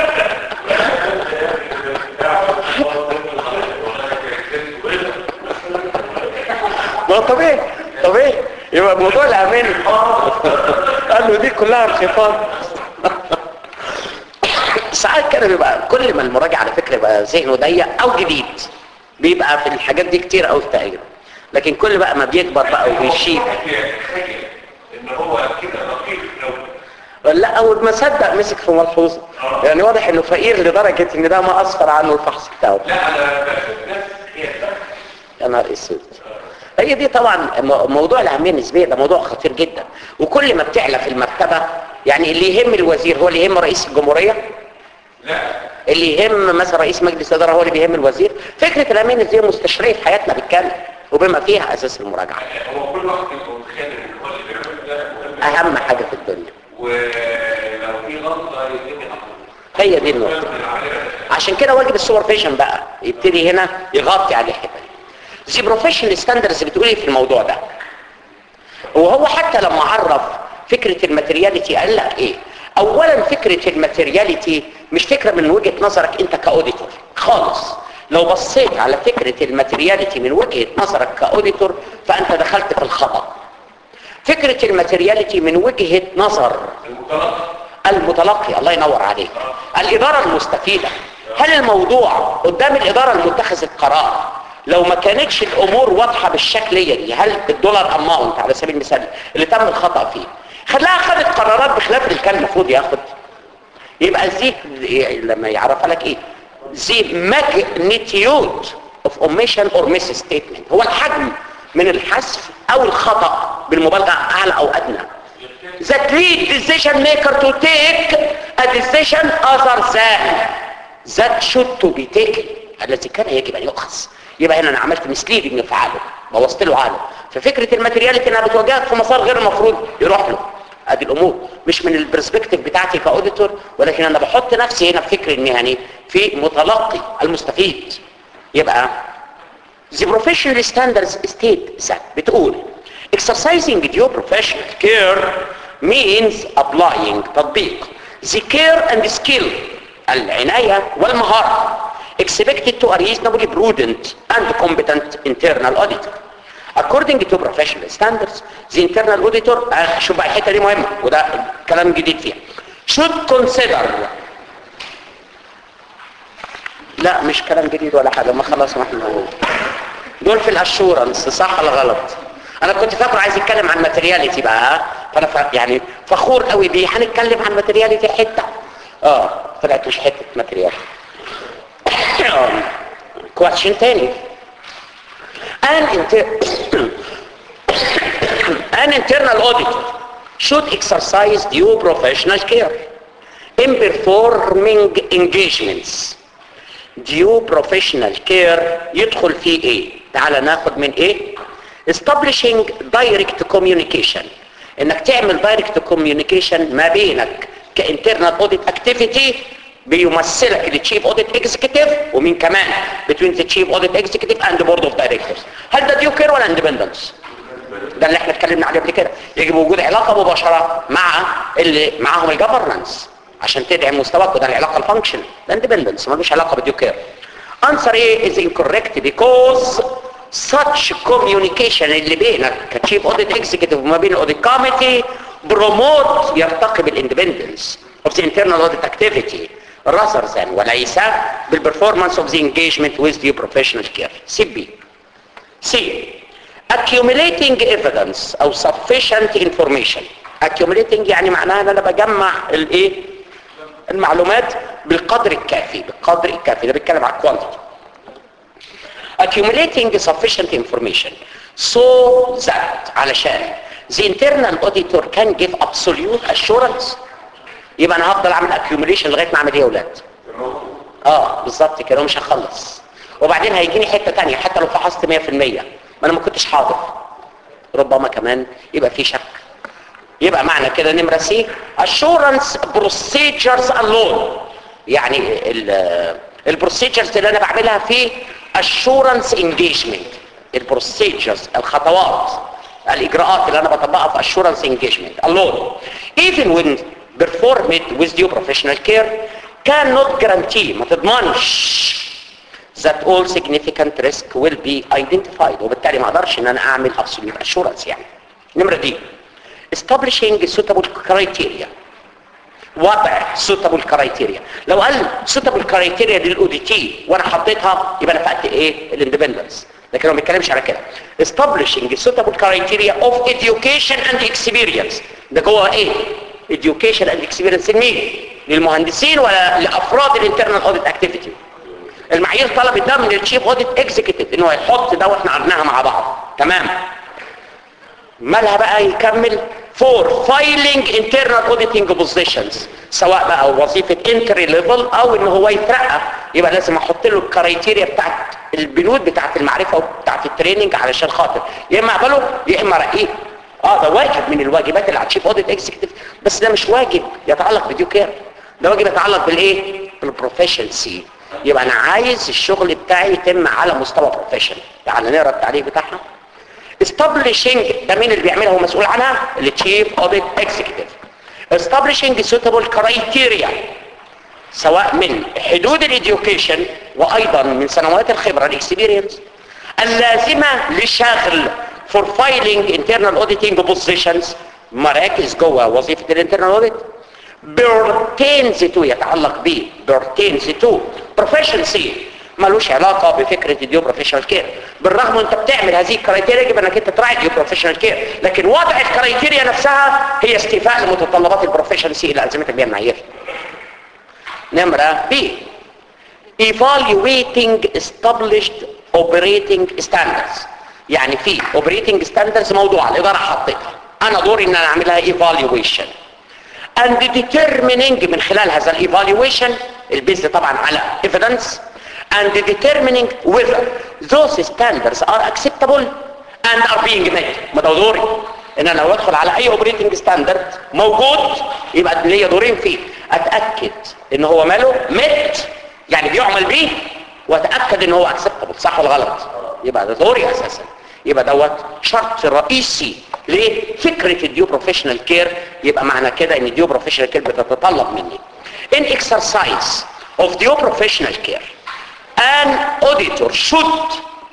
ما هو طبيعي طبيعي يبقى موضوع الامان قال له دي كلها انخفاض ساعات كده بيبقى كل ما المراجع على فكره يبقى ذهنه ضيق او جديد بيبقى في الحاجات دي كتير قوي التغيير لكن كل بقى ما بيكبر بقى وبيشيب تخيل ان هو كده دقيق قوي لا اول ما صدق مسك في ملحوظه يعني واضح انه فقير لدرجه ان ده ما اصفر عنه الفحص بتاعه لا انا بشوف ناس هي فاهمة. يا نهار اسود هي دي طبعا مو- موضوع الاهميه النسبيه ده موضوع خطير جدا وكل ما بتعلى في المرتبه يعني اللي يهم الوزير هو اللي يهم رئيس الجمهوريه لا اللي يهم مثلا رئيس مجلس الاداره هو اللي بيهم الوزير فكره الاهميه النسبيه مستشريه في حياتنا بالكامل وبما فيها اساس المراجعه هو كل واحد يبقى متخيل ان هو اللي بيعمله ده مهم اهم حاجه في الدنيا ولو في غلطه يتم هي دي النقطه عشان كده واجب السوبرفيجن بقى يبتدي هنا يغطي على الحته دي زي بروفيشنال ستاندرز بتقول ايه في الموضوع ده وهو حتى لما عرف فكره الماتيرياليتي قال لك ايه اولا فكره الماتيرياليتي مش فكره من وجهه نظرك انت كاوديتور خالص لو بصيت على فكره الماتيرياليتي من وجهه نظرك كاوديتور فانت دخلت في الخطا فكره الماتيرياليتي من وجهه نظر المتلقي المتلقي الله ينور عليك الإدارة المستفيدة هل الموضوع قدام الإدارة المتخذ القرار لو ما كانتش الأمور واضحة بالشكل دي هل الدولار أماونت على سبيل المثال اللي تم الخطأ فيه خلاها خدت قرارات بخلاف اللي كان المفروض ياخد يبقى زي لما يعرفها لك ايه زي magnitude of omission or misstatement هو الحجم من الحذف او الخطأ بالمبالغة اعلى او ادنى that lead decision maker to take a decision other than that should to be taken الذي كان يجب ان يؤخذ يبقى هنا انا عملت مسليدنج في عقله بوظت له عقله ففكره الماتيرياليتي انها بتواجهك في مسار غير المفروض يروح له ادي الامور مش من البرسبكتيف بتاعتي كاوديتور ولكن انا بحط نفسي هنا في فكر المهني في متلقي المستفيد يبقى The professional standards state that بتقول exercising due professional care means applying تطبيق the care and skill العناية والمهارة expected to a reasonably prudent and competent internal auditor according to professional standards the internal auditor آه، شوف بقى الحتة دي مهمة وده كلام جديد فيها should consider لا مش كلام جديد ولا حاجة ما خلاص ما احنا نقول. دول في الاشورنس صح ولا غلط انا كنت فاكر عايز يتكلم عن ماتيرياليتي بقى ها فانا ف... يعني فخور قوي بيه هنتكلم عن ماتيرياليتي حته اه طلعت مش حته ماتيرياليتي كويشن تاني an inter... an internal auditor should exercise due professional care in performing engagements due professional care يدخل فيه ايه تعال ناخد من ايه establishing direct communication انك تعمل direct communication ما بينك كinternal audit activity بيمثلك التشيف اوديت اكزيكتيف ومين كمان between the chief audit executive and the board of directors هل ده ديو كير ولا اندبندنس ده اللي احنا اتكلمنا عليه قبل كده يجب وجود علاقه مباشره مع اللي معاهم الجفرنس عشان تدعم مستواك وده العلاقه الفانكشن ده اندبندنس ملوش علاقه بالديو كير answer A is incorrect because such communication اللي بينك كتشيف اوديت اكزيكتيف وما بين الاوديت كوميتي بروموت يرتقي بالاندبندنس of the internal audit activity rather than وليس بالperformance of the engagement with the professional care C B C accumulating evidence او sufficient information accumulating يعني معناها ان انا بجمع الايه المعلومات بالقدر الكافي بالقدر الكافي ده بيتكلم على الكوانتيتي accumulating sufficient information so that علشان the internal auditor can give absolute assurance يبقى انا هفضل اعمل accumulation لغايه ما اعمل ايه يا اولاد اه بالظبط كده ومش هخلص وبعدين هيجيني حته تانية حتى لو فحصت 100% ما انا ما كنتش حاضر ربما كمان يبقى في شك يبقى معنى كده نمرة سي assurance procedures alone يعني البروسيجرز اللي انا بعملها في assurance engagement البروسيجرز الخطوات الاجراءات اللي انا بطبقها في assurance engagement alone even when performed with due professional care cannot guarantee ما تضمنش that all significant risk will be identified وبالتالي ما اقدرش ان انا اعمل absolute assurance يعني نمرة دي establishing suitable criteria وضع suitable criteria لو قال suitable criteria للاو دي تي وانا حطيتها يبقى انا فقدت ايه الاندبندنس لكن هو ما بيتكلمش على كده establishing suitable criteria of education and experience ده جوه ايه education and experience لمين للمهندسين ولا لافراد الانترنال اوديت اكتيفيتي المعايير طلبت ده من الشيف اوديت اكزيكتيف انه يحط ده واحنا عرضناها مع بعض تمام مالها بقى يكمل for filing internal auditing positions سواء بقى وظيفة entry level او ان هو يترقى يبقى لازم احط له الكرايتيريا بتاعت البنود بتاعت المعرفة وبتاعت التريننج علشان خاطر يا اما اقبله يا اما ارقيه اه ده واجب من الواجبات اللي على الشيف اوديت اكزيكتيف بس ده مش واجب يتعلق بديو كير ده واجب يتعلق بالايه بالبروفيشنسي يبقى انا عايز الشغل بتاعي يتم على مستوى بروفيشن تعال نقرا التعليق بتاعها establishing ده مين اللي بيعملها ومسؤول عنها التشيف اوديت اكزيكتيف establishing suitable criteria سواء من حدود الاديوكيشن وايضا من سنوات الخبره الاكسبيرينس اللازمه لشغل for filing internal auditing positions مراكز جوه وظيفه الانترنال اوديت pertains to يتعلق به pertains to proficiency ملوش علاقه بفكره الديو بروفيشنال كير بالرغم انت بتعمل هذه الكرايتيريا يجب انك انت تراعي الديو بروفيشنال كير لكن وضع الكرايتيريا نفسها هي استيفاء لمتطلبات البروفيشنسي اللي الزمتك بها المعايير نمره بي evaluating established operating standards يعني في operating standards موضوع الاداره حطيتها انا دوري ان انا اعملها evaluation and determining من خلال هذا الايفالويشن البيز طبعا على evidence and determining whether those standards are acceptable and are being met ما ده دوري ان انا لو ادخل على اي اوبريتنج ستاندرد موجود يبقى ليا دورين فيه اتاكد ان هو ماله مت يعني بيعمل بيه واتاكد ان هو acceptable صح ولا غلط يبقى ده دوري اساسا يبقى دوت شرط رئيسي لفكره الديو بروفيشنال كير يبقى معنى كده ان الديو بروفيشنال كير بتتطلب مني in exercise of due professional care an auditor should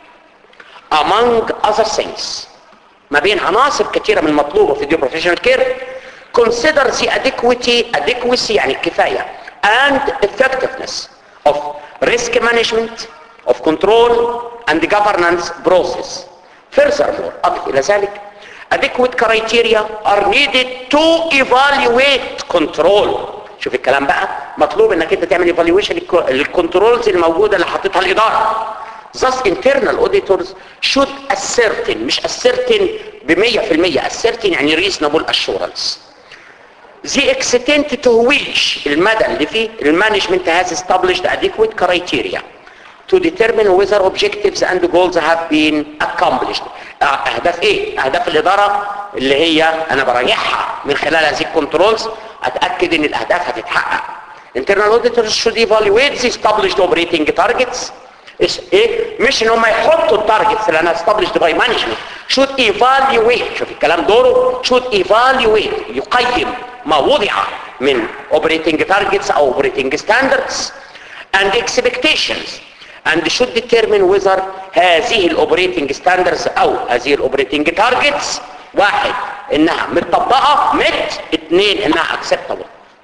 among other things ما بين عناصر كثيرة من المطلوبة في due professional care consider the adequacy adequacy يعني الكفاية and effectiveness of risk management of control and governance process furthermore أضف إلى ذلك adequate criteria are needed to evaluate control شوف الكلام بقى مطلوب انك انت تعمل evaluation للكنترولز الموجودة اللي حطيتها الادارة thus internal auditors should ascertain مش ascertain بمية في المية ascertain يعني reasonable assurance the extent to which المدى اللي فيه المانجمنت has established adequate criteria to determine whether objectives and goals have been accomplished اهداف ايه اهداف الاداره اللي هي انا براجعها من خلال هذه الكنترولز اتاكد ان الاهداف هتتحقق internal auditors should evaluate the established operating targets ايه مش ان هم يحطوا التارجتس اللي انا established by management should evaluate شوف الكلام دوره should evaluate يقيم ما وضع من operating targets او operating standards and expectations and should determine whether هذه الاوبريتنج ستاندرز او هذه الاوبريتنج تارجتس واحد انها متطبقه مت اثنين انها acceptable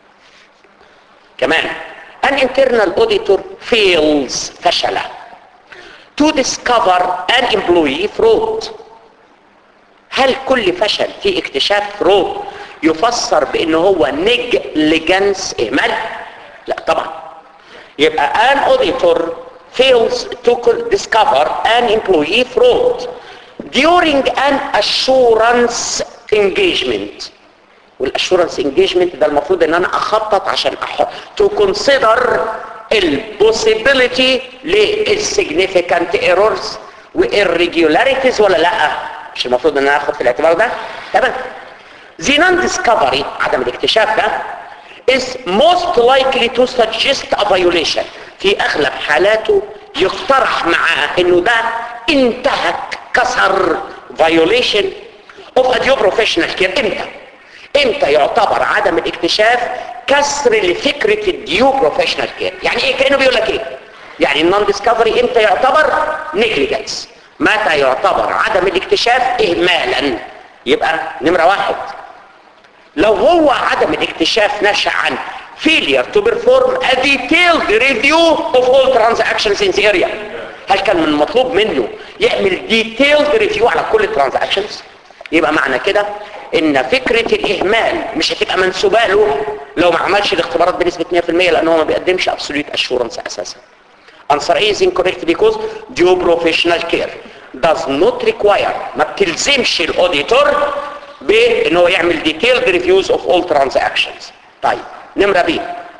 كمان an internal auditor fails فشل to discover an employee fraud هل كل فشل في اكتشاف فرود يفسر بان هو negligence اهمال لا طبعا يبقى an auditor fails to discover an employee fraud during an assurance engagement والassurance engagement ده المفروض ان انا اخطط عشان أح... to consider البوسيبيليتي للsignificant errors والirregularities ولا لا مش المفروض ان انا اخد في الاعتبار ده تمام the non-discovery عدم الاكتشاف ده is most likely to suggest a violation في اغلب حالاته يقترح معاه انه ده انتهك كسر violation of a due professional care امتى امتى يعتبر عدم الاكتشاف كسر لفكرة الديو بروفيشنال كير يعني ايه كأنه بيقول لك ايه يعني النون ديسكفري امتى يعتبر نيجليجنس متى يعتبر عدم الاكتشاف اهمالا يبقى نمرة واحد لو هو عدم الاكتشاف نشأ عن failure to perform a detailed review of all transactions in the area هل كان من المطلوب منه يعمل detailed review على كل الترانزاكشنز يبقى معنى كده ان فكرة الاهمال مش هتبقى منسوبة له لو ما عملش الاختبارات بنسبة 100% لان هو ما بيقدمش absolute assurance اساسا answer A is incorrect because due professional care does not require ما بتلزمش الاوديتور بان هو يعمل detailed reviews of all transactions طيب نمرة B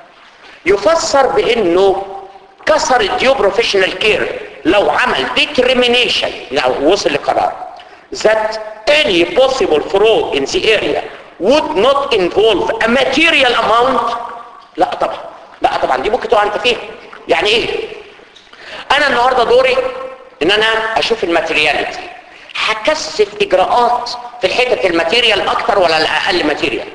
يفسر بانه كسر الديو بروفيشنال كير لو عمل determination لو وصل لقرار that any possible fraud in the area would not involve a material amount لا طبعا لا طبعا دي ممكن تقع انت فيها يعني ايه انا النهارده دوري ان انا اشوف الماتيرياليتي هكثف اجراءات في الحتة الماتيريال اكتر ولا الاقل ماتيريال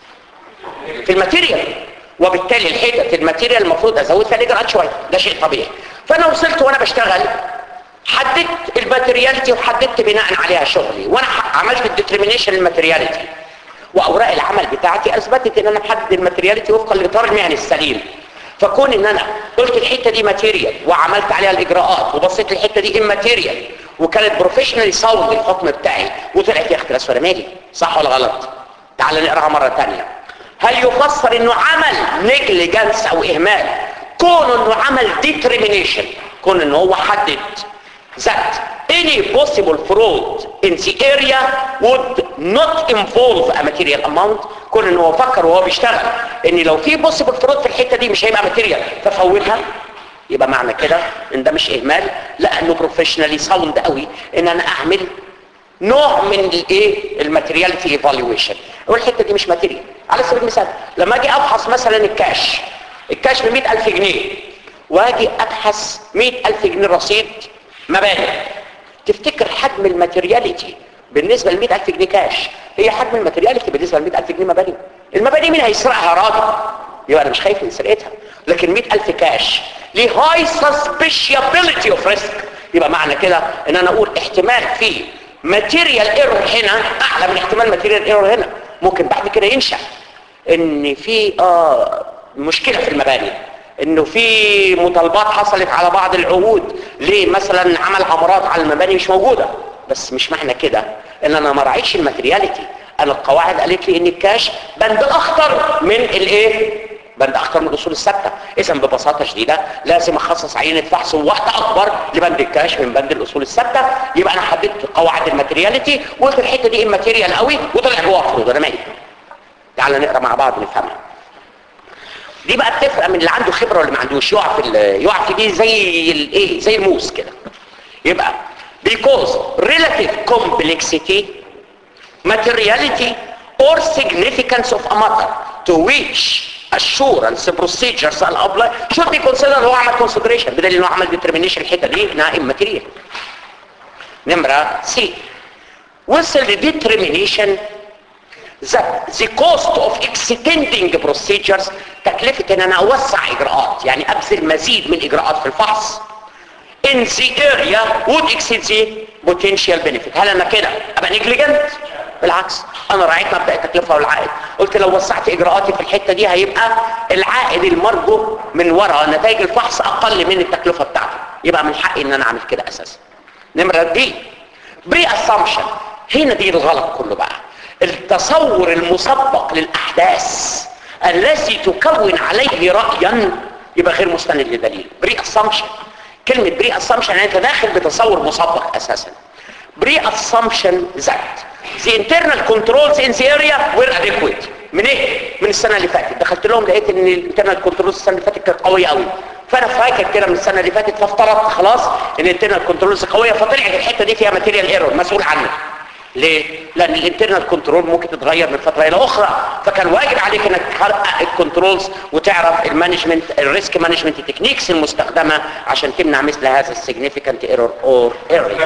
في الماتيريال وبالتالي الحتة الماتيريال المفروض ازود فيها الاجراءات شوية ده شيء طبيعي فانا وصلت وانا بشتغل حددت الماتيرياليتي وحددت بناء عليها شغلي وانا عملت الديترمينيشن الماتيرياليتي واوراق العمل بتاعتي اثبتت ان انا محدد الماتيرياليتي وفقا للاطار المهني السليم فكون ان انا قلت الحته دي ماتيريال وعملت عليها الاجراءات وبصيت الحته دي اماتيريال وكانت بروفيشنالي ساوند الحكم بتاعي وطلعت يا اختي اسود مالي صح ولا غلط تعال نقراها مره ثانيه هل يفسر انه عمل نيجليجنس او اهمال كون انه عمل ديترمينيشن كون انه هو حدد that any possible fraud in the area would not involve a material amount كون انه هو فكر وهو بيشتغل ان لو في possible fraud في الحتة دي مش هيبقى material ففوتها يبقى معنى كده ان ده مش اهمال لا انه بروفيشنالي ساوند قوي ان انا اعمل نوع من الايه الماتيرياليتي ايفالويشن والحته دي مش ماتيريال على سبيل المثال لما اجي ابحث مثلا الكاش الكاش ب 100000 جنيه واجي ابحث 100000 جنيه رصيد مبالغ تفتكر حجم الماتيرياليتي بالنسبه ل 100000 جنيه كاش هي حجم الماتيرياليتي بالنسبه ل 100000 جنيه مبالغ المبالغ مين هيسرقها يا راجل يبقى انا مش خايف من سرقتها لكن 100000 كاش ليه هاي سسبيشابيلتي اوف ريسك يبقى معنى كده ان انا اقول احتمال في ماتيريال ايرور هنا اعلى من احتمال ماتيريال ايرور هنا ممكن بعد كده ينشا ان في اه مشكله في المباني انه في مطالبات حصلت على بعض العهود ليه مثلا عمل عمارات على المباني مش موجوده بس مش معنى كده ان انا ما راعيش الماتيرياليتي انا القواعد قالت لي ان الكاش بند اخطر من الايه بند اخطر من الاصول الثابته اذا ببساطه شديده لازم اخصص عينه فحص ووقت اكبر لبند الكاش من بند الاصول الثابته يبقى انا حددت قواعد الماتيرياليتي وقلت الحته دي الماتيريال قوي وطلع جوه فروض انا مالي تعال نقرا مع بعض نفهمها دي بقى بتفرق من اللي عنده خبره واللي ما عندوش يقع في يقع في دي زي الايه زي الموس كده يبقى because relative complexity materiality or significance of a matter to which assurance procedures are applied should be considered هو عمل consideration بدل انه عمل determination الحته دي انها immaterial نمره سي وصل determination that the cost of extending procedures تكلفة ان انا اوسع اجراءات يعني ابذل مزيد من اجراءات في الفحص in the area would exceed the potential benefit هل انا كده ابقى negligent بالعكس انا راعيت مبدأ التكلفة والعائد قلت لو وسعت اجراءاتي في الحتة دي هيبقى العائد المرجو من وراء نتائج الفحص اقل من التكلفة بتاعته يبقى من حقي ان انا اعمل كده اساسا نمرة دي بري assumption هنا دي الغلط كله بقى التصور المسبق للأحداث الذي تكون عليه رأيا يبقى غير مستند لدليل بري assumption كلمة بري assumption يعني انت داخل بتصور مسبق اساسا بري assumption that the internal controls in the area were adequate من ايه؟ من السنة اللي فاتت دخلت لهم لقيت ان الانترنال كنترولز السنة اللي فاتت كانت قوية قوي فانا فاكر كده من السنة اللي فاتت فافترضت خلاص ان الانترنال كنترولز قوية فطلعت الحتة دي فيها ماتيريال ايرور مسؤول عنها ليه؟ لان الانترنال كنترول ممكن تتغير من فتره الى اخرى فكان واجب عليك انك تحقق الكنترولز وتعرف المانجمنت الريسك مانجمنت تكنيكس المستخدمه عشان تمنع مثل هذا السيجنيفيكانت ايرور اور ايرور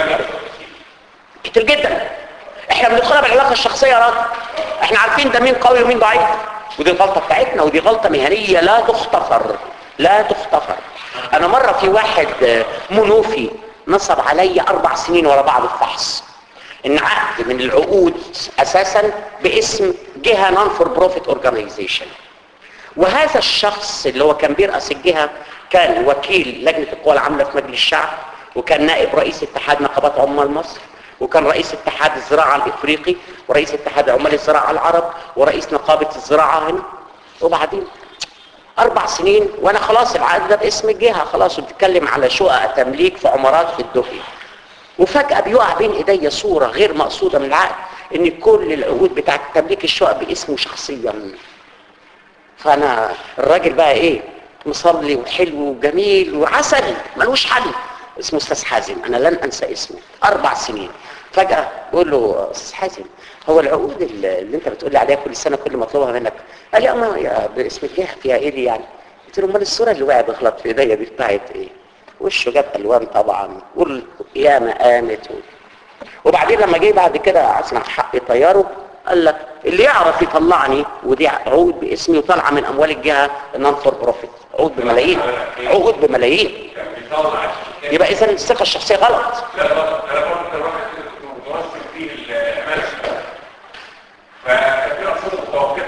كتير جدا احنا بندخلها بالعلاقه الشخصيه يا راجل احنا عارفين ده مين قوي ومين ضعيف ودي غلطه بتاعتنا ودي غلطه مهنيه لا تغتفر لا تغتفر انا مره في واحد منوفي نصب علي اربع سنين ورا بعض الفحص ان عقد من العقود اساسا باسم جهه نون فور بروفيت اورجانيزيشن وهذا الشخص اللي هو كان بيرأس الجهة كان وكيل لجنة القوى العاملة في مجلس الشعب وكان نائب رئيس اتحاد نقابات عمال مصر وكان رئيس اتحاد الزراعة الافريقي ورئيس اتحاد عمال الزراعة العرب ورئيس نقابة الزراعة هنا وبعدين اربع سنين وانا خلاص العقد ده باسم الجهة خلاص وبتتكلم على شقق تمليك في عمارات في الدهي وفجأة بيقع بين ايدي صورة غير مقصودة من العقد ان كل العقود بتاعت تمليك الشقق باسمه شخصيا فانا الراجل بقى ايه مصلي وحلو وجميل وعسل ملوش حل اسمه استاذ حازم انا لن انسى اسمه اربع سنين فجأة بقول له استاذ حازم هو العقود اللي اللي انت بتقول لي عليها كل سنة كل ما اطلبها منك قال لي اما يا باسم الجهة فيها ايه دي يعني قلت له امال الصورة اللي وقعت غلط في ايديا دي بتاعت ايه وشه جاب الوان طبعا والقيامة قامت و... وبعدين لما جه بعد كده اسمع حق طياره قال لك اللي يعرف يطلعني ودي عقود باسمي وطالعه من اموال الجهه نون فور بروفيت عقود بملايين عقود بملايين كان بيطلع الشيكات يبقى اذا الثقه الشخصيه غلط لا غلط انا برضه كان واحد كده كنت متوسط فيه المنشأ فكان في اصول متوقفه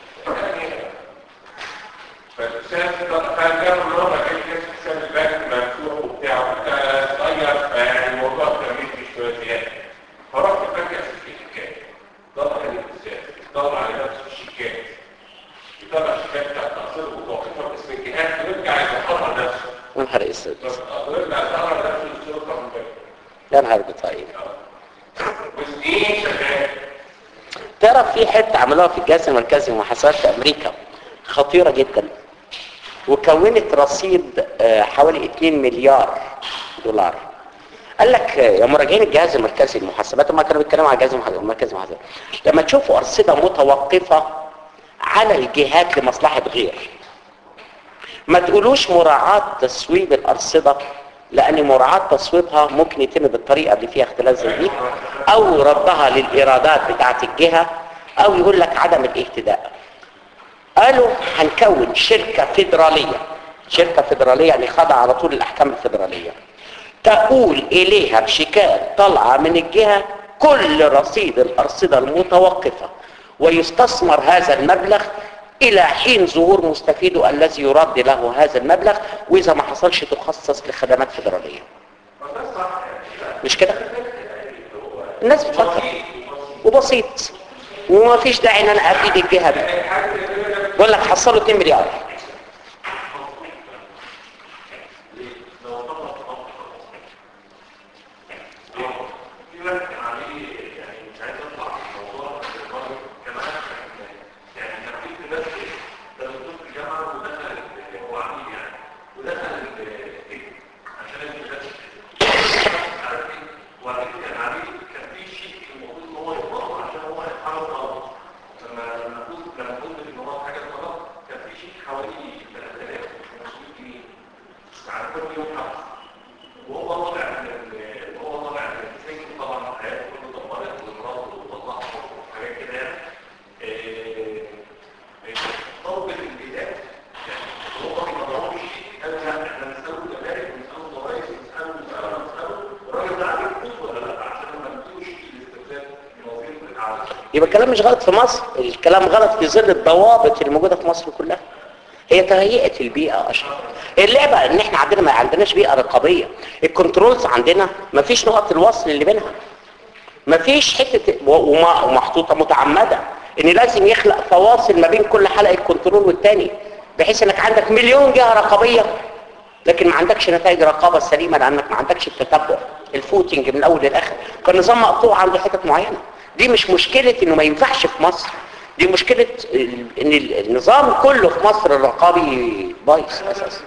فالأستاذ كان جاب مرة كان كان حساب البنك مفتوح وبتاع وبتاع صغير فيعني الموضوع كان فيه شوية زيادة فرحت البنك أسس لي شيكات ضغط على الأستاذ ضغط على نفسه الشيكات يطلع الشيكات بتاعت تأصيل متوقفة باسم الجهات ويرجع يتحرر نفسه يا نهار اسود ويرجع يتحرر نفسه للسلطة من البنك يا نهار طيب وسنين شغال تعرف في حته عملوها في الجهاز المركزي للمحاسبات في امريكا خطيره جدا وكونت رصيد آه، حوالي 2 مليار دولار قال لك آه، يا مراجعين الجهاز المركزي للمحاسبات هم كانوا بيتكلموا على الجهاز المح- المركزي للمحاسبات لما تشوفوا ارصده متوقفه على الجهات لمصلحه غير ما تقولوش مراعاة تصويب الأرصدة لأن مراعاة تصويبها ممكن يتم بالطريقة اللي فيها اختلاف زي دي أو ردها للإيرادات بتاعة الجهة أو يقول لك عدم الاهتداء قالوا هنكون شركة فيدرالية شركة فيدرالية يعني خاضعة على طول الأحكام الفيدرالية تقول إليها بشيكات طالعة من الجهة كل رصيد الأرصدة المتوقفة ويستثمر هذا المبلغ إلى حين ظهور مستفيده الذي يرد له هذا المبلغ وإذا ما حصلش تخصص لخدمات فيدرالية مش كده؟ الناس بتفكر وبسيط وما فيش داعي ان انا افيد الجهه دي بقول لك حصلوا 2 مليار في واحد كان عليه يعني مش عايز اطلع في الموضوع بس برضه كان عارف يعني كان في ناس ده دكتور في الجامعه ودخل هو عميل يعني ودخل السجن عشان يدخل عارفين وبعد كده كان عميل كان في شيء المفروض ان هو يطلعه عشان هو يتحرك غلط لما لما قلت لما قلت ان هو حاجه غلط كان في شيء حوالي 3500 جنيه على كل يوم حبس وهو طالع من ال- وهو طالع من السجن طبعا حياته كله اتدمرت ومراته وطلعها وحاجات كده يعني إيه، إيه، طلب الامتداد يعني هو ما ضربش قال لا احنا نساله جمارك ونساله ضرايب ونساله ونساله ونساله الراجل ده عارف يفوز ولا لا عشان ما ندوش الاستخدام من وظيفه الاعلى يبقى الكلام مش غلط في مصر الكلام غلط في ظل الضوابط اللي موجوده في مصر كلها هي تهيئه البيئه اشهر اللعبه ان احنا عندنا ما عندناش بيئه رقابيه الكنترولز عندنا ما فيش نقط الوصل اللي بينها ما فيش حته و- وما- ومحطوطه متعمده ان لازم يخلق فواصل ما بين كل حلقه كنترول والتاني بحيث انك عندك مليون جهه رقابيه لكن ما عندكش نتائج رقابه سليمه لانك ما عندكش التتبع الفوتنج من الاول للاخر كان نظام مقطوع عند حتت معينه دي مش مشكله انه ما ينفعش في مصر دي مشكله ال- ان ال- النظام كله في مصر الرقابي بايظ اساسا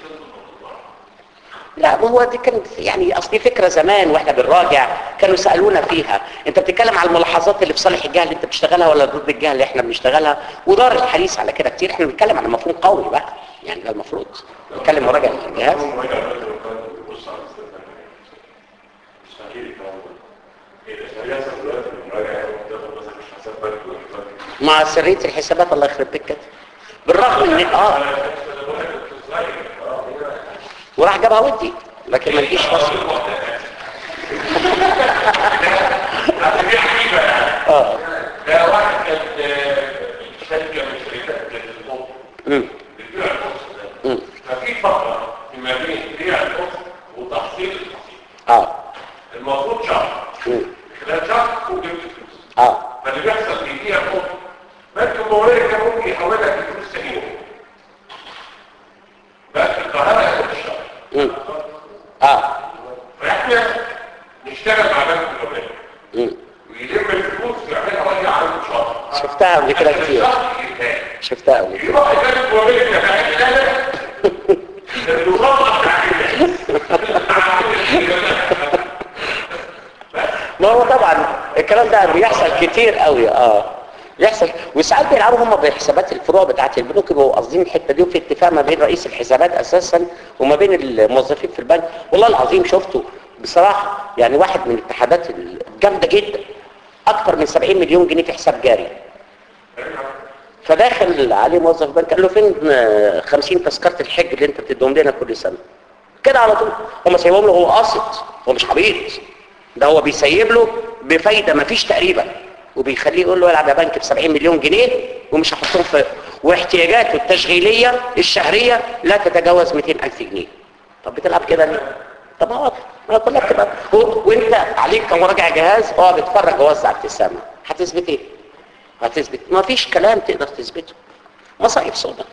لا ما هو دي كانت يعني اصلي فكره زمان واحنا بنراجع كانوا سالونا فيها انت بتتكلم على الملاحظات اللي في صالح الجهه اللي انت بتشتغلها ولا ضد الجهه اللي احنا بنشتغلها ودار الحديث على كده كتير احنا بنتكلم على مفهوم قوي بقى يعني ده المفروض نتكلم مراجع الجهاز هو راجع دلوقتي وكان بيبص على الاستخدام مستحيل الكلام ده ايه ده هيحصل دلوقتي المراجعه تاخد مثلا مش حساب بنك ولا حساب مع سريه الحسابات الله يخرب بيك كده بالرغم ان اه وراح جابها ودي لكن ما تجيش مصر دي عجيبة يعني اه ده واحد كان آه، شركة من شركات الأوبرا بيحصل في دقيقه فوق بنك الموارد ده ممكن يحولك لفلوس ثاني يوم بس القاهره ياخد الشهر مم. اه فاحنا نشتغل مع بنك الموارد مم. ويلم الفلوس ويعملها ويرجع على شهر شفتها قبل كده كتير الشهر ينتهي. شفتها قبل كده يروح بنك الموارد ده بقى كده المخطط بتاع ما هو طبعا الكلام ده بيحصل كتير قوي اه يحصل وساعات بيلعبوا هم بحسابات الفروع بتاعت البنوك بيبقوا قاصدين الحته دي وفي اتفاق ما بين رئيس الحسابات اساسا وما بين الموظفين في البنك والله العظيم شفته بصراحه يعني واحد من الاتحادات الجامده جدا اكتر من 70 مليون جنيه في حساب جاري فداخل عليه موظف بنك قال له فين آه، 50 تذكره الحج اللي انت بتديهم لنا كل سنه كده على طول هم سايبهم له هو قاصد هو مش عبيط ده هو بيسيب له بفايده ما فيش تقريبا وبيخليه يقول له العب يا بنك ب 70 مليون جنيه ومش هحطهم في واحتياجاته التشغيليه الشهريه لا تتجاوز 200000 جنيه طب بتلعب كده ليه؟ طب ما واضح ما كلها بتبقى و- وانت عليك كمراجع جهاز اقعد اتفرج ووزع ابتسامه هتثبت ايه؟ هتثبت ما فيش كلام تقدر تثبته مصايب سوداء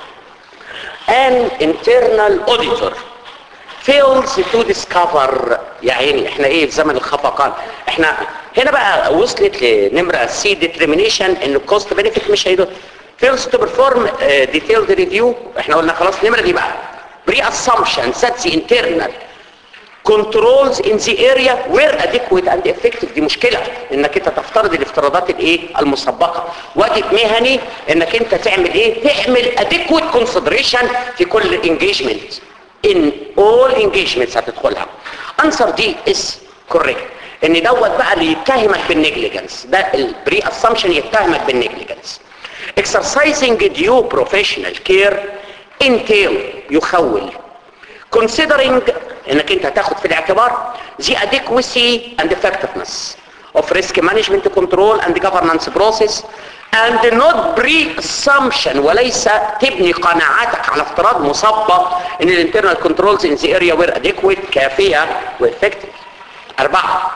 an internal auditor fails to discover يا عيني احنا ايه في زمن الخفقان احنا هنا بقى وصلت لنمرة سي determination ان الكوست بنفيت مش هيدو fails to perform uh, detailed review احنا قلنا خلاص النمرة دي بقى pre-assumption that the internal controls in the area were adequate and effective دي مشكلة انك انت تفترض الافتراضات الايه المسبقة واجب مهني انك انت تعمل ايه تعمل adequate consideration في كل engagement in all engagements هتدخلها answer دي is correct ان دوت بقى اللي يتهمك بالنيجليجنس ده البري اسامبشن يتهمك بالنيجليجنس exercising due professional care entail يخول considering انك انت تاخد في الاعتبار the adequacy and effectiveness of risk management control and governance process and not pre-assumption وليس تبني قناعاتك على افتراض مسبق ان الانترنال controls in the area were adequate كافية وeffective اربعة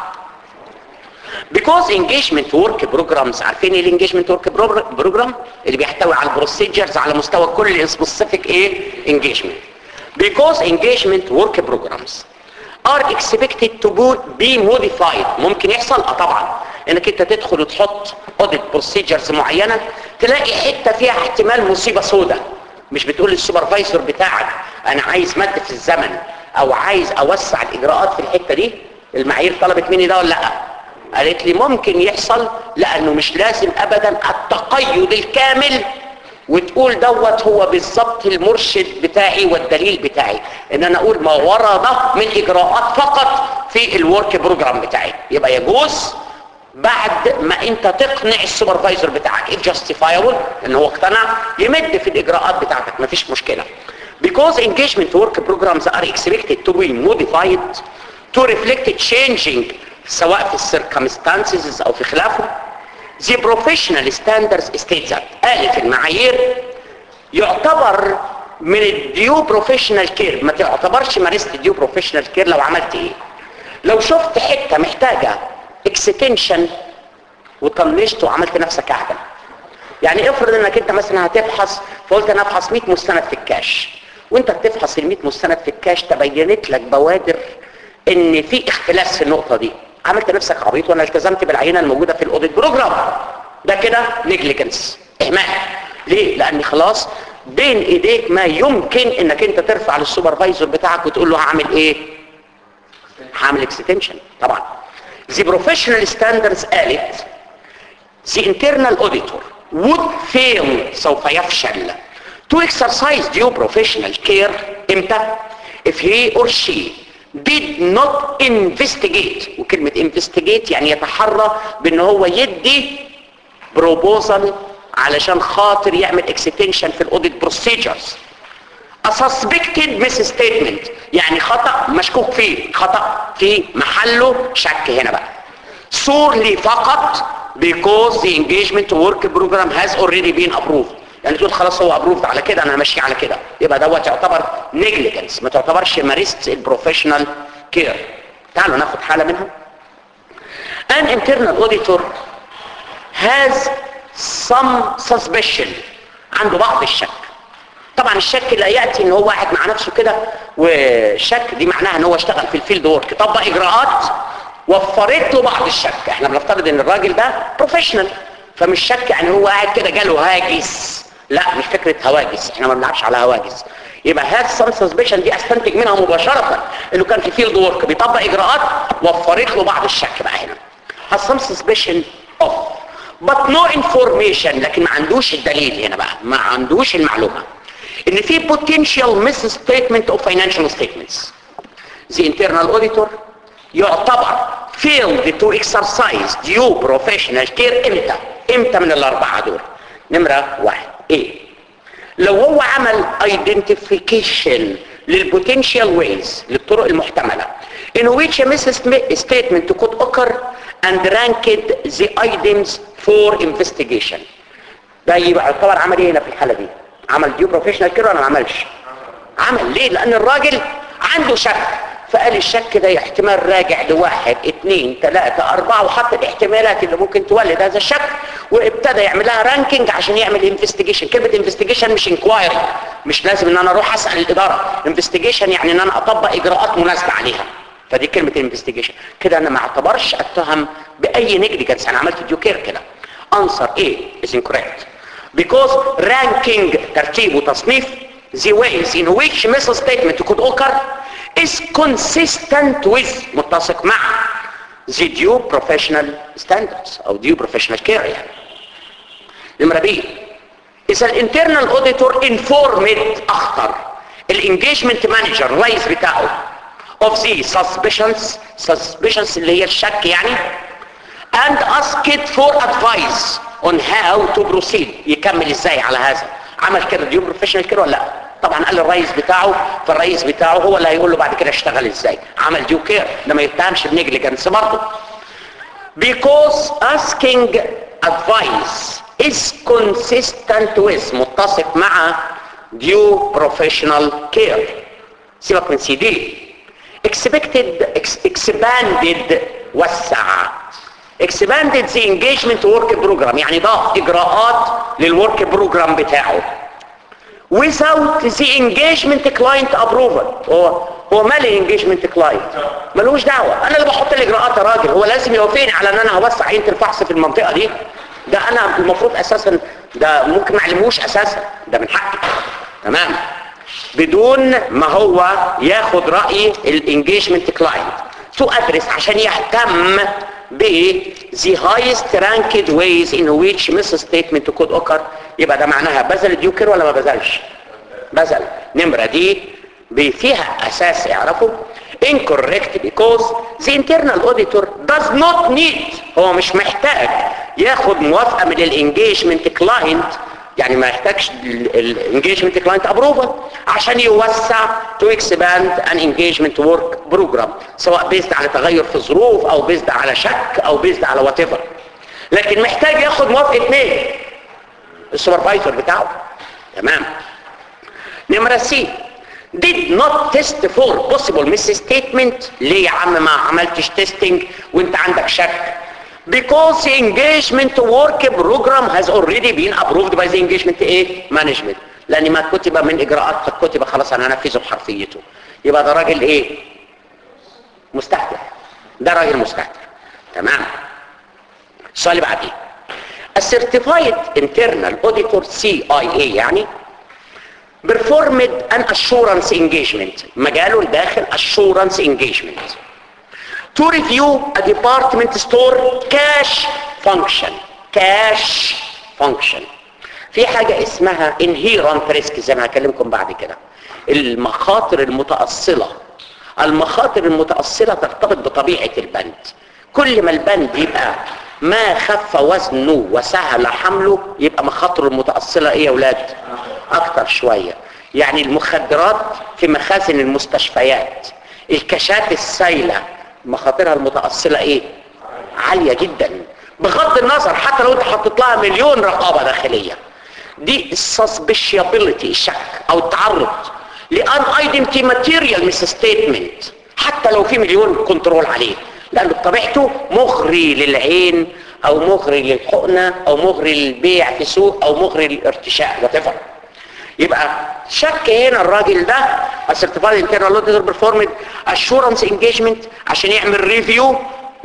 because engagement work programs عارفين ايه الانجيجمنت ورك بروجرام اللي بيحتوي على البروسيجرز على مستوى كل specific ايه engagement because engagement work programs are expected to be modified ممكن يحصل اه طبعا انك انت تدخل وتحط audit procedures معينة تلاقي حتة فيها احتمال مصيبة سودة مش بتقول للسوبرفايزر بتاعك انا عايز مد في الزمن او عايز اوسع الاجراءات في الحتة دي المعايير طلبت مني ده ولا لا قالت لي ممكن يحصل لانه مش لازم ابدا التقيد الكامل وتقول دوت هو بالظبط المرشد بتاعي والدليل بتاعي ان انا اقول ما ورد من اجراءات فقط في الورك بروجرام بتاعي يبقى يجوز بعد ما انت تقنع السوبرفايزر بتاعك if justifiable ان هو اقتنع يمد في الاجراءات بتاعتك مفيش مشكلة because engagement work programs are expected to be modified to reflect changing سواء في السيركمستانسز او في خلافه the professional standards states that قالت المعايير يعتبر من الديو بروفيشنال كير ما تعتبرش مارست الديو بروفيشنال كير لو عملت ايه لو شفت حتة محتاجة اكستنشن وطنشت وعملت نفسك اعدم يعني افرض انك انت مثلا هتبحث فقلت انا ابحث 100 مستند في الكاش وانت بتفحص ال 100 مستند في الكاش تبينت لك بوادر ان في اختلاس في النقطة دي عملت نفسك عبيط وانا التزمت بالعينة الموجودة في الاوديت بروجرام ده كده نيجليجنس اهمال ليه لان خلاص بين ايديك ما يمكن انك انت ترفع للسوبرفايزر بتاعك وتقول له هعمل ايه هعمل اكستنشن طبعا the professional standards قالت the internal auditor would fail سوف يفشل to exercise due professional care امتى if he or she did not investigate وكلمة investigate يعني يتحرى بان هو يدي proposal علشان خاطر يعمل extension في الاوديت بروسيجرز a suspected misstatement يعني خطأ مشكوك فيه خطأ في محله شك هنا بقى solely فقط because the engagement work program has already been approved يعني تقول خلاص هو approved على كده انا ماشي على كده يبقى دوت يعتبر negligence ما تعتبرش مارست البروفيشنال كير تعالوا ناخد حالة منها an internal auditor has some suspicion عنده بعض الشك طبعا الشك لا ياتي ان هو قاعد مع نفسه كده والشك دي معناها ان هو اشتغل في الفيلد وورك طبق اجراءات وفرت له بعض الشك احنا بنفترض ان الراجل ده بروفيشنال فمش شك يعني هو قاعد كده جاله هاجس لا مش فكره هواجس احنا ما بنلعبش على هواجس يبقى هاد سم سسبشن دي استنتج منها مباشره انه كان في فيلد وورك بيطبق اجراءات وفرت له بعض الشك بقى هنا has some suspicion of but no information لكن ما عندوش الدليل هنا بقى ما عندوش المعلومه ان في potential misstatement of financial statements the internal auditor يعتبر failed to exercise due professional care امتى امتى من الاربعه دول نمره واحد ايه لو هو عمل identification للبوتنشال ways للطرق المحتمله in which a misstatement could occur and ranked the items for investigation ده يبقى يعتبر عمل ايه هنا في الحاله دي عمل ديو بروفيشنال كده ولا ما عملش عمل ليه لان الراجل عنده شك فقال الشك ده احتمال راجع لواحد اثنين ثلاثة اربعة وحط الاحتمالات اللي ممكن تولد هذا الشك وابتدى يعملها رانكينج عشان يعمل انفستيجيشن كلمة انفستيجيشن مش انكوايري مش لازم ان انا اروح اسأل الادارة انفستيجيشن يعني ان انا اطبق اجراءات مناسبة عليها فدي كلمة انفستيجيشن كده انا ما اعتبرش اتهم باي نيجليجنس انا عملت ديو كير كده answer A is incorrect because ranking ترتيب وتصنيف the ways in which misstatement could occur is consistent with متسق مع the due professional standards او due professional care يعني نمرة B إذا الانترنال auditor informed أخطر الانجيجمنت مانجر الرئيس بتاعه of the suspicions suspicions اللي هي الشك يعني and asked for advice on how to proceed يكمل ازاي على هذا عمل كده ديو بروفيشنال كده ولا لا طبعا قال الرئيس بتاعه فالرئيس بتاعه هو اللي هيقول له بعد كده اشتغل ازاي عمل ديو كير ده ما يتهمش بنجليجنس برضه because asking advice is consistent with متسق مع due professional care سيبك من سي دي expected ex expanded وسع expanded the engagement work program يعني ضاف اجراءات للورك بروجرام بتاعه without the engagement client approval هو هو مال الانجيجمنت كلاينت ملوش دعوه انا اللي بحط الاجراءات يا راجل هو لازم يوافقني على ان انا هوسع عينه الفحص في المنطقه دي ده انا المفروض اساسا ده ممكن ما اعلموش اساسا ده من حقي تمام بدون ما هو ياخد راي الانجيجمنت كلاينت تو ادرس عشان يهتم ب the highest ranked ways in which misstatement could occur يبقى ده معناها بذل الديوكر ولا ما بذلش بذل نمرة دي فيها اساس اعرفه incorrect because the internal auditor does not need هو مش محتاج ياخد موافقة من الانجيجمنت كلاينت يعني ما يحتاجش الانجيجمنت كلاينت ابروفال عشان يوسع تو اكسباند ان انجيجمنت ورك بروجرام سواء بيزد على تغير في الظروف او بيزد على شك او بيزد على وات لكن محتاج ياخد موافقه مين السوبرفايزر بتاعه تمام نمره سي did not test for possible misstatement ليه يا عم ما عملتش تيستنج وانت عندك شك because the engagement work program has already been approved by the engagement ايه management لان ما كتب من اجراءات قد كتب خلاص انا انفذه بحرفيته يبقى ده راجل ايه مستهتر ده راجل مستهتر تمام السؤال اللي بعديه السيرتيفايد انترنال اوديتور سي اي اي يعني performed an assurance engagement مجاله الداخل assurance engagement to review a department store cash function cash function في حاجة اسمها inherent risk زي ما هكلمكم بعد كده المخاطر المتأصلة المخاطر المتأصلة ترتبط بطبيعة البند كل ما البند يبقى ما خف وزنه وسهل حمله يبقى مخاطره المتأصلة ايه يا ولاد اكتر شوية يعني المخدرات في مخازن المستشفيات الكاشات السايلة مخاطرها المتأصلة ايه عالية جدا بغض النظر حتى لو انت حطيت لها مليون رقابة داخلية دي السسبشيابيلتي الشك او التعرض لان ايدنتي ماتيريال مس ستيتمنت حتى لو في مليون كنترول عليه لانه بطبيعته مغري للعين او مغري للحقنة او مغري للبيع في سوق او مغري للارتشاء whatever يبقى شك هنا الراجل ده السيرتيفايد انترنال اوديتور بيرفورمد اشورنس انجيجمنت عشان يعمل ريفيو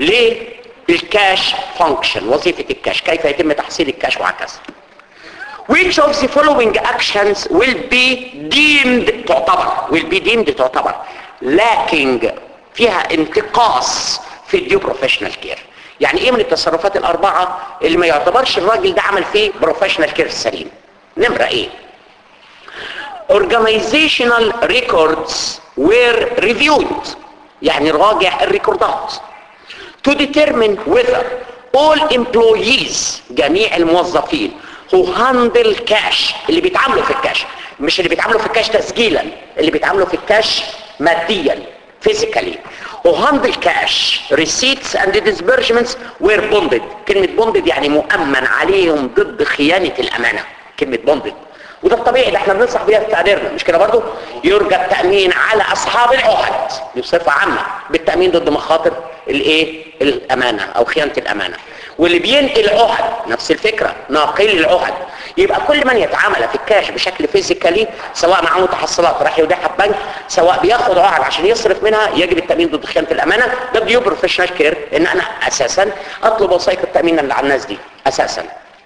للكاش فانكشن وظيفه الكاش كيف يتم تحصيل الكاش وهكذا which of the following actions will be deemed تعتبر will be deemed تعتبر lacking فيها انتقاص في الديو بروفيشنال كير يعني ايه من التصرفات الاربعه اللي ما يعتبرش الراجل ده عمل فيه بروفيشنال كير سليم نمره ايه organizational records were reviewed يعني راجع الريكوردات to determine whether all employees جميع الموظفين who handle cash اللي بيتعاملوا في الكاش مش اللي بيتعاملوا في الكاش تسجيلا اللي بيتعاملوا في الكاش ماديا physically who handle cash receipts and disbursements were bonded كلمة bonded يعني مؤمن عليهم ضد خيانة الأمانة كلمة bonded وده الطبيعي ده احنا بننصح بيها في تقديرنا مش كده برضو يرجى التأمين على أصحاب العهد دي بصفة عامة بالتأمين ضد مخاطر الايه الأمانة أو خيانة الأمانة واللي بينقل عهد نفس الفكرة ناقل العهد يبقى كل من يتعامل في الكاش بشكل فيزيكالي سواء معه متحصلات راح يودعها في بنك سواء بياخد عهد عشان يصرف منها يجب التأمين ضد خيانة الأمانة ده ديو بروفيشنال كير ان انا اساسا اطلب وثائق التأمين اللي على الناس دي اساسا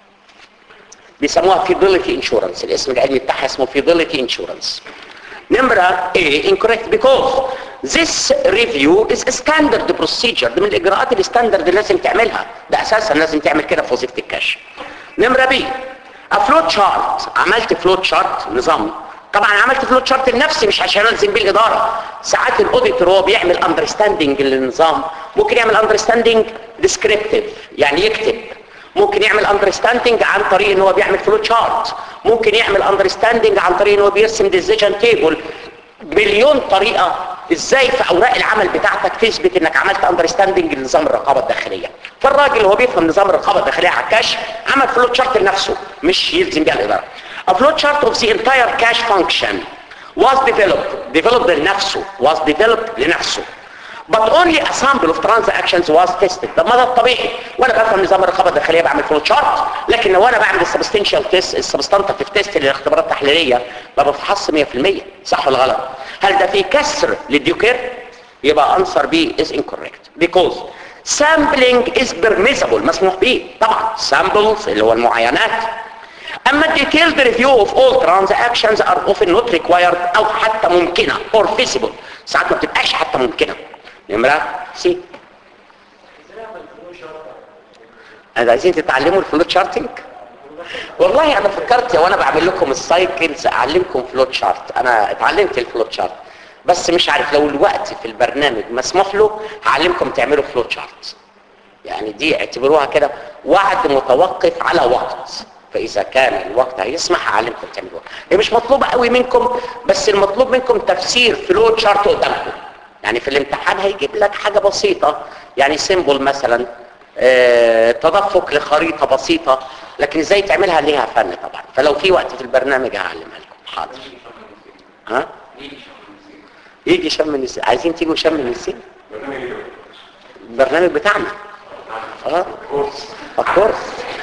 بيسموها فيدلتي انشورنس الاسم العلمي بتاعها اسمه فيدلتي انشورنس نمرة A incorrect because this review is a standard procedure ده من الإجراءات الستاندرد اللي لازم تعملها ده أساسا لازم تعمل كده في وظيفة الكاش نمرة B a flow chart عملت flow chart نظام طبعا عملت فلوت شارت لنفسي مش عشان الزم بيه الاداره ساعات الاوديتور هو بيعمل اندرستاندنج للنظام ممكن يعمل اندرستاندنج ديسكريبتيف يعني يكتب ممكن يعمل اندرستاندنج عن طريق ان هو بيعمل فلو تشارت ممكن يعمل اندرستاندنج عن طريق ان هو بيرسم ديسيجن تيبل مليون طريقه ازاي في اوراق العمل بتاعتك تثبت انك عملت اندرستاندنج لنظام الرقابه الداخليه فالراجل هو بيفهم نظام الرقابه الداخليه على الكاش عمل فلو تشارت لنفسه مش يلزم بيها الاداره A flow chart of the entire cash function was developed developed لنفسه was developed لنفسه but only a sample of transactions was tested ده ما ده الطبيعي وانا بفهم نظام الرقابه الداخليه بعمل فلو تشارت لكن لو انا بعمل السبستنشال تيست السبستانتيف تيست للاختبارات التحليليه ما بفحصش 100% صح ولا غلط هل ده في كسر للديوكير يبقى answer B is incorrect because sampling is permissible مسموح به طبعا samples اللي هو المعاينات اما detailed review of all transactions are often not required او حتى ممكنة or feasible ساعات ما بتبقاش حتى ممكنة نمرة سي انا عايزين تتعلموا الفلوت شارتنج والله انا فكرت وانا بعمل لكم السايكلز اعلمكم فلوت شارت انا اتعلمت الفلوت شارت بس مش عارف لو الوقت في البرنامج مسموح له هعلمكم تعملوا فلوت شارت يعني دي اعتبروها كده وعد متوقف على وقت فاذا كان الوقت هيسمح هعلمكم تعملوها هي مش مطلوبه قوي منكم بس المطلوب منكم تفسير فلوت شارت قدامكم يعني في الامتحان هيجيب لك حاجه بسيطه يعني سيمبل مثلا اه تدفق لخريطه بسيطه لكن ازاي تعملها ليها فن طبعا فلو في وقت في البرنامج هعلمها لكم حاضر ها يجي شم النسيم عايزين تيجوا شم النسيم البرنامج بتاعنا اه الكورس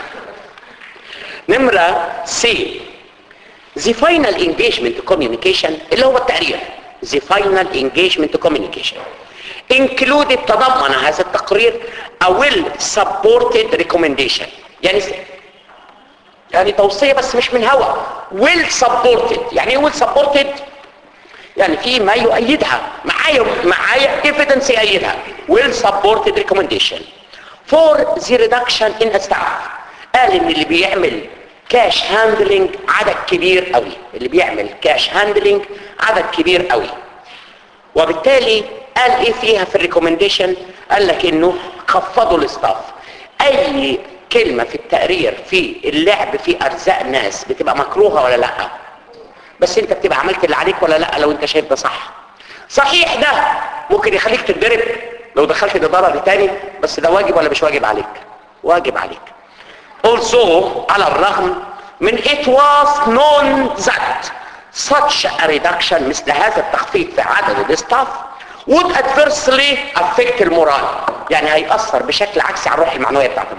نمرة سي the final engagement communication اللي هو التقرير the final engagement communication included تضمن هذا التقرير a well supported recommendation يعني يعني توصية بس مش من هوا well supported يعني ايه well supported يعني في ما يؤيدها معايا معايا evidence يؤيدها well supported recommendation for the reduction in staff قال ان اللي بيعمل كاش هاندلنج عدد كبير قوي اللي بيعمل كاش هاندلنج عدد كبير قوي وبالتالي قال ايه فيها في الريكومنديشن قال لك انه خفضوا الاستاف اي كلمة في التقرير في اللعب في ارزاق ناس بتبقى مكروهة ولا لا بس انت بتبقى عملت اللي عليك ولا لا لو انت شايف ده صح صحيح ده ممكن يخليك تتضرب لو دخلت الاداره لتاني بس ده واجب ولا مش واجب عليك واجب عليك also على الرغم من it was known that such a reduction مثل هذا التخفيض في عدد الستاف would adversely affect المورال يعني هيأثر بشكل عكسي على الروح المعنوية بتاعت البشر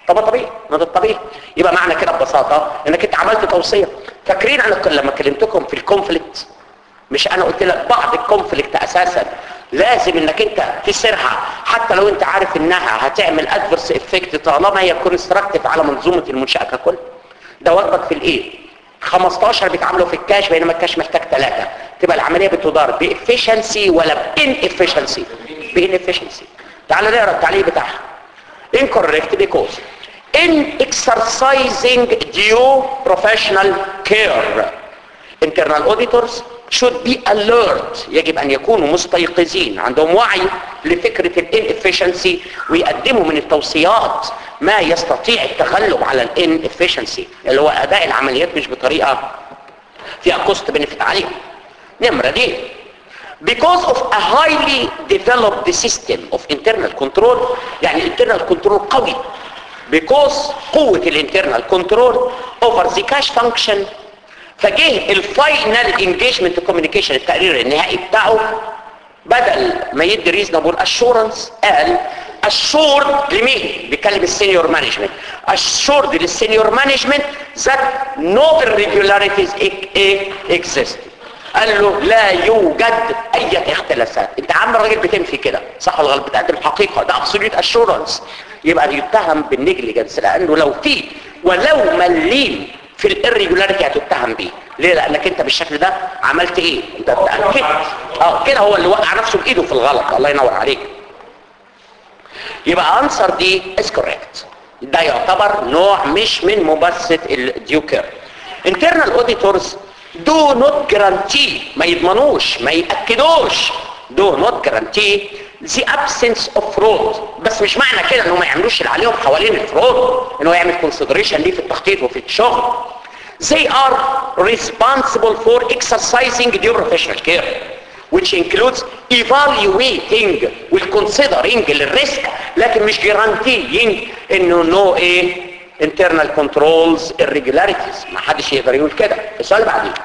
طب طبيعي ما ده الطبيعي يبقى معنى كده ببساطه انك انت عملت توصيه فاكرين انا ك- لما كلمتكم في الكونفليكت مش انا قلت لك بعض الكونفليكت اساسا لازم انك انت تسيرها حتى لو انت عارف انها هتعمل ادفرس افكت طالما هي كونستراكتيف على منظومه المنشاه ككل ده واجبك في الايه 15 بيتعاملوا في الكاش بينما الكاش محتاج ثلاثه تبقى العمليه بتدار بافشنسي ولا بان افشنسي بان افشنسي تعالوا نقرا التعليق بتاعها incorrect because in exercising due professional care internal auditors should be alert يجب ان يكونوا مستيقظين عندهم وعي لفكرة ال inefficiency ويقدموا من التوصيات ما يستطيع التغلب على ال inefficiency اللي هو اداء العمليات مش بطريقة فيها cost benefit عليهم نمرة دي because of a highly developed system of internal control يعني internal control قوي because قوة الانترنال كنترول over the cash function فجه الفاينل انجيجمنت كوميونيكيشن التقرير النهائي بتاعه بدل ما يدي ريزونبل اشورنس قال assured لمين بيكلم السينيور مانجمنت assured للسينيور مانجمنت that no irregularities exist قال له لا يوجد اي اختلافات انت عم الراجل بتنفي كده صح ولا غلط بتقدم حقيقه ده ابسوليوت اشورنس يبقى يتهم بالنيجليجنس لانه لو في ولو مليم في الاريجولاريتي هتتهم بيه ليه لانك انت بالشكل ده عملت ايه انت اتاكدت اه كده هو اللي وقع نفسه بايده في الغلط الله ينور عليك يبقى انسر دي از كوريكت ده يعتبر نوع مش من ممارسه الديوكر internal auditors do not guarantee ما يضمنوش ما يأكدوش do not guarantee the absence of fraud بس مش معنى كده انه ما يعملوش اللي عليهم حوالين الفرود انه يعمل consideration ليه في التخطيط وفي الشغل they are responsible for exercising due professional care which includes evaluating والconsidering الريسك لكن مش guaranteeing انه no ايه internal controls irregularities ما حدش يقدر يقول كده السؤال اللي بعديه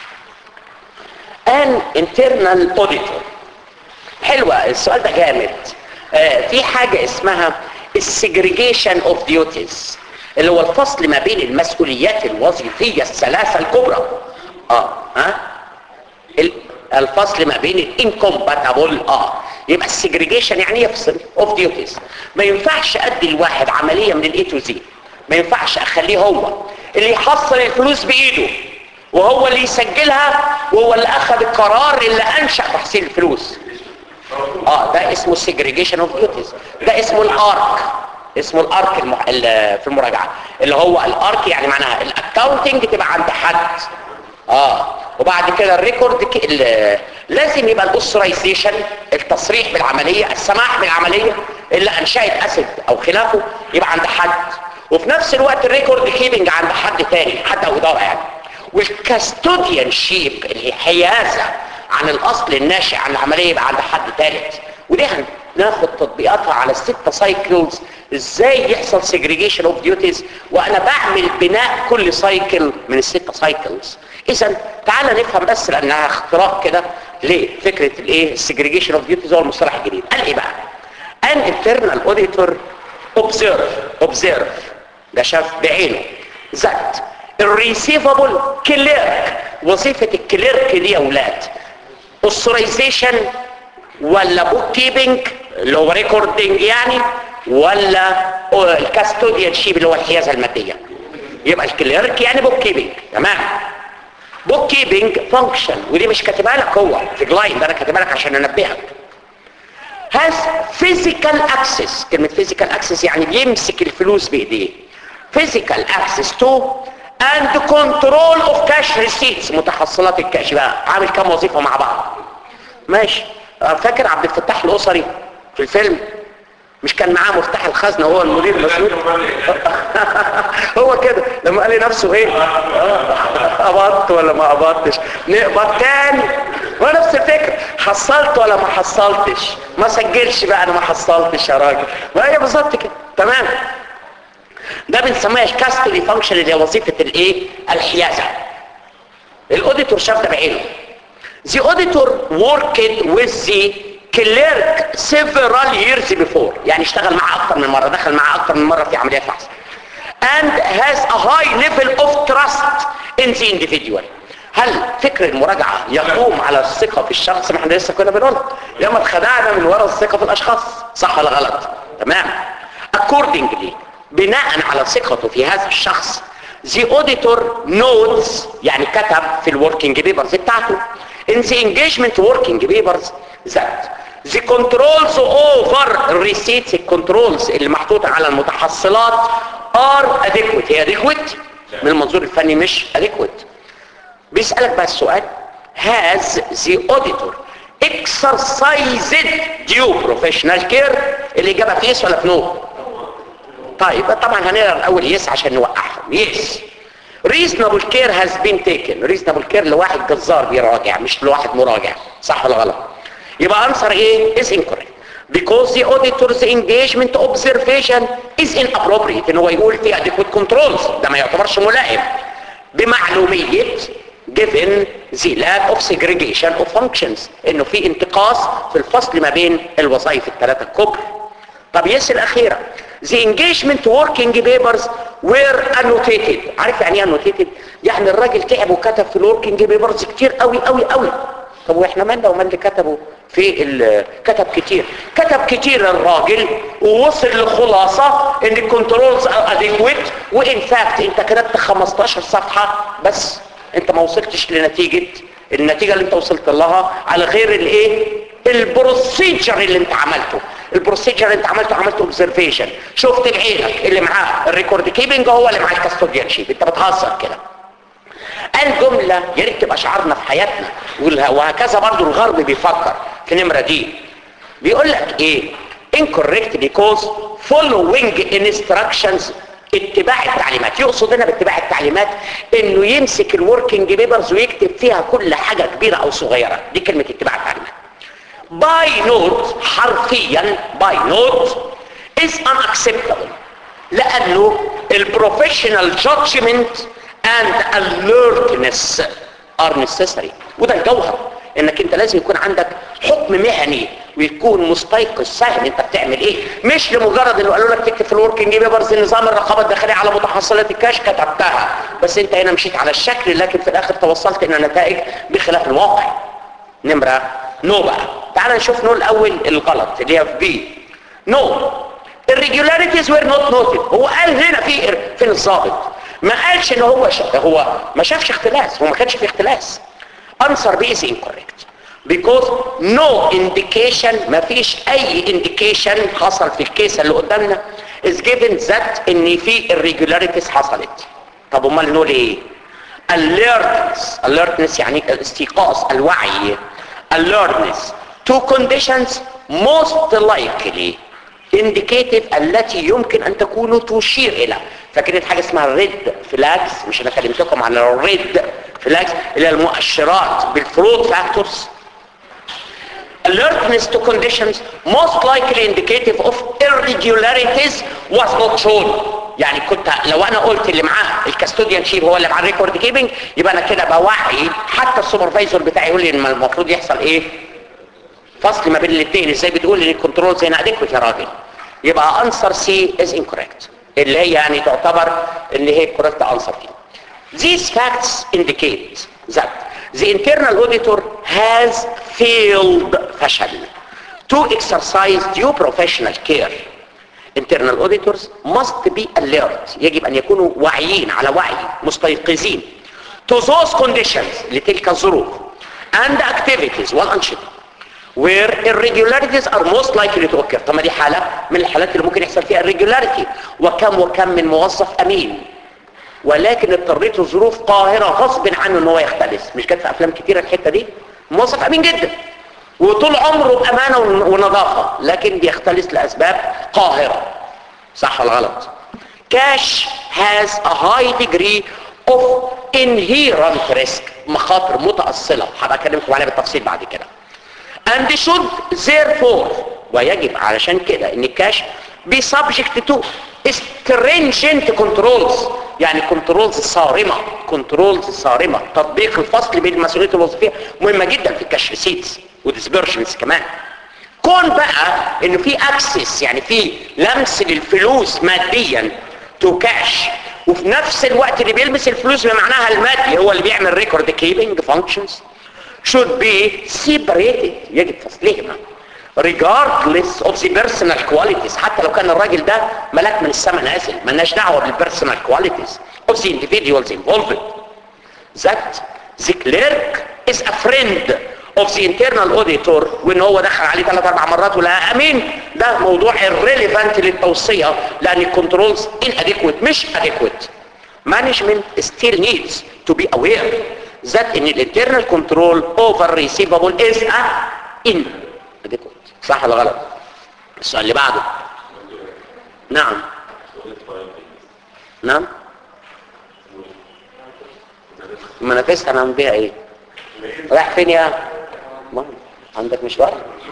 an internal auditor حلوة السؤال ده جامد آه في حاجة اسمها السجريجيشن اوف ديوتيز اللي هو الفصل ما بين المسؤوليات الوظيفية الثلاثة الكبرى اه ها ال- الفصل ما بين الانكومباتبل اه يبقى السجريجيشن يعني يفصل اوف ديوتيز ما ينفعش ادي الواحد عملية من الاي تو زي ما ينفعش اخليه هو اللي يحصل الفلوس بايده وهو اللي يسجلها وهو اللي اخذ القرار اللي انشأ تحصيل الفلوس اه ده اسمه segregation of duties ده اسمه الارك اسمه الارك المح... ال- في المراجعه اللي هو الارك يعني معناها الاكاونتنج تبقى عند حد اه وبعد كده الريكورد ك... ال... لازم يبقى الاوثرايزيشن التصريح بالعمليه السماح بالعمليه اللي انشات اسد او خلافه يبقى عند حد وفي نفس الوقت الريكورد كيبنج عند حد تاني حد او اداره يعني والكاستوديان شيب الحيازه عن الاصل الناشئ عن العمليه يبقى عند حد ثالث ودي هناخد تطبيقاتها على الستة سايكلز ازاي يحصل segregation اوف ديوتيز وانا بعمل بناء كل سايكل من الستة سايكلز اذا تعالى نفهم بس لانها اختراق كده لفكره الايه segregation اوف ديوتيز هو المصطلح الجديد قال ايه بقى an internal auditor observe observe ده شاف بعينه ذات الريسيفبل كليرك وظيفة الكليرك دي يا ولاد authorization ولا بوك كيبنج اللي هو ريكوردنج يعني ولا الكاستوديان شيب اللي هو الحيازة المادية يبقى الكليرك يعني بوك كيبنج تمام بوك كيبنج فانكشن ودي مش كاتبها لك هو في جلاين ده انا كاتبها لك عشان انبهك has physical access كلمة physical access يعني بيمسك الفلوس بايديه physical access to and control of cash receipts متحصلات الكاش بقى عامل كام وظيفة مع بعض ماشي آه، فاكر عبد الفتاح الأسري في الفيلم مش كان معاه مفتاح الخزنة وهو المدير المسؤول هو كده لما قال لنفسه ايه آه، قبضت ولا ما قبضتش نقبض تاني هو نفس الفكرة حصلت ولا ما حصلتش ما سجلش بقى انا ما حصلتش يا راجل ما هي بالظبط كده تمام ده بنسميها الكاستلي فانكشن اللي هي وظيفه الايه الحيازه الاوديتور شاف ده بعينه the auditor worked with the كليرك several years before يعني اشتغل معاه اكتر من مرة دخل معاه اكتر من مرة في عملية فحص and has a high level of trust in the individual هل فكر المراجعة يقوم على الثقة في الشخص ما احنا لسه كنا بنقول لما اتخدعنا من وراء الثقة في الاشخاص صح ولا غلط تمام accordingly بناء على ثقته في هذا الشخص the auditor notes يعني كتب في الوركينج بيبرز بتاعته in the engagement working papers that the controls over receipts الكنترولز اللي محطوطة على المتحصلات are adequate هي adequate من المنظور الفني مش adequate بيسألك بقى السؤال has the auditor exercised due professional care الإجابة في يس ولا في نو طيب طبعا هنقرا الأول يس عشان نوقعهم يس reasonable care has been taken reasonable care لواحد جزار بيراجع مش لواحد مراجع صح ولا غلط يبقى answer ايه is incorrect because the auditor's engagement observation is inappropriate ان هو يقول في adequate controls ده ما يعتبرش ملائم بمعلومية given the lack of segregation of functions انه في انتقاص في الفصل ما بين الوظائف الثلاثة الكبرى طب يس الاخيرة the engagement working papers were annotated عارف يعني ايه annotated يعني الراجل تعب وكتب في الوركينج بيبرز كتير قوي قوي قوي طب واحنا مالنا ومال اللي كتبوا في ال- كتب كتير كتب كتير الراجل ووصل لخلاصة ان الكنترولز اديكويت وان فاكت انت كتبت 15 صفحة بس انت ما وصلتش لنتيجة النتيجة اللي انت وصلت لها على غير الايه البروسيجر اللي انت عملته البروسيجر اللي انت عملته عملته اوبزرفيشن شفت بعينك اللي معاه الريكورد كيبنج هو اللي معاه الكاستوديان شيب انت بتهزر كده الجملة يا ريت تبقى شعارنا في حياتنا وله- وهكذا برضو الغرب بيفكر في النمرة دي بيقول لك ايه incorrect because following instructions اتباع التعليمات يقصد هنا باتباع التعليمات انه يمسك الوركينج بيبرز ويكتب فيها كل حاجة كبيرة او صغيرة دي كلمة اتباع التعليمات by note حرفيا by note is unacceptable لانه البروفيشنال judgment and alertness are necessary وده الجوهر انك انت لازم يكون عندك حكم مهني ويكون مستيقظ فاهم انت بتعمل ايه مش لمجرد انه قالوا لك تكتب في الوركينج بيبرز نظام الرقابه الداخليه على متحصلات الكاش كتبتها بس انت هنا مشيت على الشكل لكن في الاخر توصلت الى نتائج بخلاف الواقع نمره نو بقى تعال نشوف نو الاول الغلط اللي هي في بي نو الريجولاريتيز وير نوت نوتد هو قال هنا في فين الضابط ما قالش ان هو ش... هو ما شافش اختلاس هو ما كانش في اختلاس answer B is incorrect because no indication ما فيش اي indication حصل في الكيس اللي قدامنا is given that ان في irregularities حصلت طب امال نقول ايه alertness alertness يعني الاستيقاظ الوعي alertness to conditions most likely indicative التي يمكن ان تكون تشير الى فاكرين حاجه اسمها الريد فلاجز مش انا كلمتكم عن الريد فلاجز اللي هي المؤشرات بالفروض فاكتورز alertness to conditions most likely indicative of irregularities was not shown يعني كنت لو انا قلت اللي معاه الكاستوديان شيب هو اللي معاه الريكورد كيبنج يبقى انا كده بوعي حتى السوبرفايزر بتاعي يقول لي إن المفروض يحصل ايه فصل ما بين الاثنين ازاي بتقول ان الكنترول زي اديكويت يا راجل يبقى انسر سي از incorrect اللي هي يعني تعتبر اللي هي correct answer دي These facts indicate that the internal auditor has failed فشل to exercise due professional care. Internal auditors must be alert يجب أن يكونوا واعيين على وعي مستيقظين to those conditions لتلك الظروف and activities والأنشطة where irregularities are most likely to occur طب ما دي حالة من الحالات اللي ممكن يحصل فيها irregularity وكم وكم من موظف أمين ولكن اضطريت ظروف قاهرة غصب عنه ان هو يختلس مش كانت في افلام كتيرة الحتة دي موظف امين جدا وطول عمره بامانة ونظافة لكن بيختلس لاسباب قاهرة صح ولا غلط cash has a high degree of inherent risk مخاطر متأصلة هبقى اكلمكم عليها بالتفصيل بعد كده and should therefore ويجب علشان كده ان الكاش be subject to stringent controls يعني كنترولز صارمة كنترولز صارمة تطبيق الفصل بين المسؤولية الوظيفية مهمة جدا في الكاش ريسيتس وديسبرشنز كمان كون بقى انه في اكسس يعني في لمس للفلوس ماديا تو كاش وفي نفس الوقت اللي بيلمس الفلوس بمعناها المادي هو اللي بيعمل ريكورد كيبنج فانكشنز should be separated يجب تصليحها regardless of the personal qualities حتى لو كان الراجل ده ملاك من السماء نازل ملناش دعوه بالبيرسونال qualities of the individuals involved that the clerk is a friend of the internal auditor وان هو دخل عليه ثلاث اربع مرات ولا امين ده موضوع irrelevant للتوصيه لان الكنترولز inadequate مش adequate management still needs to be aware that in the internal control over receivable is a inadequate صح ولا غلط السؤال اللي بعده نعم نعم منافسها نعمل بيها ايه رايح فين يا ما عندك مشوار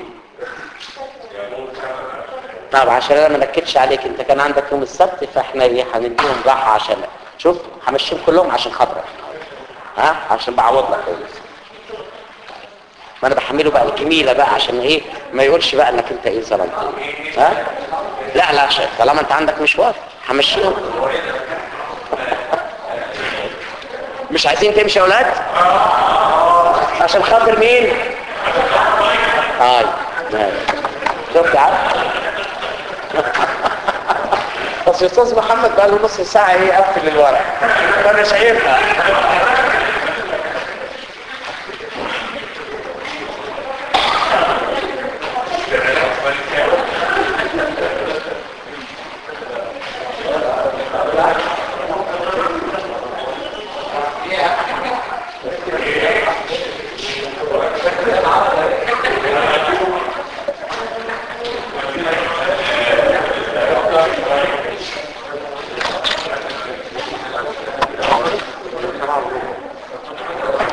طب عشان انا ما نكدش عليك انت كان عندك يوم السبت فاحنا ايه هنديهم راحه عشان شوف همشيهم كلهم عشان خاطرك ها عشان بعوض لك كويس ما انا بحمله بقى الجميله بقى عشان ايه ما يقولش بقى انك انت ايه ظلمت ها لا لا عشان طالما انت عندك مشوار همشيهم مش عايزين تمشي يا اولاد عشان خاطر مين هاي هاي. شفت يا عم بس الاستاذ محمد بقى له نص ساعه ايه قفل الورق فانا شايفها